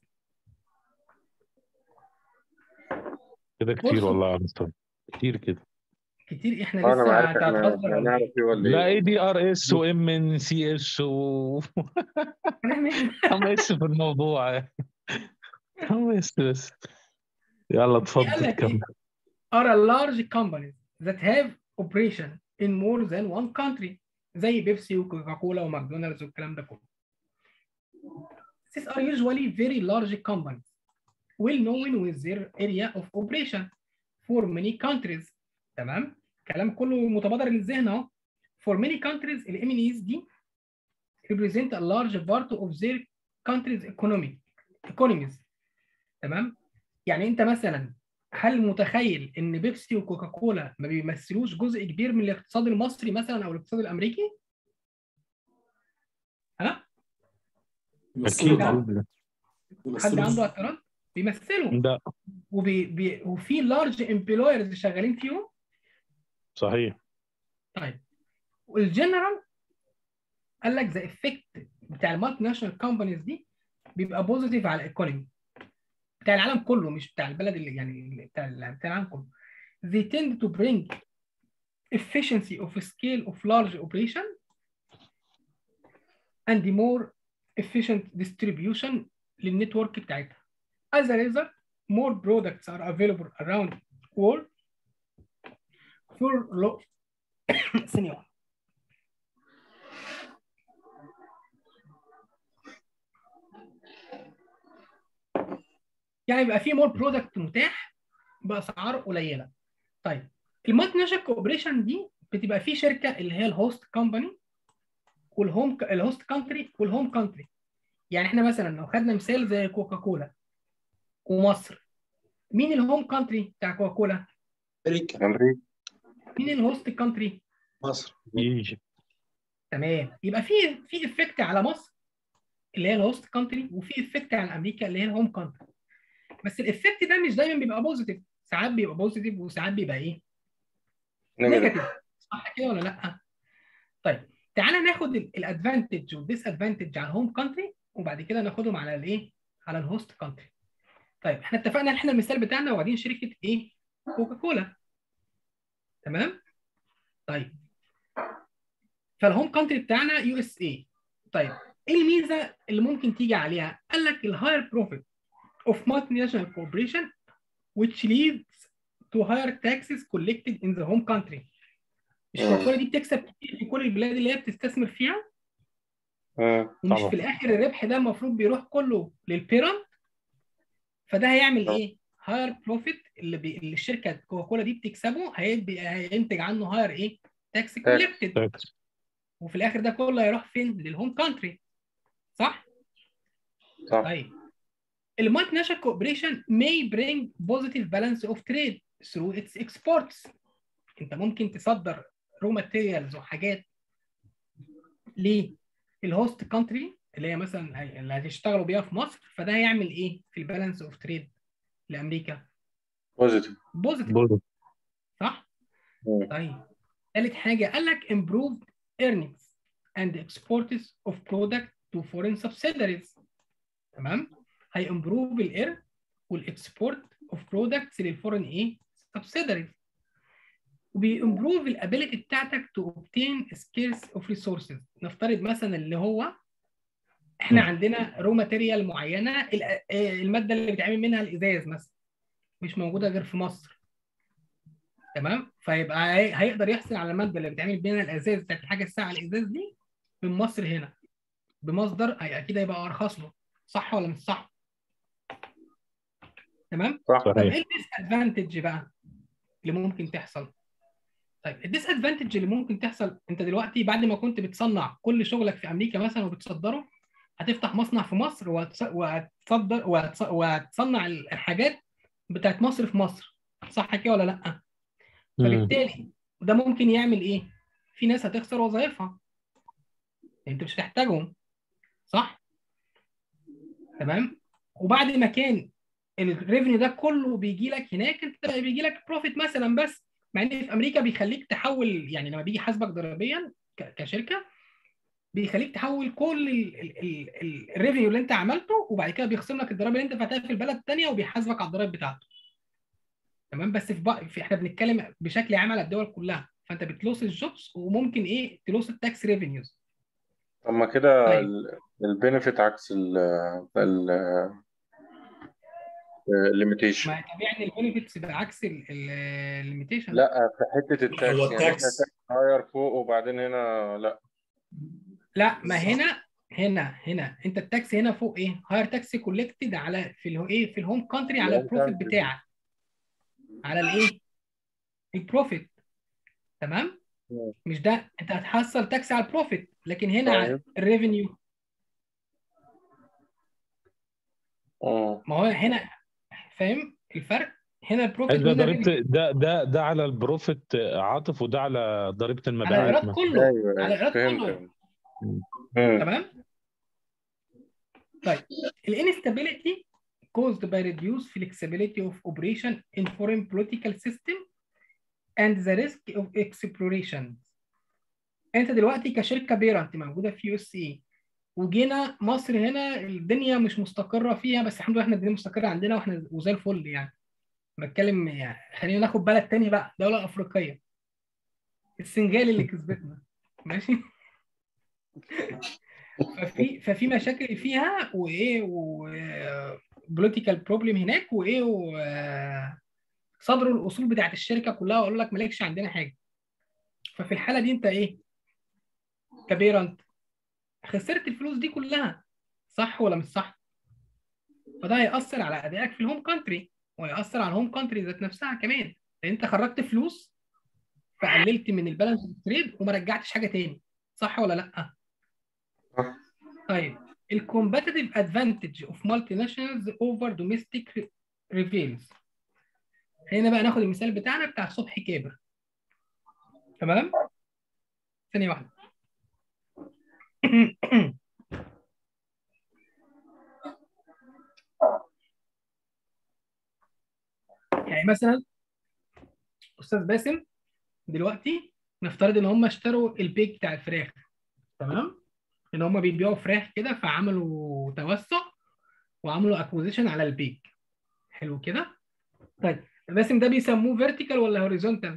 كده كتير بصوا. والله يا مستر كتير كده كتير احنا انا ما لسه عارف انت احنا هتهزر ولا هنعرف ايه؟ ايه ولا لا ايه اي دي ار اس وام ان سي اس و ام اس في الموضوع ام اس بس يلا قال اتفضل لك ايه؟ كمل are a large companies that have operation in more than one country زي بيبسي وكوكاكولا وماكدونالدز والكلام ده كله. These are usually very large companies well known with their area of operation for many countries تمام؟ كلام كله متبادر للذهن اهو. For many countries ال M&As دي represent a large part of their country's economic economies تمام؟ يعني انت مثلا هل متخيل ان بيبسي وكوكاكولا ما بيمثلوش جزء كبير من الاقتصاد المصري مثلا او الاقتصاد الامريكي؟ ها؟ اكيد حد عنده اعتراض؟ بيمثلوا لا وبي بي وفي لارج امبلويرز شغالين فيهم صحيح طيب والجنرال قال لك ذا افكت بتاع المالتي ناشونال كومبانيز دي بيبقى بوزيتيف على الايكونومي بتاع العالم كله مش بتاع البلد اللي يعني اللي بتاع بتاع العالم كله they tend to bring efficiency of scale of large operation and more efficient distribution للنتورك بتاعتها as a result more products are available around war for law ثانية واحدة. يعني يبقى في مور برودكت متاح باسعار قليله طيب المالتي ناشونال كوبريشن دي بتبقى في شركه اللي هي الهوست كومباني والهوم الهوست كانتري والهوم كانتري يعني احنا مثلا لو خدنا مثال زي كوكاكولا ومصر مين الهوم كانتري بتاع كوكاكولا امريكا امريكا مين الهوست كانتري مصر ايجيبت تمام يبقى في في افكت على مصر اللي هي الهوست كانتري وفي افكت على امريكا اللي هي الهوم كانتري بس الافكت ده مش دايما بيبقى بوزيتيف ساعات بيبقى بوزيتيف وساعات بيبقى ايه نيجاتيف صح كده ولا لا طيب تعالى ناخد الادفانتج والديس ادفانتج على الهوم كانتري وبعد كده ناخدهم على الايه على الهوست كانتري طيب احنا اتفقنا ان احنا المثال بتاعنا واخدين شركه ايه كوكا كولا تمام طيب فالهوم كانتري بتاعنا يو اس اي طيب ايه الميزه اللي ممكن تيجي عليها قال لك الهاير بروفيت of multinational corporation which leads to higher taxes collected in the home country مش كوكولا دي بتكسب كتير في كل البلاد اللي هي بتستثمر فيها مم. ومش طبعا. في الاخر الربح ده المفروض بيروح كله للبيرنت فده هيعمل ايه؟ هاير بروفيت اللي, بي... اللي الشركه كوكولا دي بتكسبه هيبقى هينتج عنه هاير ايه؟ تاكس كولكتد وفي الاخر ده كله هيروح فين؟ للهوم كانتري صح؟ صح طيب المالتي ناشونال كوبريشن may bring positive balance of trade through its exports انت ممكن تصدر رو ماتيريالز وحاجات للهوست كونتري اللي هي مثلا اللي هتشتغلوا بيها في مصر فده هيعمل ايه في البالانس اوف تريد لامريكا بوزيتيف بوزيتيف برضه صح مم. طيب ثالث حاجه قال لك improved earnings and exports of product to foreign subsidiaries تمام هي improve الايرن والاكسبورت اوف برودكتس للفورن ايه subsidiaries وبيمبروف الابيليتي بتاعتك تو اوبتين سكيلز اوف ريسورسز نفترض مثلا اللي هو احنا م. عندنا رو ماتيريال معينه ال- آه، الماده اللي بيتعمل منها الازاز مثلا مش موجوده غير في مصر تمام فيبقى هي- هيقدر يحصل على الماده اللي بيتعمل منها الازاز بتاعت الحاجه الساعه الازاز دي من مصر هنا بمصدر هي- اكيد هيبقى ارخص له صح ولا مش صح؟ تمام؟ صح طب صحيح ايه الديس ادفانتج بقى اللي ممكن تحصل؟ طيب الديس ادفانتج اللي ممكن تحصل انت دلوقتي بعد ما كنت بتصنع كل شغلك في امريكا مثلا وبتصدره هتفتح مصنع في مصر وهتص- وهتصدر وهتص- وهتصنع الحاجات بتاعت مصر في مصر صح كده ولا لا؟ مم. فبالتالي ده ممكن يعمل ايه؟ في ناس هتخسر وظائفها انت مش هتحتاجهم صح؟ تمام؟ وبعد ما كان الريفنيو ده كله بيجي لك هناك انت بقى بيجي لك بروفيت مثلا بس مع ان في امريكا بيخليك تحول يعني لما بيجي يحاسبك ضريبيا ك- كشركه بيخليك تحول كل الريفنيو اللي انت عملته وبعد كده بيخصم لك الضرائب اللي انت دفعتها في البلد الثانيه وبيحاسبك على الضرائب بتاعته تمام بس في, بق... في احنا بنتكلم بشكل عام على الدول كلها فانت بتلوس الجوبس وممكن ايه تلوس التاكس ريفينيوز طب ما كده طيب. البينفيت عكس ال ال الليميتيشن ما طبيعي ان البينفيتس بعكس الليميتيشن لا في حته التاكس هو يعني احنا التاكس. هاير فوق وبعدين هنا لا لا ما بالظبط. هنا هنا هنا انت التاكس هنا فوق ايه هاير تاكس كولكتد على في الهو ايه في الهوم كونتري على الهوم البروفيت country. بتاعك على الايه البروفيت تمام مم. مش ده انت هتحصل تاكس على البروفيت لكن هنا على طيب. الريفينيو اه ما هو هنا فاهم الفرق هنا البروفيت ده وهنا ضريبه الريفينيو ده ده ده على البروفيت عاطف وده على ضريبه على المبيعات الايراد مثلا. كله ايوه على ايوه الايراد فهمت كله مم. تمام طيب الانستابيليتي caused by reduced flexibility of operation in foreign political system and the risk of exploration انت دلوقتي كشركه بيرنت موجوده في يو اس اي وجينا مصر هنا الدنيا مش مستقره فيها بس الحمد لله احنا الدنيا مستقره عندنا واحنا وزي الفل يعني بتكلم يعني خلينا ناخد بلد تاني بقى دوله افريقيه السنغال اللي كسبتنا ماشي ففي ففي مشاكل فيها وايه و بوليتيكال بروبلم هناك وايه و صدروا الاصول بتاعت الشركه كلها وقالوا لك مالكش عندنا حاجه ففي الحاله دي انت ايه كبيرنت خسرت الفلوس دي كلها صح ولا مش صح فده هيأثر على ادائك في الهوم كونتري وهيأثر على الهوم كونتري ذات نفسها كمان لان انت خرجت فلوس فقللت من البالانس تريد وما رجعتش حاجه تاني صح ولا لا صح. طيب الكومباتيتيف ادفانتج اوف مالتي ناشونالز اوفر دوميستيك ريفيلز هنا بقى ناخد المثال بتاعنا بتاع صبحي كابر تمام ثانيه واحده يعني مثلا استاذ باسم دلوقتي نفترض ان هم اشتروا البيك بتاع الفراخ تمام ان هم بيبيعوا فراخ كده فعملوا توسع وعملوا اكوزيشن على البيك حلو كده طيب باسم ده بيسموه فيرتيكال ولا هوريزونتال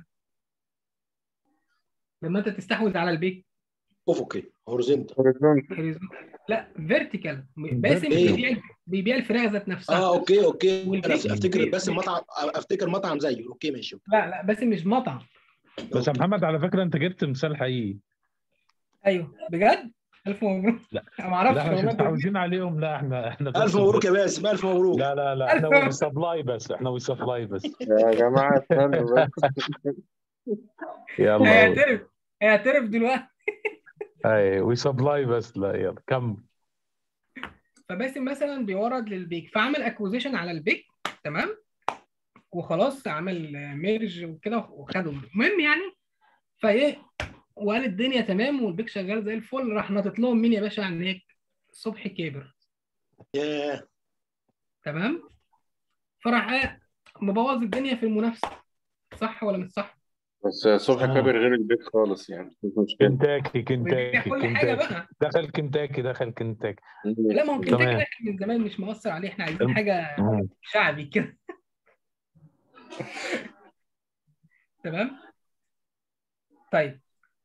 لما انت تستحوذ على البيك افقي هوريزونتال هوريزونتال لا فيرتيكال باسم إيه؟ بيبيع بيبيع الفراخ ذات نفسها اه اوكي اوكي انا والبيك- افتكر بس مطعم افتكر مطعم زيه اوكي ماشي لا لا باسم مش مطعم بس يا محمد على فكره انت جبت مثال حقيقي ايوه بجد الف مبروك لا. انا ما اعرفش لا احنا مش والله. متعودين عليهم لا احنا احنا بس الف مبروك يا باسم الف مبروك لا لا لا احنا ألف وي سبلاي بس احنا وي سبلاي بس يا جماعة استنوا بس يلا هيعترف هيعترف دلوقتي اي وي سبلاي بس لا يلا كمل فباسم مثلا بيورد للبيك فعمل اكوزيشن على البيك تمام وخلاص عمل ميرج وكده وخده المهم يعني فايه وقال الدنيا تمام والبيك شغال زي الفل راح ناطط لهم مين يا باشا هناك صبحي كابر ياه تمام فراح ايه مبوظ الدنيا في المنافسه صح ولا مش صح؟ بس صبحي آه. كابر غير البيت خالص يعني مش مشكلة كنتاكي بيبيع كنتاكي كل حاجه كنتاكي بقى دخل كنتاكي دخل كنتاكي لا ما هو كنتاكي تمام. داخل من زمان مش مؤثر عليه احنا عايزين الم- حاجه مم. شعبي كده تمام طيب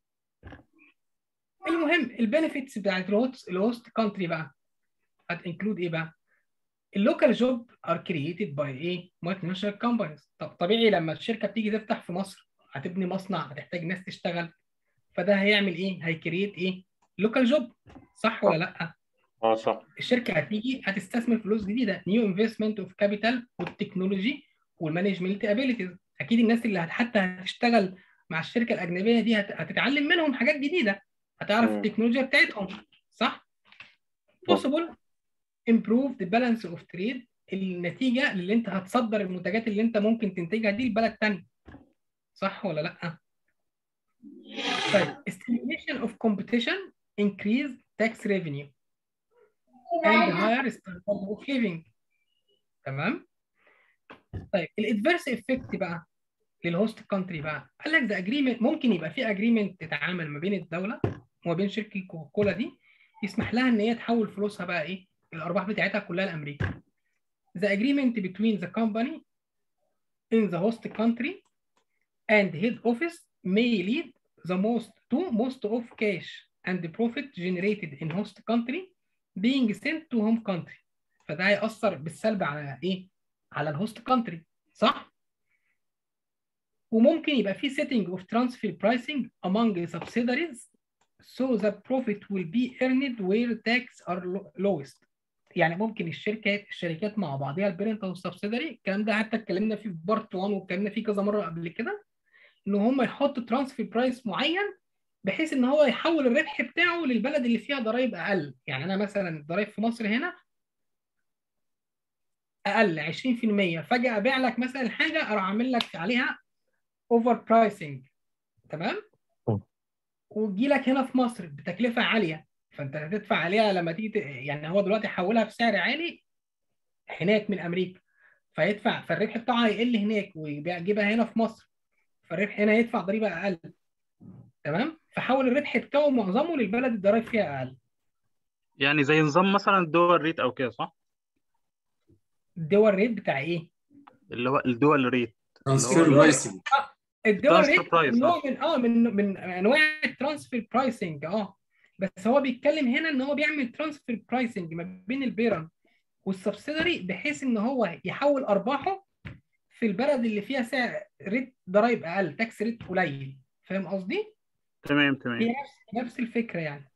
المهم البنفيتس بتاعت الهوست الهوست كونتري بقى هتنكلود ايه بقى؟ اللوكال جوب ار كرييتد باي ايه؟ مالتي ناشونال كومبانيز طب طبيعي لما الشركه بتيجي تفتح في مصر هتبني مصنع هتحتاج ناس تشتغل فده هيعمل ايه؟ هيكريت ايه؟ لوكال جوب صح ولا لا؟ اه صح الشركه هتيجي هتستثمر فلوس جديده نيو انفستمنت اوف كابيتال والتكنولوجي والمانجمنت ابيليتيز اكيد الناس اللي هت- حتى هتشتغل مع الشركه الاجنبيه دي هت- هتتعلم منهم حاجات جديده هتعرف مم. التكنولوجيا بتاعتهم صح possible improve the balance of trade النتيجه اللي انت هتصدر المنتجات اللي انت ممكن تنتجها دي لبلد تاني صح ولا لا طيب stimulation of competition increase tax revenue and higher standard of living تمام طيب الادفيرس افكت بقى للهوست كونتري بقى قال لك ده اجريمنت ممكن يبقى في اجريمنت تتعامل ما بين الدوله وما بين شركه كوكاكولا دي يسمح لها ان هي تحول فلوسها بقى ايه الارباح بتاعتها كلها لامريكا the agreement between the company in the host country and head office may lead the most to most of cash and the profit generated in host country being sent to home country فده هيأثر بالسلب على ايه؟ على الهوست كونتري صح؟ وممكن يبقى في setting of transfer pricing among subsidiaries so the profit will be earned where tax are lo- lowest يعني ممكن الشركات الشركات مع بعضها البيرنت او السبسيدري الكلام ده حتى اتكلمنا فيه في بارت 1 واتكلمنا فيه كذا مره قبل كده ان هم يحطوا ترانسفير برايس معين بحيث ان هو يحول الربح بتاعه للبلد اللي فيها ضرائب اقل يعني انا مثلا الضرائب في مصر هنا اقل 20% فجاه ابيع لك مثلا حاجه اروح اعمل لك عليها اوفر برايسنج تمام م. وتجي لك هنا في مصر بتكلفه عاليه فانت هتدفع عليها لما تيجي ت- يعني هو دلوقتي حولها بسعر عالي هناك من امريكا فيدفع فالربح بتاعه هيقل هناك ويجيبها هنا في مصر فالربح هنا يدفع ضريبه اقل تمام فحول الربح بتاعه معظمه للبلد الضرايب فيها اقل يعني زي نظام مثلا الدول ريت او كده صح؟ الدول ريت بتاع ايه؟ اللي هو الدول ريت ترانسفير اللي هو- برايسنج الدول Transfer ريت price، نوع آه. من اه من من انواع الترانسفير برايسنج اه بس هو بيتكلم هنا ان هو بيعمل ترانسفير برايسنج ما بين البيرن والسبسيدري بحيث ان هو يحول ارباحه في البلد اللي فيها سعر ريت ضرايب اقل تاكس ريت قليل فاهم قصدي؟ تمام هي تمام نفس نفس الفكره يعني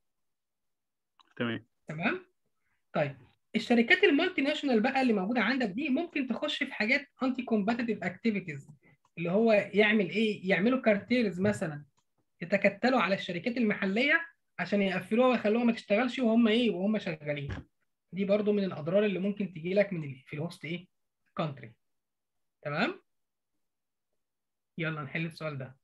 تمام تمام طيب الشركات المالتي ناشونال بقى اللي موجوده عندك دي ممكن تخش في حاجات انتي كومباتيتيف اكتيفيتيز اللي هو يعمل ايه يعملوا كارتيلز مثلا يتكتلوا على الشركات المحليه عشان يقفلوها ويخلوها ما تشتغلش وهم ايه وهم شغالين دي برضو من الاضرار اللي ممكن تجي لك من ال- في الهوست ايه كونتري تمام يلا نحل السؤال ده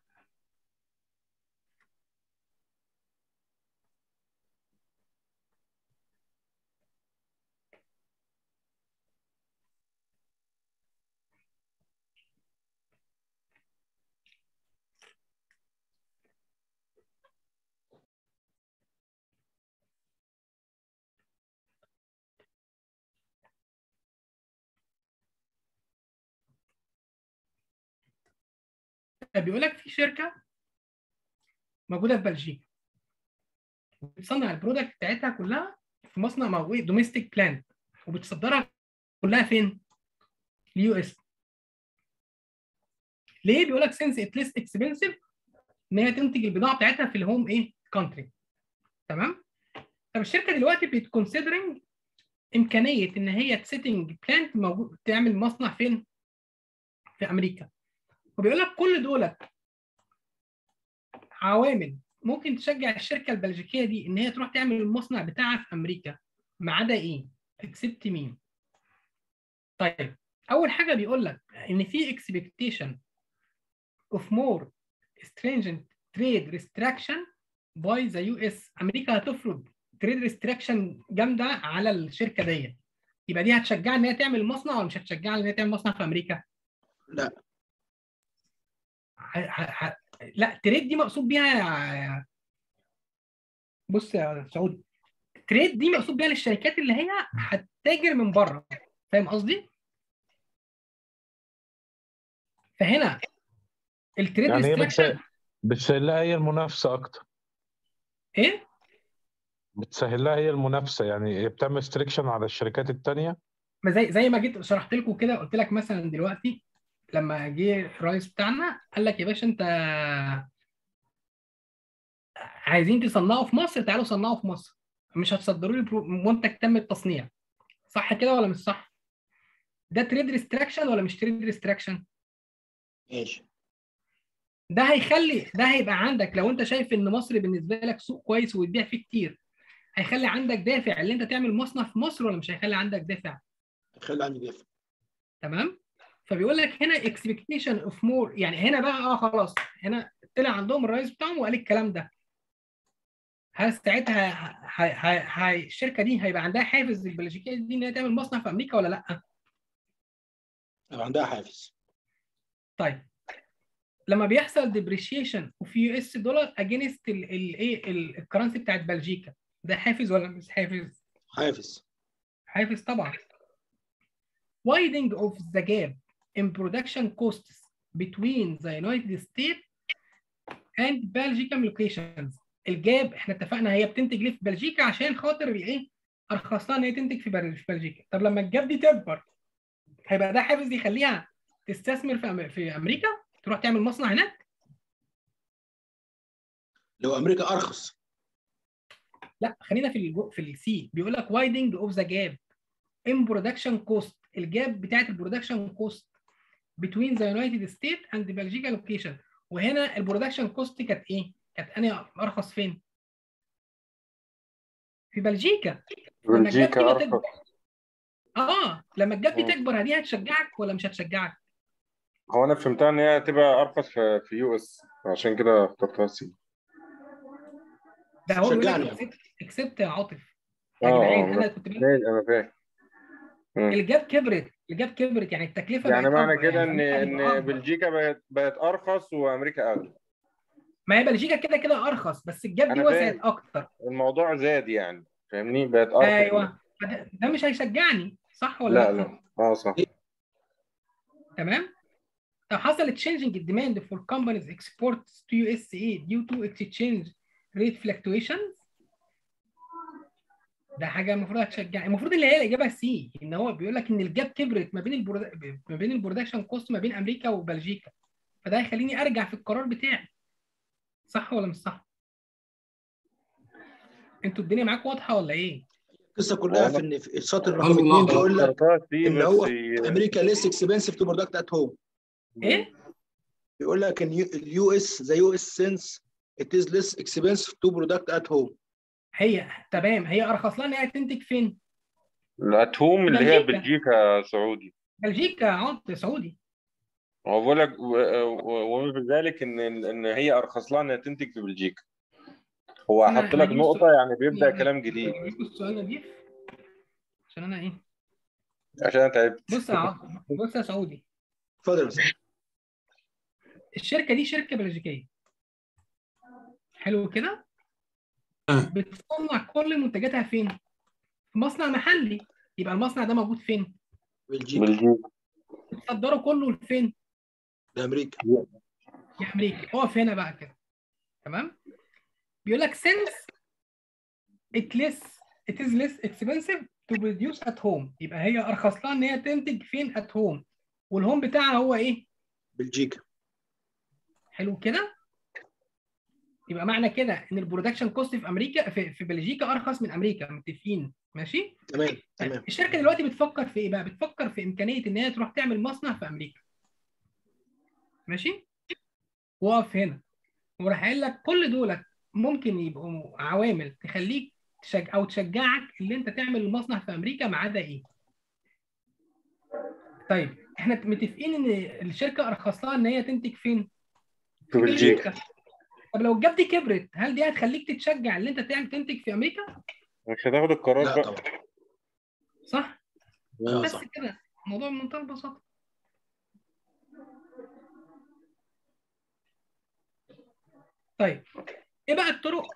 بيقول لك في شركه موجوده في بلجيكا بتصنع البرودكت بتاعتها كلها في مصنع موجود دوميستيك بلانت وبتصدرها كلها فين؟ اليو اس ليه بيقول لك سينس ات ليس اكسبنسيف ان هي تنتج البضاعه بتاعتها في الهوم ايه؟ كونتري تمام؟ طب الشركه دلوقتي بتكونسيدرنج امكانيه ان هي تسيتنج بلانت موجود تعمل مصنع فين؟ في امريكا وبيقول لك كل دول عوامل ممكن تشجع الشركه البلجيكيه دي ان هي تروح تعمل المصنع بتاعها في امريكا ما عدا ايه؟ اكسبت مين؟ طيب اول حاجه بيقول لك ان في اكسبكتيشن اوف مور stringent trade restriction by the US امريكا هتفرض تريد ريستراكشن جامده على الشركه دي يبقى دي هتشجعها ان هي تعمل مصنع ولا مش هتشجعها ان هي تعمل مصنع في امريكا؟ لا ه... ه... ه... لا تريد دي مقصود بيها يا- بص يا سعود تريد دي مقصود بيها للشركات اللي هي هتتاجر من بره فاهم قصدي؟ فهنا التريد يعني هي ريستراكشن بتس- بتسهل لها هي المنافسه اكتر ايه؟ بتسهل لها هي المنافسه يعني هي بتعمل ريستريكشن على الشركات التانيه ما زي زي ما جيت شرحت لكم كده قلت لك مثلا دلوقتي لما جه الرئيس بتاعنا قال لك يا باشا انت عايزين تصنعوا في مصر تعالوا صنعوا في مصر مش هتصدروا لي برو- منتج تم التصنيع صح كده ولا مش صح؟ ده تريد ريستراكشن ولا مش تريد ريستراكشن؟ ماشي ده هيخلي ده هيبقى عندك لو انت شايف ان مصر بالنسبه لك سوق كويس وتبيع فيه كتير هيخلي عندك دافع اللي انت تعمل مصنع في مصر ولا مش هيخلي عندك دافع؟ خلي عندي دافع تمام فبيقول لك هنا اكسبكتيشن اوف مور يعني هنا بقى اه خلاص هنا طلع عندهم الرئيس بتاعهم وقال الكلام ده هل ساعتها ه- ه- ه- الشركه دي هيبقى عندها حافز البلجيكيه دي ان هي تعمل مصنع في امريكا ولا لا؟ يبقى عندها حافز طيب لما بيحصل ديبريشيشن اوف يو اس دولار اجينست الايه الكرنسي بتاعت بلجيكا ده حافز ولا مش حافز؟ حافز حافز طبعا widening of the gap in production costs between the United States and Belgium locations الجاب احنا اتفقنا هي بتنتج ليه في بلجيكا عشان خاطر ايه ارخص لها ان هي تنتج في بل- في بلجيكا طب لما الجاب دي تكبر هيبقى ده حافز يخليها تستثمر في أم- في امريكا تروح تعمل مصنع هناك لو امريكا ارخص لا خلينا في الجو في السي بيقول لك وايدنج اوف ذا جاب ان برودكشن كوست الجاب بتاعت البرودكشن كوست between the United States and the Belgica location وهنا البرودكشن كوست كانت ايه؟ كانت انهي ارخص فين؟ في بلجيكا لما الجاب بلجيكا دي ما ارخص تكبر اه لما الجاب دي مم. تكبر دي هتشجعك ولا مش هتشجعك؟ هو انا فهمتها ان هي هتبقى ارخص في في يو اس عشان كده اخترتها سي ده هو بيقول شجعني. لك اكسبت اكسبت يا عاطف اه يا اه جدعان انا ما- كنت بقول ماشي، انا فاهم مم. الجاب كبرت الجاب كبرت يعني التكلفه يعني بقت معنى أكبر، كده ان أمريكا هتبقى ان أكبر. بلجيكا بقت بقت ارخص وامريكا اغلى ما هي بلجيكا كده كده ارخص بس الجاب دي أنا وسعت فاهم. اكتر الموضوع زاد يعني فاهمني بقت ارخص ايوه فده- ده مش هيشجعني صح ولا لا لا؟ لا اه صح تمام طب حصلت changing demand for companies exports to USA due to exchange rate fluctuations ده حاجه المفروض هتشجع المفروض اللي هي الاجابه سي ان هو بيقول لك ان الجاب كبرت ما بين البرود... ما بين البرودكشن كوست ما بين امريكا وبلجيكا فده هيخليني ارجع في القرار بتاعي صح ولا مش صح؟ انتوا الدنيا معاكم واضحه ولا ايه؟ القصه كلها في ان في السطر رقم قلب اثنين الأخضر. بيقول لك اخترتها سي ان هو بس امريكا ليس اكسبنسيف تو برودكت ات هوم ايه؟ بيقول لك ان اليو اس ذا يو اس سينس ات از ليس اكسبنسيف تو برودكت ات هوم هي تمام هي ارخص لها ان هي تنتج فين؟ الاتوم اللي هي بلجيكا. بلجيكا سعودي بلجيكا عقد سعودي هو بيقول لك و- و- ومن في ذلك ان ان هي ارخص لها انها تنتج في بلجيكا هو أنا- حط أنا لك هجيب نقطة السؤال- يعني بيبدأ يعني- كلام جديد هجيب السؤال نضيف عشان انا ايه؟ عشان انا تعبت بص يا عقد بص يا سعودي اتفضل يا أستاذ. الشركه دي شركه بلجيكيه حلو كده آه. بتصنع كل منتجاتها فين في مصنع محلي يبقى المصنع ده موجود فين بلجيكا بلجيكا بتصدره كله لفين لامريكا لامريكا اقف هنا بقى كده تمام بيقول لك since it less it is less expensive to produce at home يبقى هي ارخص لها ان هي تنتج فين at home والهوم بتاعها هو ايه بلجيكا حلو كده يبقى معنى كده ان البرودكشن كوست في امريكا في, في بلجيكا ارخص من امريكا متفقين ماشي تمام تمام الشركه دلوقتي بتفكر في ايه بقى بتفكر في امكانيه ان هي تروح تعمل مصنع في امريكا ماشي واقف هنا وراح قايل لك كل دول ممكن يبقوا عوامل تخليك تشج... او تشجعك اللي انت تعمل المصنع في امريكا ما عدا ايه طيب احنا متفقين ان الشركه ارخص لها ان هي تنتج فين في بلجيكا طب لو الجاب دي كبرت هل دي هتخليك تتشجع ان انت تعمل تنتج في امريكا مش هتاخد القرار لا بقى طبعا صح اه بس صح كده الموضوع بمنتهى البساطه طيب ايه بقى الطرق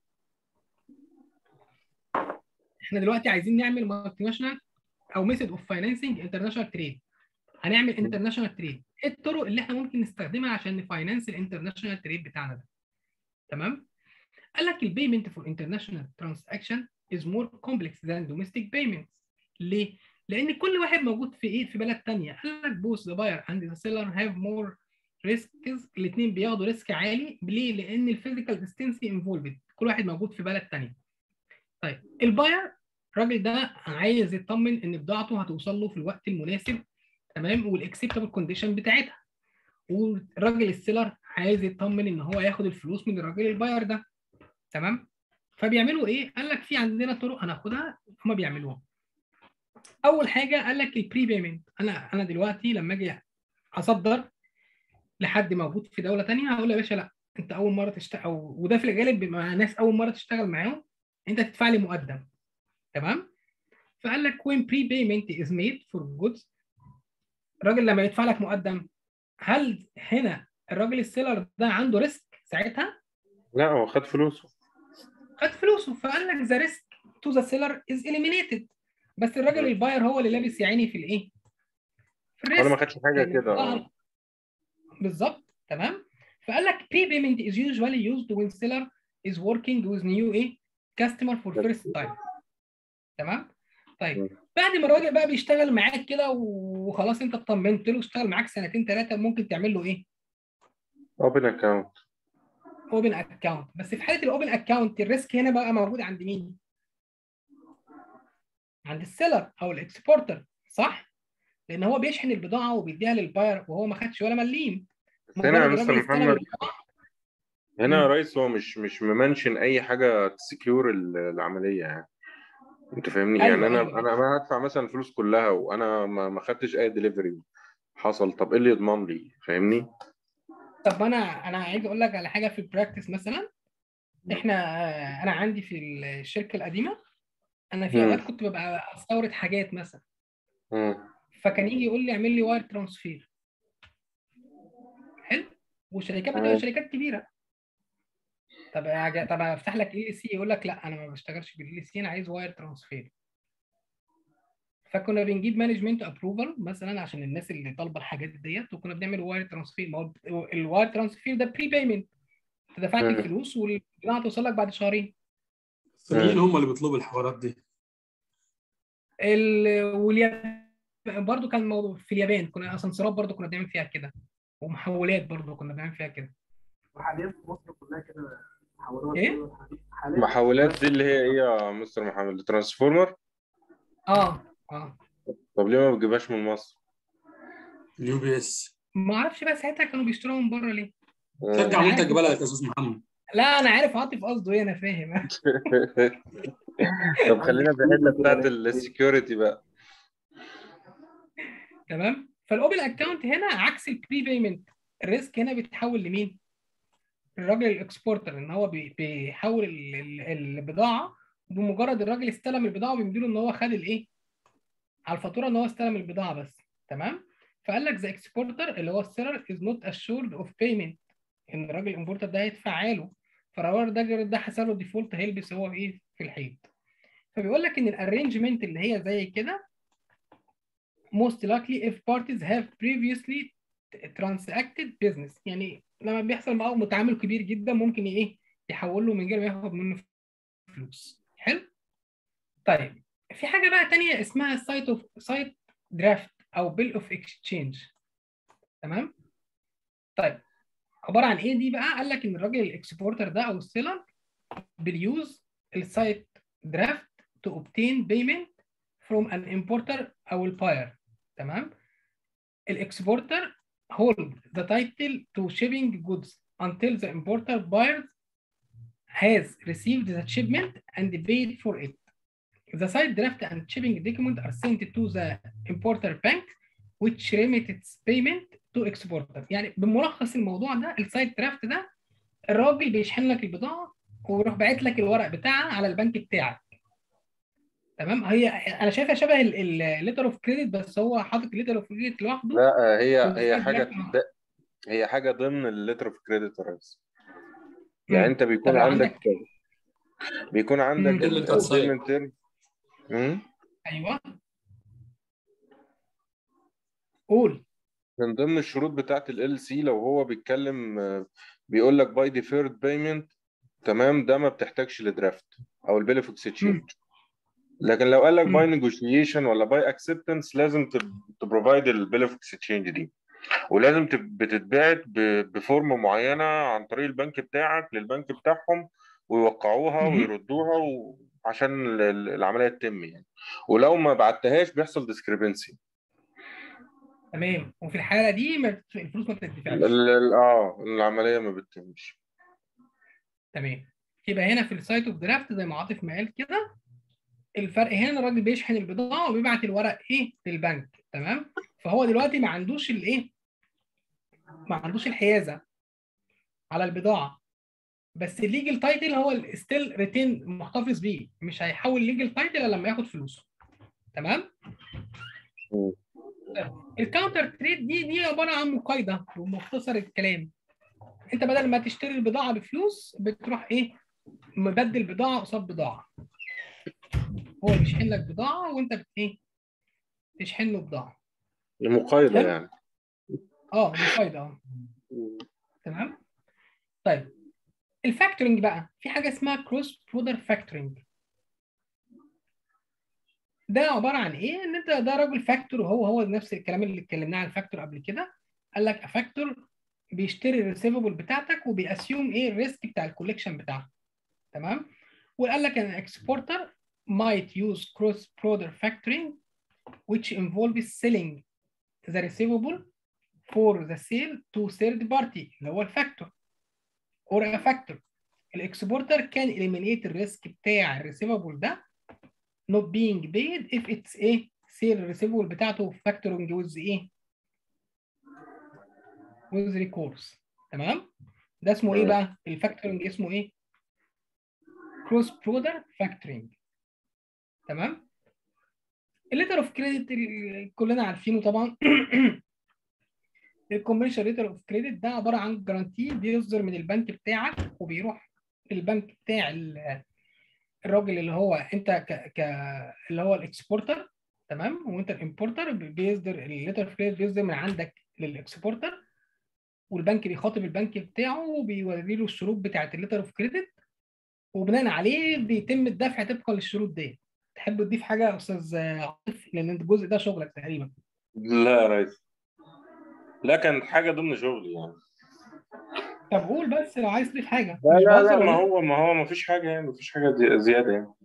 احنا دلوقتي عايزين نعمل مالتي ناشونال او ميثود اوف فاينانسنج انترناشونال تريد هنعمل انترناشونال تريد ايه الطرق اللي احنا ممكن نستخدمها عشان نفاينانس الانترناشونال تريد بتاعنا ده تمام قال لك البيمنت فور انترناشونال ترانزاكشن از مور كومبلكس ذان دوميستيك بيمنتس ليه لان كل واحد موجود في ايه في بلد تانية قال لك بوث ذا باير اند ذا سيلر هاف مور ريسكس الاثنين بياخدوا ريسك عالي ليه لان الفيزيكال ديستنسي انفولفد كل واحد موجود في بلد تانية طيب الباير الراجل ده عايز يطمن ان بضاعته هتوصل له في الوقت المناسب تمام والاكسبتابل كونديشن بتاعتها والراجل السيلر عايز يطمن ان هو ياخد الفلوس من الراجل الباير ده تمام فبيعملوا ايه قال لك في عندنا طرق هناخدها هم بيعملوها اول حاجه قال لك البري بيمنت انا انا دلوقتي لما اجي اصدر لحد موجود في دوله تانية هقول له يا باشا لا انت اول مره تشتغل أو وده في الغالب بيبقى مع ناس اول مره تشتغل معاهم انت تدفع لي مقدم تمام فقال لك when prepayment is made for goods الراجل لما يدفع لك مقدم هل هنا الراجل السيلر ده عنده ريسك ساعتها لا هو خد فلوسه خد فلوسه فقال لك ذا ريسك تو ذا سيلر از eliminated بس الراجل الباير هو اللي لابس يا عيني في الايه؟ في ولا ما الريسك خدش حاجة يعني كده ظهر- بالظبط تمام فقال لك prepayment is usually used when seller is working with new ايه customer for first time تمام طيب مم. بعد ما الراجل بقى بيشتغل معاك كده وخلاص انت اطمنت له اشتغل معاك سنتين ثلاثه ممكن تعمل له ايه اوبن اكونت اوبن اكونت بس في حاله الاوبن اكونت الريسك هنا بقى موجود عند مين عند السيلر او الاكسبورتر صح لان هو بيشحن البضاعه وبيديها للباير وهو ما خدش ولا مليم بس هنا يا مجرد مستر الراجل استلم محمد البضاعة، هنا يا مم. ريس هو مش مش ممنشن اي حاجه تسكيور العمليه يعني انت فاهمني أيوة، يعني انا أيوة. انا ما هدفع مثلا الفلوس كلها وانا ما ما خدتش اي دليفري حصل طب ايه اللي يضمن لي فاهمني طب انا انا عايز اقول لك على حاجه في البراكتس مثلا احنا انا عندي في الشركه القديمه انا في مم. اوقات كنت ببقى استورد حاجات مثلا مم. فكان يجي يقول لي اعمل لي واير ترانسفير حلو والشركات بتبقى مم. شركات كبيره طب يا جا- طب افتح لك ال سي يقول لك لا انا ما بشتغلش بالال سي انا عايز واير ترانسفير فكنا بنجيب مانجمنت ابروفال مثلا عشان الناس اللي طالبه الحاجات ديت وكنا بنعمل واير ترانسفير ما هو الواير ترانسفير ده بري بيمنت انت دفعت مم. الفلوس والبضاعه توصل لك بعد شهرين الصينيين هم اللي بيطلبوا الحوارات دي ال... واليابان برضو كان موضوع في اليابان كنا اسانسيرات برضو كنا بنعمل فيها كده ومحولات برضو كنا بنعمل فيها كده وحاليا في مصر كلها كده محاولات إيه؟ حاليا محاولات دي اللي هي ايه يا مستر محمد الترانسفورمر اه اه طب ليه ما بتجيبهاش من مصر؟ اليو بي اس ما اعرفش بقى ساعتها كانوا بيشتروها من بره ليه شجع منتج بلدك يا استاذ محمد لا انا عارف عاطف قصده ايه انا فاهم طب خلينا في الحته بتاعت السكيورتي بقى تمام فالاوبن اكونت هنا عكس البري بيمنت الريسك هنا بيتحول لمين؟ الراجل الاكسبورتر ان هو بي- بيحول ال- ال- البضاعه بمجرد الراجل استلم البضاعه بيمديله ان هو خد الايه؟ على الفاتوره ان هو استلم البضاعه بس تمام؟ فقال لك ذا اكسبورتر اللي هو السيلر از نوت اشورد اوف بيمنت ان الراجل الامبورتر ده هيدفع له فالراجل ده ده حصل له ديفولت هيلبس هو ايه في الحيط فبيقول لك ان الارينجمنت اللي هي زي كده most likely if parties have previously transacted business يعني لما بيحصل معاهم تعامل كبير جدا ممكن ايه يحول له من غير ما ياخد منه فلوس حلو طيب في حاجه بقى تانية اسمها سايت اوف سايت درافت او بيل اوف اكسشينج تمام طيب عباره عن ايه دي بقى قال لك ان الراجل الاكسبورتر ده او السيلر بيوز السايت درافت to obtain payment from an importer او الباير تمام الاكسبورتر hold the title to shipping goods until the importer buyer has received the shipment and paid for it. The side draft and shipping document are sent to the importer bank which remit its payment to exporter. يعني بملخص الموضوع ده السايد درافت ده الراجل بيشحن لك البضاعة ويروح باعت لك الورق بتاعها على البنك بتاعك. تمام هي انا شايفها شبه الليتر اوف كريدت بس هو حاطط الليتر اوف كريدت لوحده لا هي هي والسايد حاجه درافت ده- هي حاجه ضمن الليتر اوف كريدت يا ريس يعني مم. انت بيكون طب عندك بيكون مم. عندك Payment on site. البيمنت تيرم ايوه قول من ضمن الشروط بتاعت ال سي لو هو بيتكلم آه، بيقول لك باي ديفيرد بيمنت تمام ده ما بتحتاجش لدرافت او البيل اوف اكسشينج لكن لو قال لك مم. باي نيجوشيشن ولا باي اكسبتنس لازم تبروفايد البيل اوف اكسشينج دي ولازم تب- بتتبعت ب- بفورم معينه عن طريق البنك بتاعك للبنك بتاعهم ويوقعوها مهم. ويردوها و... عشان ال- ال- العمليه تتم يعني ولو ما بعتهاش بيحصل ديسكريبنسي تمام وفي الحاله دي ما بت- الفلوس ما بتدفعش اه العمليه ما بتتمش تمام يبقى هنا في السايت اوف درافت زي ما عاطف ما قال كده الفرق هنا الراجل بيشحن البضاعه وبيبعت الورق ايه للبنك تمام فهو دلوقتي ما عندوش الايه ما عندوش الحيازه على البضاعه بس الليجل تايتل هو ستيل ريتين محتفظ بيه مش هيحول ليجل تايتل الا لما ياخد فلوسه تمام الكاونتر تريد دي دي عباره عن مقايضه بمختصر الكلام انت بدل ما تشتري البضاعه بفلوس بتروح ايه مبدل بضاعه قصاد بضاعه هو بيشحن لك بضاعه وانت بت ايه تشحن له بضاعه مقايضه حلو. يعني اه مقايضه اه تمام طيب الفاكتورنج بقى في حاجه اسمها كروس برودر فاكتورنج ده عباره عن ايه ان انت ده راجل فاكتور وهو هو نفس الكلام اللي اتكلمناه عن الفاكتور قبل كده قال لك فاكتور بيشتري الريسيفبل بتاعتك وبيأسيوم ايه الريسك بتاع الكوليكشن بتاعك تمام وقال لك ان اكسبورتر might use cross border factoring which involves selling the receivable for the sale to third party اللي هو الفاكتور or a factor الاكسبورتر كان eliminate الريسك بتاع الريسيفبل ده not being paid if it's ايه sale الريسيفبل بتاعته factoring with ايه with recourse تمام ده اسمه ايه بقى الفاكتورنج اسمه ايه cross border factoring تمام الليتر اوف كريدت كلنا عارفينه طبعا الكوميرشال ليتر اوف كريدت ده عباره عن جارانتي بيصدر من البنك بتاعك وبيروح البنك بتاع ال- الراجل اللي هو انت ك, ك اللي هو الاكسبورتر تمام وانت الامبورتر بيصدر الليتر اوف كريدت بيصدر من عندك للاكسبورتر والبنك بيخاطب البنك بتاعه وبيوري له الشروط بتاعت الليتر اوف كريدت وبناء عليه بيتم الدفع طبقا للشروط دي تحب تضيف حاجه يا استاذ عاطف لان انت الجزء ده شغلك تقريبا لا يا ريس لا كانت حاجه ضمن شغلي يعني طب قول بس لو عايز تضيف حاجه لا مش لا لا بهزر ما والله. هو ما هو ما فيش حاجه يعني ما فيش حاجه زي- زياده يعني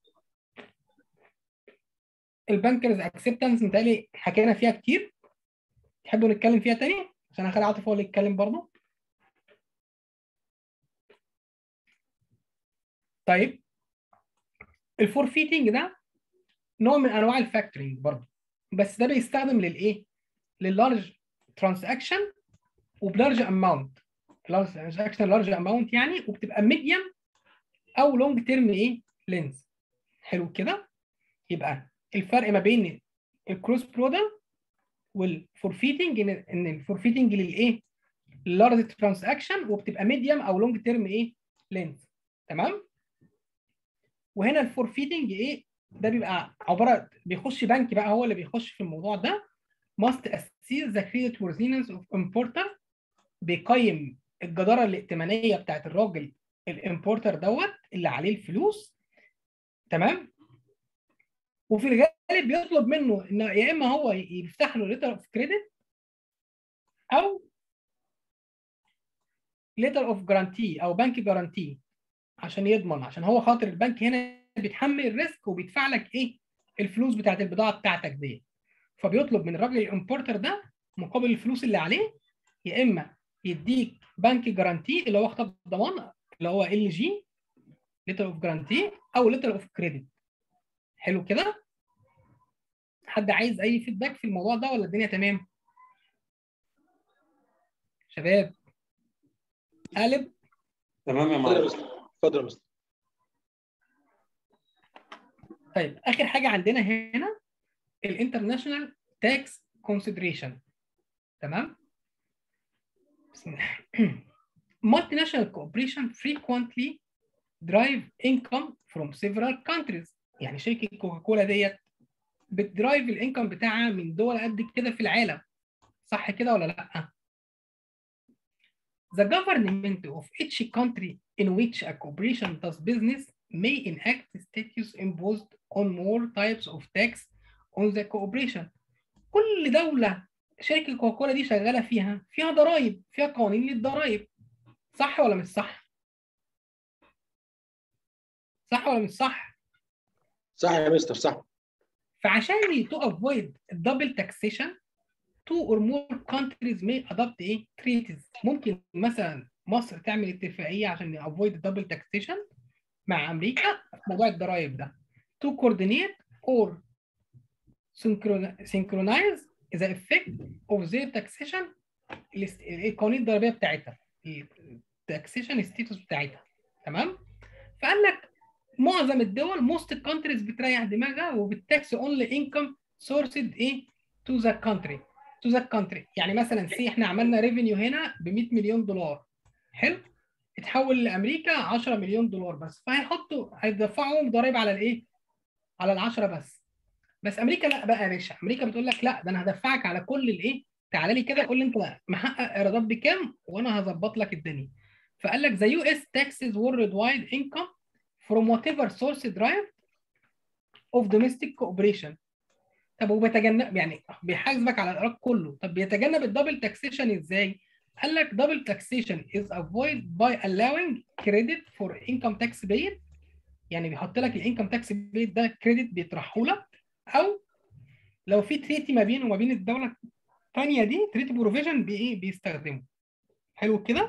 البانكرز اكسبتنس متهيألي حكينا فيها كتير تحبوا نتكلم فيها تاني عشان هخلي عاطف هو اللي يتكلم برضه طيب الفورفيتنج ده نوع من انواع الفاكتورنج برضه بس ده بيستخدم للايه؟ لللارج ترانزاكشن وبلارج اماونت لارج ترانزاكشن لارج اماونت يعني وبتبقى ميديم او لونج تيرم ايه؟ لينز حلو كده؟ يبقى الفرق ما بين الكروس برودكت والفورفيتنج ان ان الفورفيتنج للايه؟ لارج ترانزاكشن وبتبقى ميديم او لونج تيرم ايه؟ لينز تمام؟ وهنا الفورفيتنج ايه؟ ده بيبقى عباره بيخش بنك بقى هو اللي بيخش في الموضوع ده must assess the credit worthiness of importer بيقيم الجداره الائتمانيه بتاعت الراجل الامبورتر دوت اللي عليه الفلوس تمام وفي الغالب بيطلب منه ان يا اما هو يفتح له ليتر اوف كريدت او ليتر اوف جارانتي او بنك جارانتي عشان يضمن عشان هو خاطر البنك هنا بيتحمل الريسك وبيدفع لك ايه الفلوس بتاعت البضاعه بتاعتك دي فبيطلب من الراجل الامبورتر ده مقابل الفلوس اللي عليه يا اما يديك بنك جارانتي اللي هو خطاب ضمان اللي هو ال جي ليتر اوف جارانتي او ليتر اوف كريدت حلو كده حد عايز اي فيدباك في الموضوع ده ولا الدنيا تمام شباب قالب تمام يا اتفضل يا معلم مستر اتفضل يا مستر طيب اخر حاجه عندنا هنا الانترناشونال تاكس كونسيدريشن تمام بسم الله multinational cooperation frequently drive income from several countries يعني شركه كوكاكولا ديت بتدرايف الانكم بتاعها من دول قد كده في العالم صح كده ولا لا The government of each country in which a corporation does business may enact statutes imposed on more types of tax on the corporation. كل دولة شركة كوكاكولا دي شغالة فيها فيها ضرائب فيها قوانين للضرائب صح ولا مش صح؟ صح ولا مش صح؟ صح يا مستر صح فعشان to avoid double taxation two or more countries may adopt ايه treaties ممكن مثلا مصر تعمل اتفاقيه عشان avoid double taxation مع امريكا في موضوع الضرائب ده to coordinate or synchroni- synchronize the effect of their taxation الاست- القوانين الضريبيه بتاعتها التاكسيشن ستيتوس بتاعتها تمام فقال لك معظم الدول موست كونتريز بتريح دماغها وبتاكس اونلي انكم سورسد ايه تو ذا كونتري تو ذا كونتري يعني مثلا سي احنا عملنا ريفينيو هنا ب 100 مليون دولار حلو اتحول لامريكا 10 مليون دولار بس فهيحطوا هيدفعوا ضرائب على الايه على ال 10 بس بس امريكا لا بقى يا باشا امريكا بتقول لك لا ده انا هدفعك على كل الايه تعالى لي كده قول لي انت محقق ايرادات بكام وانا هظبط لك الدنيا فقال لك the US taxes worldwide income from whatever source derived of domestic cooperation طب وبيتجنب يعني بيحاسبك على الايراد كله طب بيتجنب الدبل تاكسيشن ازاي؟ قال لك double taxation is avoided by allowing credit for income tax paid يعني بيحط لك الانكم تاكس بيد ده كريدت بيطرحه لك او لو في تريتي ما بينه وما بين الدوله الثانيه دي تريتي بروفيجن بايه بيستخدمه حلو كده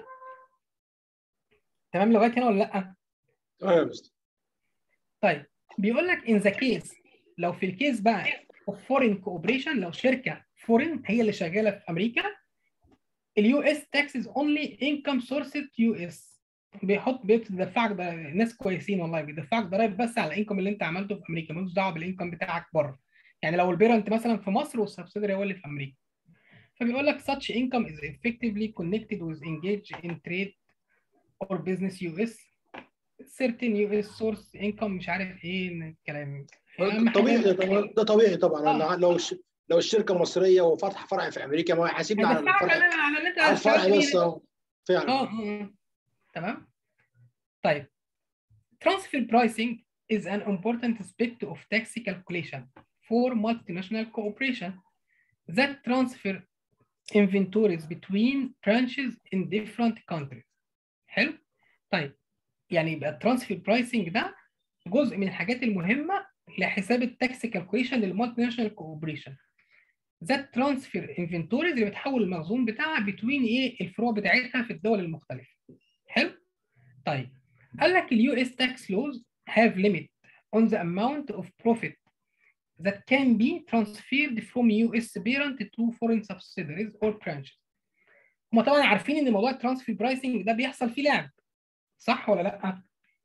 تمام لغايه هنا ولا لا تمام يا مستر طيب بيقول لك in the case لو في الكيس بقى of foreign cooperation لو شركه فورين هي اللي شغاله في امريكا اليو اس تاكسز اونلي انكم سورس يو اس بيحط بيدفعك ده ناس كويسين والله بيدفعك ضرايب بس على الانكم اللي انت عملته في امريكا ملوش دعوه بالانكم بتاعك بره يعني لو البيرنت مثلا في مصر والسبسيدري هو اللي في امريكا فبيقول لك such income is effectively connected with engage in trade or business US certain US source income مش عارف ايه الكلام أهم حاجة- طبيعي ده طبعا ده طبيعي طبعا آه. أنا لو الش- لو الشركه مصريه وفاتحه فرع في امريكا ما هو هيحاسبني على هيدفعك الفرع على على اللي انت على الفرع اشتغلت بس فيه. أهو. فعلا اه اه آه. تمام طيب ترانسفير برايسنج is an important aspect of tax calculation for multinational cooperation that transfer inventories between branches in different countries. حلو؟ طيب يعني يبقى الترانسفير برايسنج ده جزء من الحاجات المهمه لحساب التاكس كالكوليشن للمالتي ناشونال كوبريشن ذات ترانسفير انفنتوريز اللي بتحول المخزون بتاعها بتوين ايه الفروع بتاعتها في الدول المختلفه حلو طيب قال لك اليو اس تاكس لوز have limit on the amount of profit that can be transferred from US parent to foreign subsidiaries or branches. هم طبعا عارفين ان موضوع الترانسفير برايسنج ده بيحصل فيه لعب صح ولا لا؟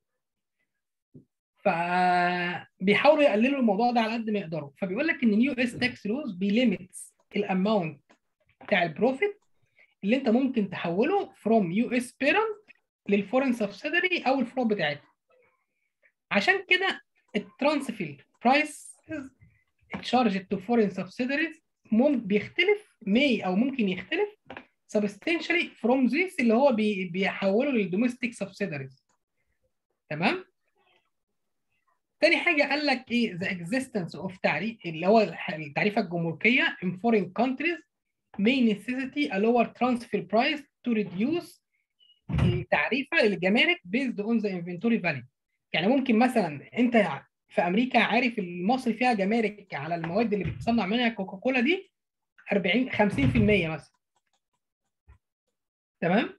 فبيحاولوا يقللوا الموضوع ده على قد ما يقدروا فبيقول لك ان اليو اس تاكس لوز بيليميتس الاماونت بتاع البروفيت اللي انت ممكن تحوله فروم يو اس بيرنت للفورين سبسيدري او الفروع بتاعتها عشان كده الترانسفير برايس تشارج تو فورين سبسيدريز بيختلف مي او ممكن يختلف substantially from this اللي هو بي بيحوله للدوميستيك سبسيدريز تمام تاني حاجة قال لك ايه the existence of تعريف اللي هو التعريفة الجمركية in foreign countries may necessitate a lower transfer price to reduce التعريفة للجمارك based on the inventory value يعني ممكن مثلا انت في امريكا عارف مصر فيها جمارك على المواد اللي بتصنع منها كوكاكولا دي 40 50% مثلا تمام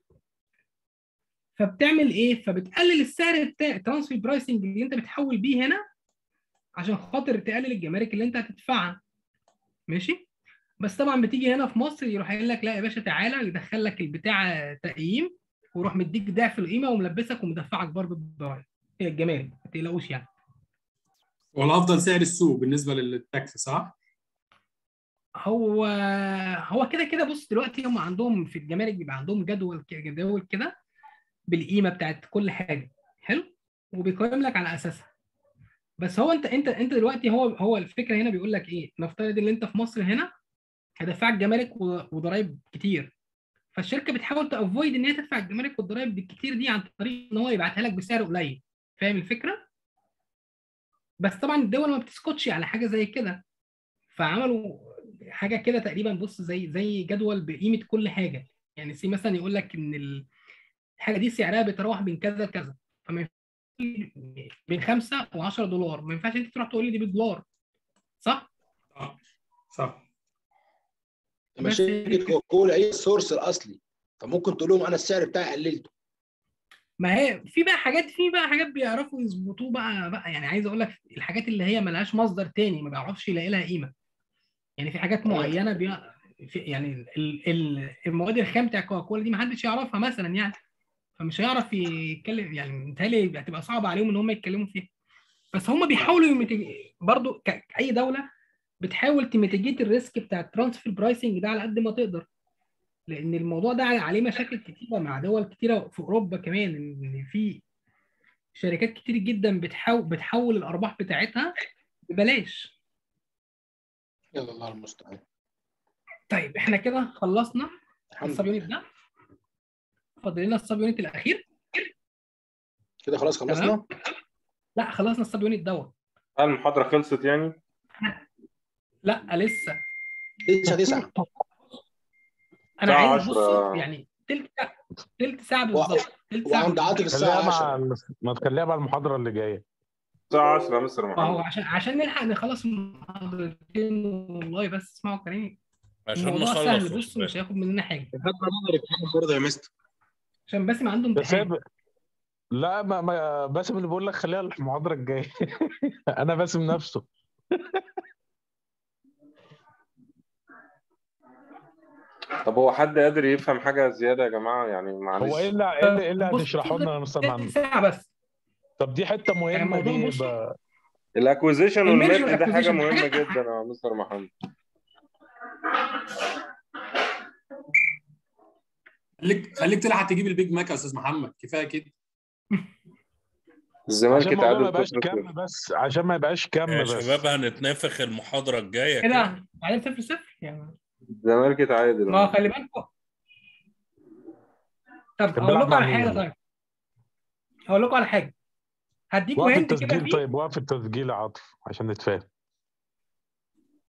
فبتعمل ايه فبتقلل السعر بتاع الترانسفير برايسنج اللي انت بتحول بيه هنا عشان خاطر تقلل الجمارك اللي انت هتدفعها ماشي بس طبعا بتيجي هنا في مصر يروح قايل لك لا يا باشا تعالى يدخل لك البتاع تقييم ويروح مديك ضعف القيمه وملبسك ومدفعك برضه الضرايب الجمارك ما تقلقوش يعني هو الافضل سعر السوق بالنسبه للتاكس صح؟ هو هو كده كده بص دلوقتي هم عندهم في الجمارك بيبقى عندهم جدول جداول كده بالقيمه بتاعت كل حاجه حلو وبيقيم لك على اساسها بس هو انت انت انت دلوقتي هو هو الفكره هنا بيقول لك ايه نفترض ان انت في مصر هنا هدفعك جمارك وضرايب كتير فالشركه بتحاول تافويد ان هي تدفع الجمارك والضرايب الكتير دي عن طريق ان هو يبعتها لك بسعر قليل فاهم الفكره بس طبعا الدول ما بتسكتش على حاجه زي كده فعملوا حاجه كده تقريبا بص زي زي جدول بقيمه كل حاجه يعني سي مثلا يقول لك ان الحاجه دي سعرها بيتراوح بين كذا لكذا فما بين 5 و10 دولار ما ينفعش انت تروح تقول لي دي بالدولار صح؟ صح صح لما شركه كوكاكولا هي السورس الاصلي فممكن تقول لهم انا السعر بتاعي قللته ما هي في بقى حاجات في بقى حاجات بيعرفوا يظبطوه بقى بقى يعني عايز اقول لك الحاجات اللي هي ملهاش مصدر تاني ما بيعرفش يلاقي لها قيمه يعني في حاجات معينه بي... في يعني ال... ال... المواد الخام بتاع كوكاكولا دي ما حدش يعرفها مثلا يعني فمش هيعرف يتكلم يعني متهيألي هتبقى صعبه عليهم ان هم يتكلموا فيها بس هم بيحاولوا يمتج... برضو ك... اي دوله بتحاول تميتيجيت الريسك بتاع الترانسفير برايسنج ده على قد ما تقدر لان الموضوع ده عليه مشاكل كتيره مع دول كتيره في اوروبا كمان ان في شركات كتير جدا بتحاول بتحول الارباح بتاعتها ببلاش يلا الله المستعان طيب احنا كده خلصنا الحمد السب يونت ده فاضل لنا السب يونت الاخير كده خلاص خلصنا لا خلصنا السب يونت دوت هل المحاضرة خلصت يعني؟ لا لسه لسه تسعة انا الساعة عايز بص عشرة. يعني تلت ساعه تلت ساعه بالظبط تلت ساعه وعند عاطف الساعة خليها 10 مع ما تخليها مع المحاضره اللي جايه الساعة 10 يا مستر ما هو محمد عشان عشان نلحق نخلص المحاضرتين والله بس اسمعوا كلامي عشان الموضوع نخلص سهل يا بص شباب. مش هياخد مننا حاجه لحد نظري برضه يا مستر عشان باسم عنده بس هي امتحان ب... لا ما, ما باسم اللي بقول لك خليها المحاضره الجايه انا باسم نفسه طب هو حد قادر يفهم حاجة زيادة يا جماعة يعني معلش هو ايه اللي ايه اللي, إيه اللي بص، هتشرحه لنا يا مستر تلت محمد ساعه بس طب دي حته مهمه الموضوع دي بص- ب... الاكوزيشن الميرج والميرج ده حاجة والacquisition مهمة حاجات- جدا يا مستر محمد خليك خليك تلحق تجيب البيج ماك يا استاذ محمد كفايه كده الزمالك عشان الموضوع ما اتعادل يبقاش صفر كم صفر. بس عشان ما يبقاش كم يا بس شباب هنتنافخ المحاضرة الجاية كده كده بعدين صفر صفر يعني الزمالك اتعادل ما هو خلي بالكم طب كان اقول بيلعب لكم مع على مين حاجه ولا طيب اقول لكم على حاجه هديكوا وقف هنت كده التسجيل فيه طيب وقف التسجيل يا عاطف عشان نتفاهم